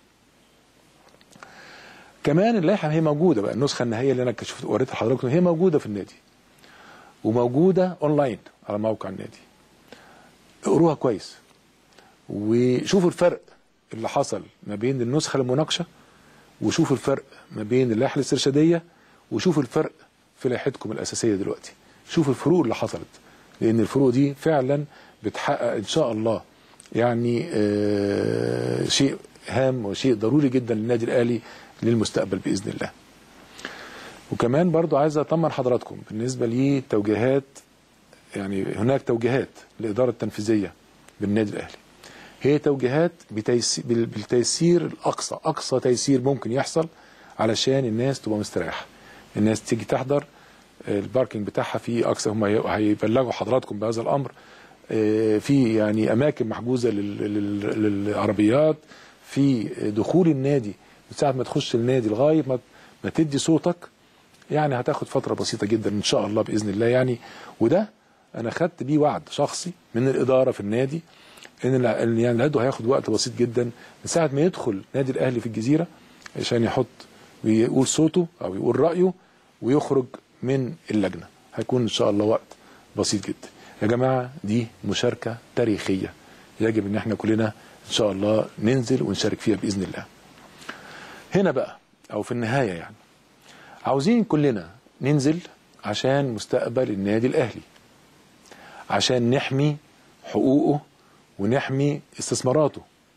كمان اللائحه هي موجوده بقى النسخه النهائيه اللي انا شفت وريتها لحضراتكم هي موجوده في النادي وموجوده اونلاين على موقع النادي اقروها كويس وشوفوا الفرق اللي حصل ما بين النسخه المناقشه وشوفوا الفرق ما بين اللائحه الاسترشاديه وشوفوا الفرق في لائحتكم الاساسيه دلوقتي شوفوا الفروق اللي حصلت لان الفروق دي فعلا بتحقق ان شاء الله يعني آه شيء هام وشيء ضروري جدا للنادي الاهلي للمستقبل باذن الله وكمان برضو عايز اطمن حضراتكم بالنسبه لتوجيهات يعني هناك توجيهات للاداره التنفيذيه بالنادي الاهلي هي توجيهات بتيسير بالتيسير الاقصى اقصى تيسير ممكن يحصل علشان الناس تبقى مستريحه الناس تيجي تحضر الباركينج بتاعها في اقصى هم هيبلغوا حضراتكم بهذا الامر آه، في يعني اماكن محجوزه لل- لل- للعربيات في دخول النادي من ساعه ما تخش النادي لغايه ما ما تدي صوتك يعني هتاخد فتره بسيطه جدا ان شاء الله باذن الله يعني وده انا خدت بيه وعد شخصي من الاداره في النادي ان الع- يعني العضو هياخد وقت بسيط جدا من ساعه ما يدخل نادي الاهلي في الجزيره عشان يحط ويقول صوته او يقول رايه ويخرج من اللجنه هيكون ان شاء الله وقت بسيط جدا يا جماعه دي مشاركه تاريخيه يجب ان احنا كلنا ان شاء الله ننزل ونشارك فيها باذن الله هنا بقى او في النهايه يعني عاوزين كلنا ننزل عشان مستقبل النادي الاهلي عشان نحمي حقوقه ونحمي استثماراته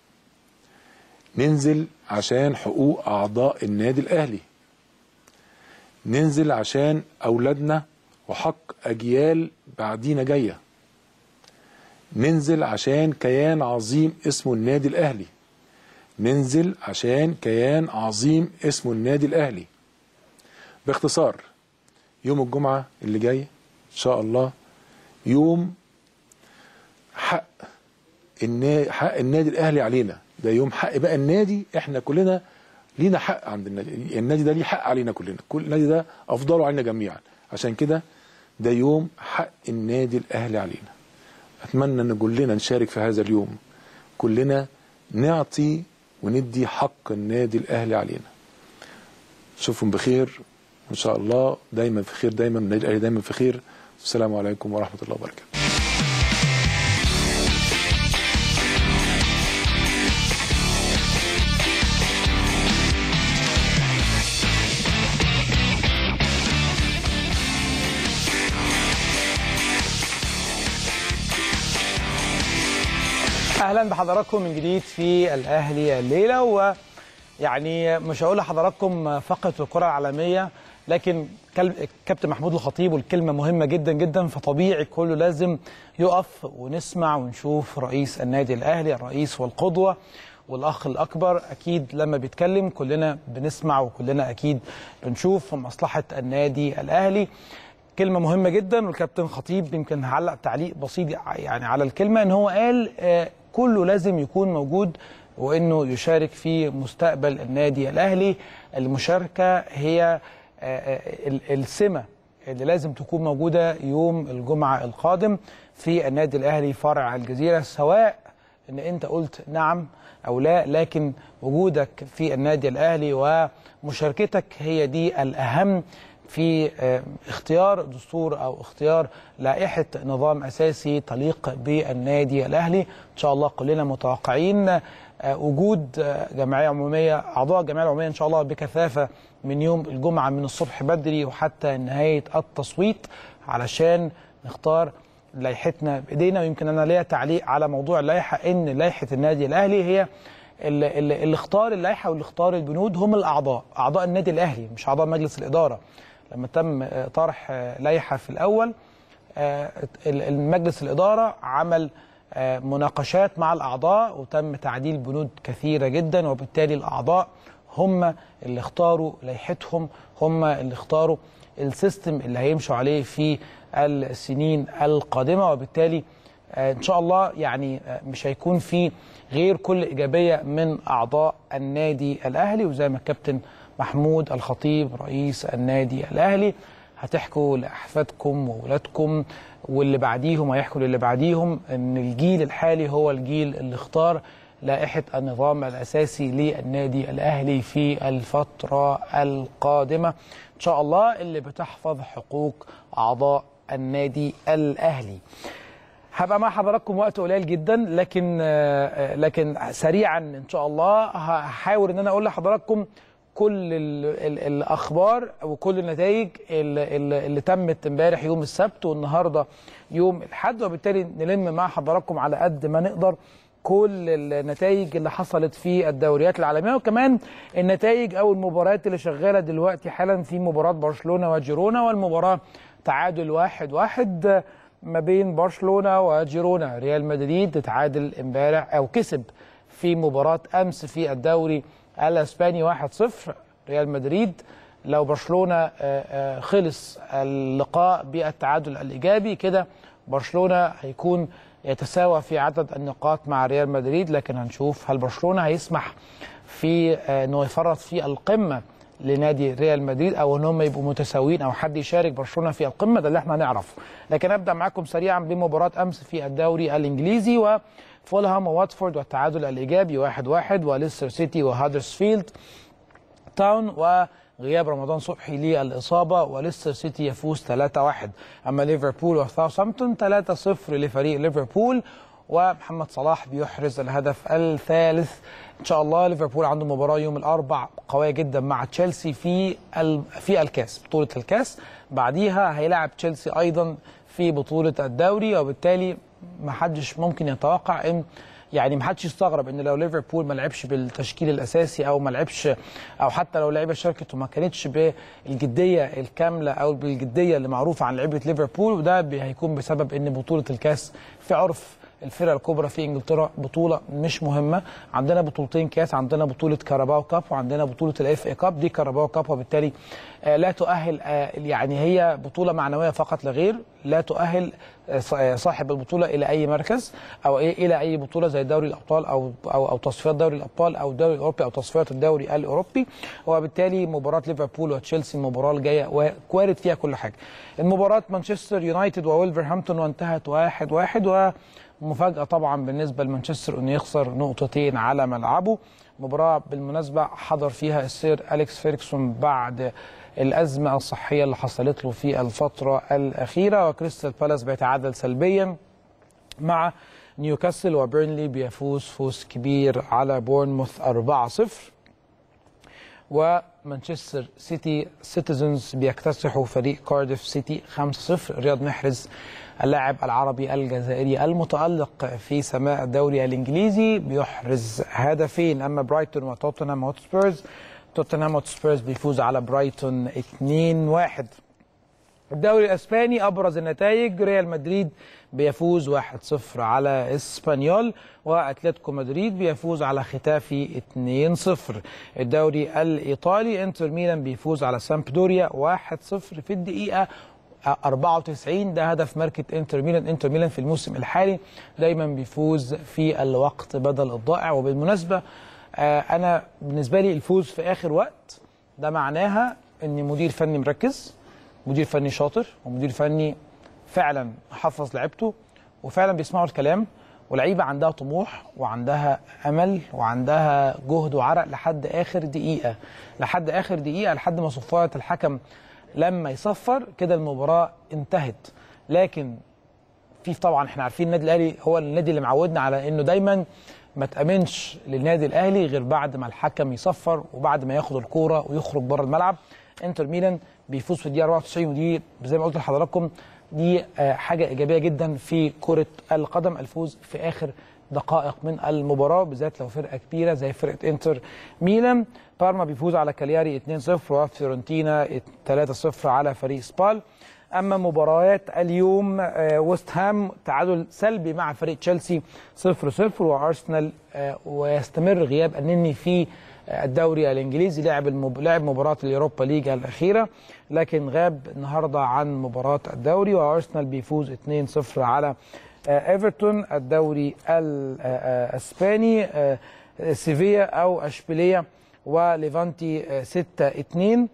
ننزل عشان حقوق اعضاء النادي الاهلي ننزل عشان اولادنا وحق اجيال بعدينا جايه ننزل عشان كيان عظيم اسمه النادي الاهلي ننزل عشان كيان عظيم اسمه النادي الاهلي باختصار يوم الجمعه اللي جاي ان شاء الله يوم حق النا- حق النادي الاهلي علينا ده يوم حق بقى النادي احنا كلنا لينا حق عند النادي النادي ده ليه حق علينا كلنا كل النادي ده افضله علينا جميعا عشان كده ده يوم حق النادي الاهلي علينا اتمنى ان كلنا نشارك في هذا اليوم كلنا نعطي وندي حق النادي الاهلي علينا اشوفكم بخير ان شاء الله دايما في خير دايما النادي الاهلي دايما في خير السلام عليكم ورحمه الله وبركاته
اهلا بحضراتكم من جديد في الاهلي الليله يعني مش هقول لحضراتكم فقره الكره العالميه لكن كل- كابتن محمود الخطيب والكلمه مهمه جدا جدا فطبيعي كله لازم يقف ونسمع ونشوف رئيس النادي الاهلي الرئيس والقدوه والاخ الاكبر اكيد لما بيتكلم كلنا بنسمع وكلنا اكيد بنشوف مصلحه النادي الاهلي كلمه مهمه جدا والكابتن خطيب يمكن هعلق تعليق بسيط يعني على الكلمه ان هو قال آه، كله لازم يكون موجود وانه يشارك في مستقبل النادي الاهلي المشاركه هي آه، آه، ال- السمه اللي لازم تكون موجوده يوم الجمعه القادم في النادي الاهلي فرع الجزيره سواء ان انت قلت نعم او لا لكن وجودك في النادي الاهلي ومشاركتك هي دي الاهم في آه، اختيار دستور او اختيار لائحه نظام اساسي تليق بالنادي الاهلي ان شاء الله كلنا متوقعين آه، وجود آه، جمعيه عموميه اعضاء الجمعيه العموميه ان شاء الله بكثافه من يوم الجمعه من الصبح بدري وحتى نهايه التصويت علشان نختار لائحتنا بايدينا ويمكن انا ليا تعليق على موضوع اللائحه ان لائحه النادي الاهلي هي اللي, اللي اللي اختار اللائحه واللي اختار البنود هم الاعضاء اعضاء النادي الاهلي مش اعضاء مجلس الاداره لما تم آه، طرح آه، لائحه في الاول آه، ال- المجلس الاداره عمل آه، مناقشات مع الاعضاء وتم تعديل بنود كثيره جدا وبالتالي الاعضاء هم اللي اختاروا لائحتهم هم اللي اختاروا السيستم اللي هيمشوا عليه في السنين القادمه وبالتالي آه، ان شاء الله يعني آه، مش هيكون في غير كل ايجابيه من اعضاء النادي الاهلي وزي ما الكابتن محمود الخطيب رئيس النادي الاهلي هتحكوا لاحفادكم واولادكم واللي بعديهم هيحكوا للي بعديهم ان الجيل الحالي هو الجيل اللي اختار لائحه النظام الاساسي للنادي الاهلي في الفتره القادمه ان شاء الله اللي بتحفظ حقوق اعضاء النادي الاهلي. هبقى مع حضراتكم وقت قليل جدا لكن آه، آه، لكن سريعا ان شاء الله هحاول ان انا اقول لحضراتكم كل ال ال الاخبار وكل النتائج اللي, اللي اللي تمت امبارح يوم السبت والنهارده يوم الاحد وبالتالي نلم مع حضراتكم على قد ما نقدر كل النتائج اللي حصلت في الدوريات العالميه وكمان النتائج او المباريات اللي شغاله دلوقتي حالا في مباراه برشلونه وجيرونا والمباراه تعادل واحد واحد ما بين برشلونه وجيرونا ريال مدريد تعادل امبارح او كسب في مباراه امس في الدوري الاسباني 1-0 ريال مدريد لو برشلونه آه، آه، خلص اللقاء بالتعادل الايجابي كده برشلونه هيكون يتساوى في عدد النقاط مع ريال مدريد لكن هنشوف هل برشلونه هيسمح في آه، انه يفرط في القمه لنادي ريال مدريد او ان هم يبقوا متساويين او حد يشارك برشلونه في القمه ده اللي احنا هنعرفه لكن ابدا معاكم سريعا بمباراه امس في الدوري الانجليزي وفولهام وواتفورد والتعادل الايجابي 1-1 واحد واحد وليستر سيتي وهادرسفيلد تاون وغياب رمضان صبحي للإصابة وليستر سيتي يفوز 3-1 أما ليفربول وساوثهامبتون 3-0 لفريق ليفربول ومحمد صلاح بيحرز الهدف الثالث ان شاء الله ليفربول عنده مباراه يوم الاربع قويه جدا مع تشيلسي في ال... في الكاس بطوله الكاس بعديها هيلاعب تشيلسي ايضا في بطوله الدوري وبالتالي ما حدش ممكن يتوقع ان يعني ما حدش يستغرب ان لو ليفربول ما لعبش بالتشكيل الاساسي او ما لعبش او حتى لو لعيبه شاركت وما كانتش بالجديه الكامله او بالجديه اللي معروفه عن لعيبه ليفربول وده بي- هيكون بسبب ان بطوله الكاس في عرف الفرق الكبرى في انجلترا بطوله مش مهمه عندنا بطولتين كاس عندنا بطوله كاراباو كاب وعندنا بطوله الاف اي كاب دي كاراباو كاب وبالتالي آه، لا تؤهل آه، يعني هي بطوله معنويه فقط لا غير لا تؤهل آه، ص- آه، صاحب البطوله الى اي مركز او إيه- الى اي بطوله زي دوري الابطال او او او تصفيات دوري الابطال او الدوري الاوروبي او تصفيات الدوري الاوروبي وبالتالي مباراه ليفربول وتشيلسي المباراه الجايه وارد فيها كل حاجه المباراه مانشستر يونايتد وولفرهامبتون وانتهت واحد واحد و مفاجأة طبعا بالنسبة لمانشستر انه يخسر نقطتين على ملعبه مباراة بالمناسبة حضر فيها السير أليكس فيركسون بعد الأزمة الصحية اللي حصلت له في الفترة الأخيرة وكريستال بالاس بيتعادل سلبيا مع نيوكاسل وبيرنلي بيفوز فوز كبير على بورنموث 4-0 ومانشستر سيتي سيتيزنز بيكتسحوا فريق كارديف سيتي 5-0 رياض محرز اللاعب العربي الجزائري المتألق في سماء الدوري الإنجليزي بيحرز هدفين أما برايتون وتوتنهام هوتسبيرز توتنهام هوتسبيرز بيفوز على برايتون 2-1 الدوري الاسباني ابرز النتائج ريال مدريد بيفوز 1-0 على اسبانيول واتلتيكو مدريد بيفوز على ختافي 2-0 الدوري الايطالي انتر ميلان بيفوز على سامبدوريا 1-0 في الدقيقه 94 ده هدف ماركة انتر ميلان انتر ميلان في الموسم الحالي دايما بيفوز في الوقت بدل الضائع وبالمناسبة آه، انا بالنسبة لي الفوز في اخر وقت ده معناها ان مدير فني مركز مدير فني شاطر ومدير فني فعلا حفظ لعيبته وفعلا بيسمعوا الكلام ولعيبه عندها طموح وعندها امل وعندها جهد وعرق لحد اخر دقيقه لحد اخر دقيقه لحد ما صفاره الحكم لما يصفر كده المباراه انتهت لكن في طبعا احنا عارفين النادي الاهلي هو النادي اللي معودنا على انه دايما ما تامنش للنادي الاهلي غير بعد ما الحكم يصفر وبعد ما ياخد الكوره ويخرج بره الملعب انتر ميلان بيفوز في الدقيقه 94 ودي زي ما قلت لحضراتكم دي آه، حاجه ايجابيه جدا في كره القدم الفوز في اخر دقائق من المباراه بالذات لو فرقه كبيره زي فرقه انتر ميلان بارما بيفوز على كالياري 2-0 وفيورنتينا 3-0 على فريق سبال اما مباريات اليوم آه، ويست هام تعادل سلبي مع فريق تشيلسي 0-0 وارسنال آه، ويستمر غياب النني في آه، الدوري الانجليزي لعب المب... لعب مباراه اليوروبا ليج الاخيره لكن غاب النهارده عن مباراه الدوري وارسنال بيفوز 2-0 على آه، ايفرتون الدوري الاسباني آه، سيفيا او اشبيليه وليفانتي 6 2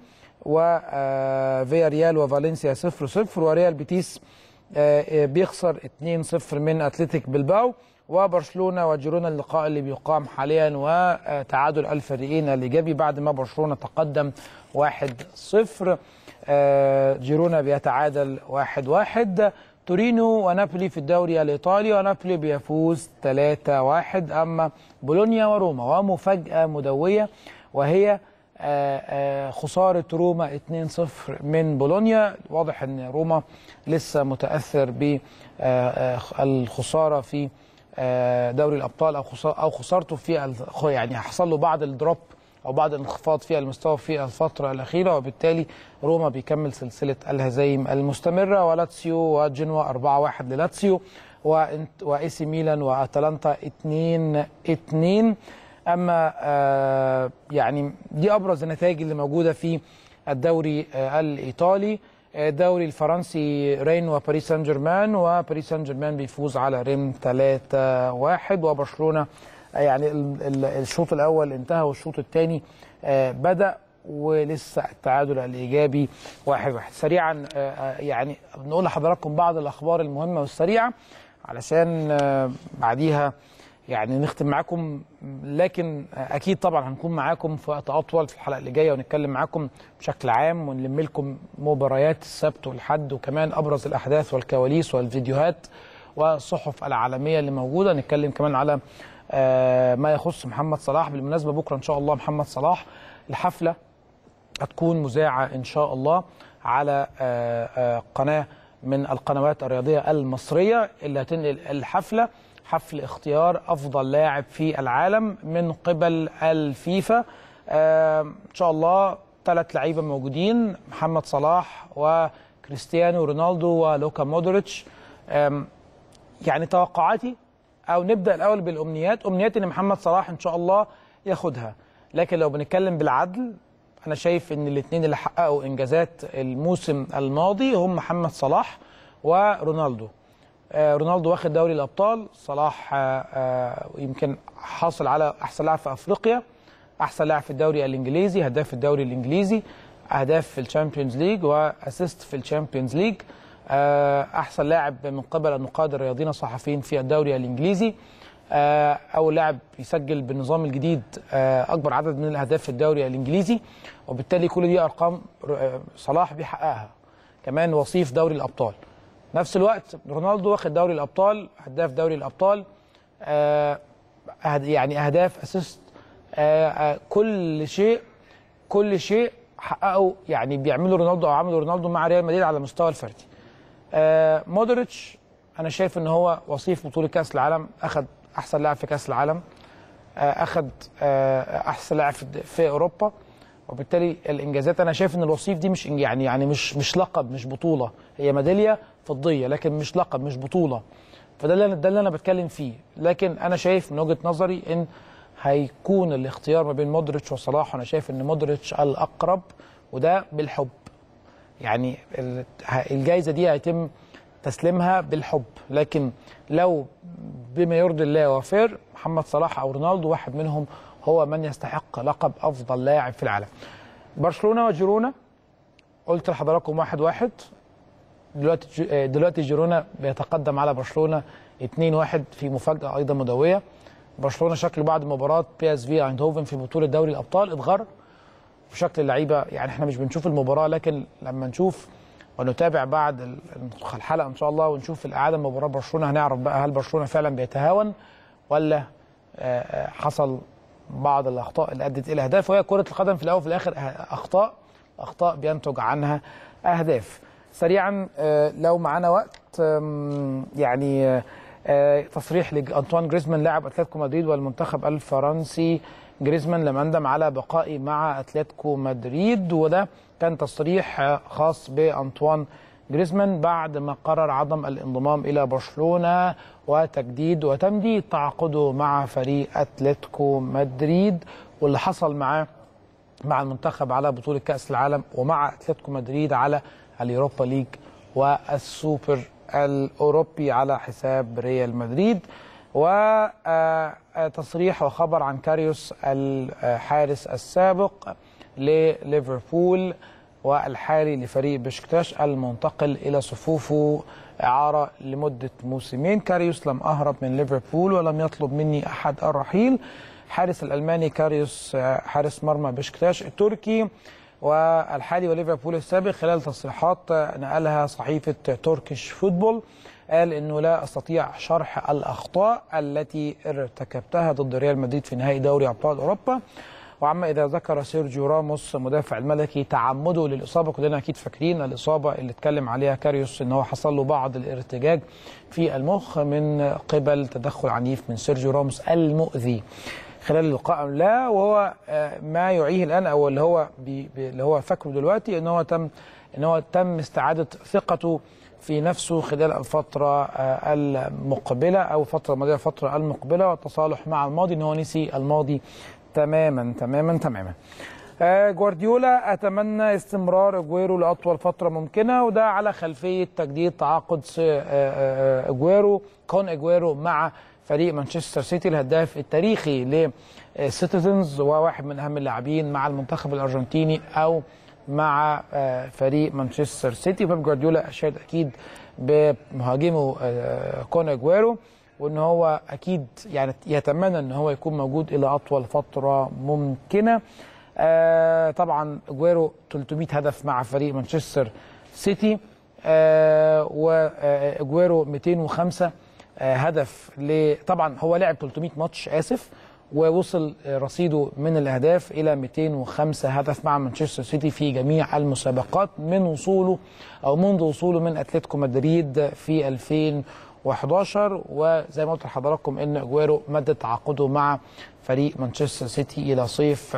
وفيا ريال وفالنسيا 0 0 وريال بيتيس آه، آه، بيخسر 2 0 من اتلتيك بلباو وبرشلونه وجيرونا اللقاء اللي بيقام حاليا وتعادل الفريقين الايجابي بعد ما برشلونه تقدم 1 0 جيرونا بيتعادل 1 1 تورينو ونابولي في الدوري الايطالي ونابولي بيفوز 3 1 اما بولونيا وروما ومفاجاه مدويه وهي آه، آه، خسارة روما 2-0 من بولونيا واضح ان روما لسه متأثر بالخسارة في آه، دوري الأبطال أو خسا- أو خسارته في ال- يعني حصل له بعض الدروب أو بعض الانخفاض في المستوى في الفترة الأخيرة وبالتالي روما بيكمل سلسلة الهزايم المستمرة ولاتسيو وجنوا 4-1 للاتسيو وإنت- وإي سي ميلان وأتلانتا 2-2 اما آه، يعني دي ابرز النتائج اللي موجوده في الدوري آه، الايطالي آه، الدوري الفرنسي رين وباريس سان جيرمان وباريس سان جيرمان بيفوز على ريم 3-1 وبرشلونه آه، يعني ال- ال- الشوط الاول انتهى والشوط الثاني بدا ولسه التعادل الايجابي واحد واحد سريعا آه، آه، يعني بنقول لحضراتكم بعض الاخبار المهمه والسريعه علشان آه، بعديها يعني نختم معاكم لكن اكيد طبعا هنكون معاكم في وقت اطول في الحلقه اللي جايه ونتكلم معاكم بشكل عام ونلم لكم مباريات السبت والحد وكمان ابرز الاحداث والكواليس والفيديوهات والصحف العالميه اللي موجوده نتكلم كمان على آه، ما يخص محمد صلاح بالمناسبه بكره ان شاء الله محمد صلاح الحفله هتكون مذاعه ان شاء الله على آه، آه، قناه من القنوات الرياضيه المصريه اللي هتنقل الحفله حفل اختيار افضل لاعب في العالم من قبل الفيفا آه، ان شاء الله ثلاث لعيبه موجودين محمد صلاح وكريستيانو رونالدو ولوكا مودريتش آم، يعني توقعاتي او نبدا الاول بالامنيات امنياتي ان محمد صلاح ان شاء الله ياخدها لكن لو بنتكلم بالعدل انا شايف ان الاثنين اللي حققوا انجازات الموسم الماضي هم محمد صلاح ورونالدو آه، رونالدو واخد دوري الابطال صلاح آه، آه، يمكن حاصل على احسن لاعب في افريقيا احسن لاعب في الدوري الانجليزي هداف الدوري الانجليزي اهداف في الشامبيونز ليج واسيست في الشامبيونز ليج آه، احسن لاعب من قبل النقاد الرياضيين الصحفيين في الدوري الانجليزي آه، اول لاعب يسجل بالنظام الجديد آه، اكبر عدد من الاهداف في الدوري الانجليزي وبالتالي كل دي ارقام آه، صلاح بيحققها كمان وصيف دوري الابطال نفس الوقت رونالدو واخد دوري الابطال هداف دوري الابطال آه، أهد- يعني اهداف اسيست كل شيء كل شيء حققوا يعني بيعملوا رونالدو او عملوا رونالدو مع ريال مدريد على المستوى الفردي آه مودريتش انا شايف ان هو وصيف بطوله كاس العالم اخذ احسن لاعب في كاس العالم آه اخذ آه احسن لاعب في, في اوروبا وبالتالي الانجازات انا شايف ان الوصيف دي مش يعني يعني مش مش لقب مش بطوله هي ميداليه فضيه لكن مش لقب مش بطوله فده اللي ده اللي انا بتكلم فيه لكن انا شايف من وجهه نظري ان هيكون الاختيار ما بين مودريتش وصلاح وانا شايف ان مودريتش الاقرب وده بالحب يعني ال- ه- الجائزه دي هيتم تسليمها بالحب لكن لو بما يرضي الله وفير محمد صلاح او رونالدو واحد منهم هو من يستحق لقب افضل لاعب في العالم برشلونه وجيرونا قلت لحضراتكم واحد واحد دلوقتي ج- دلوقتي جيرونا بيتقدم على برشلونه 2-1 في مفاجاه ايضا مدويه برشلونه شكله بعد مباراه بي اس في ايندهوفن في بطوله دوري الابطال اتغر في شكل اللعيبه يعني احنا مش بنشوف المباراه لكن لما نشوف ونتابع بعد ال- الحلقه ان شاء الله ونشوف الاعاده مباراه برشلونه هنعرف بقى هل برشلونه فعلا بيتهاون ولا آه، آه، حصل بعض الاخطاء اللي ادت الى اهداف وهي كره القدم في الاول وفي الاخر أه- اخطاء اخطاء بينتج عنها اهداف سريعا آه، لو معانا وقت آم، يعني آه، آه، تصريح لانطوان جريزمان لاعب اتلتيكو مدريد والمنتخب الفرنسي جريزمان لم اندم على بقائي مع اتلتيكو مدريد وده كان تصريح آه، خاص بانطوان جريزمان بعد ما قرر عدم الانضمام الى برشلونه وتجديد وتمديد تعاقده مع فريق اتلتيكو مدريد واللي حصل معاه مع المنتخب على بطولة كأس العالم ومع أتلتيكو مدريد على اليوروبا ليج والسوبر الأوروبي على حساب ريال مدريد وتصريح وخبر عن كاريوس الحارس السابق لليفربول والحالي لفريق بشكتاش المنتقل إلى صفوفه إعارة لمدة موسمين كاريوس لم أهرب من ليفربول ولم يطلب مني أحد الرحيل حارس الألماني كاريوس آه، حارس مرمى بشكتاش التركي والحالي وليفربول السابق خلال تصريحات آه، نقلها صحيفة توركيش فوتبول قال انه لا استطيع شرح الاخطاء التي ارتكبتها ضد ريال مدريد في نهائي دوري ابطال اوروبا وعما اذا ذكر سيرجيو راموس مدافع الملكي تعمده للاصابه كلنا اكيد فاكرين الاصابه اللي اتكلم عليها كاريوس ان هو حصل له بعض الارتجاج في المخ من قبل تدخل عنيف من سيرجيو راموس المؤذي خلال اللقاء أم لا وهو آه، ما يعيه الان او اللي هو بي بي- اللي هو فاكره دلوقتي ان هو تم ان هو تم استعاده ثقته في نفسه خلال الفترة آه، المقبلة أو الفترة الماضية الفترة المقبلة والتصالح مع الماضي إن هو نسي الماضي تماما تماما تماما آه، جوارديولا أتمنى استمرار أجويرو لأطول فترة ممكنة وده على خلفية تجديد تعاقد س- آه، آه، أجويرو كون أجويرو مع فريق مانشستر سيتي الهداف التاريخي لسيتيزنز وواحد من أهم اللاعبين مع المنتخب الأرجنتيني أو مع آه، فريق مانشستر سيتي بيب جوارديولا اشاد اكيد بمهاجمه آه، كون اجويرو وان هو اكيد يعني يتمنى ان هو يكون موجود الى اطول فتره ممكنه آه، طبعا اجويرو 300 هدف مع فريق مانشستر سيتي آه، واجويرو 205 آه، هدف ل طبعا هو لعب 300 ماتش اسف ووصل رصيده من الاهداف الى 205 هدف مع مانشستر سيتي في جميع المسابقات من وصوله او منذ وصوله من اتلتيكو مدريد في 2011 وزي ما قلت لحضراتكم ان اجويرو مدد تعاقده مع فريق مانشستر سيتي الى صيف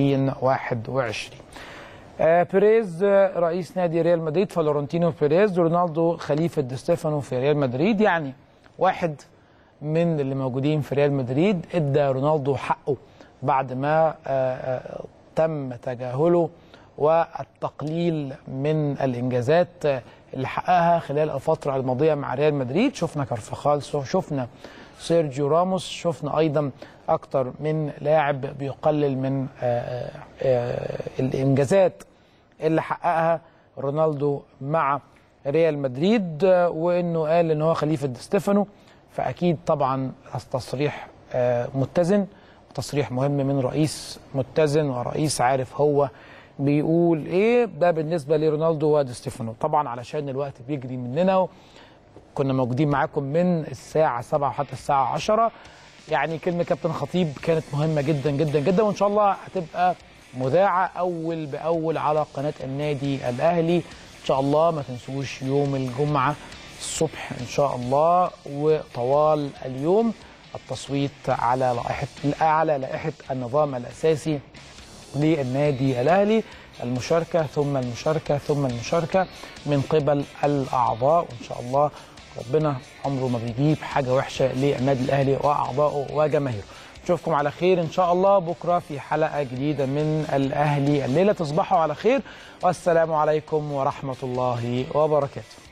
2021 آه، بيريز آه، رئيس نادي ريال مدريد فلورنتينو بيريز رونالدو خليفه دي ستيفانو في ريال مدريد يعني واحد من اللي موجودين في ريال مدريد ادى رونالدو حقه بعد ما آه، آه، تم تجاهله والتقليل من الانجازات آه، اللي حققها خلال الفتره الماضيه مع ريال مدريد شفنا كارفخال شفنا سيرجيو راموس شفنا ايضا اكتر من لاعب بيقلل من آه، آه، آه، الانجازات اللي حققها رونالدو مع ريال مدريد آه، وانه قال ان هو خليفه دي ستيفانو فاكيد طبعا تصريح آه، متزن تصريح مهم من رئيس متزن ورئيس عارف هو بيقول ايه ده بالنسبه لرونالدو ودي ستيفانو طبعا علشان الوقت بيجري مننا كنا موجودين معاكم من الساعه 7 حتى الساعه 10 يعني كلمه كابتن خطيب كانت مهمه جدا جدا جدا وان شاء الله هتبقى مذاعه اول باول على قناه النادي الاهلي ان شاء الله ما تنسوش يوم الجمعه الصبح ان شاء الله وطوال اليوم التصويت على لائحه على لائحه النظام الاساسي للنادي الاهلي المشاركه ثم المشاركه ثم المشاركه من قبل الاعضاء وان شاء الله ربنا عمره ما بيجيب حاجه وحشه للنادي الاهلي واعضائه وجماهيره نشوفكم على خير ان شاء الله بكره في حلقه جديده من الاهلي الليله تصبحوا على خير والسلام عليكم ورحمه الله وبركاته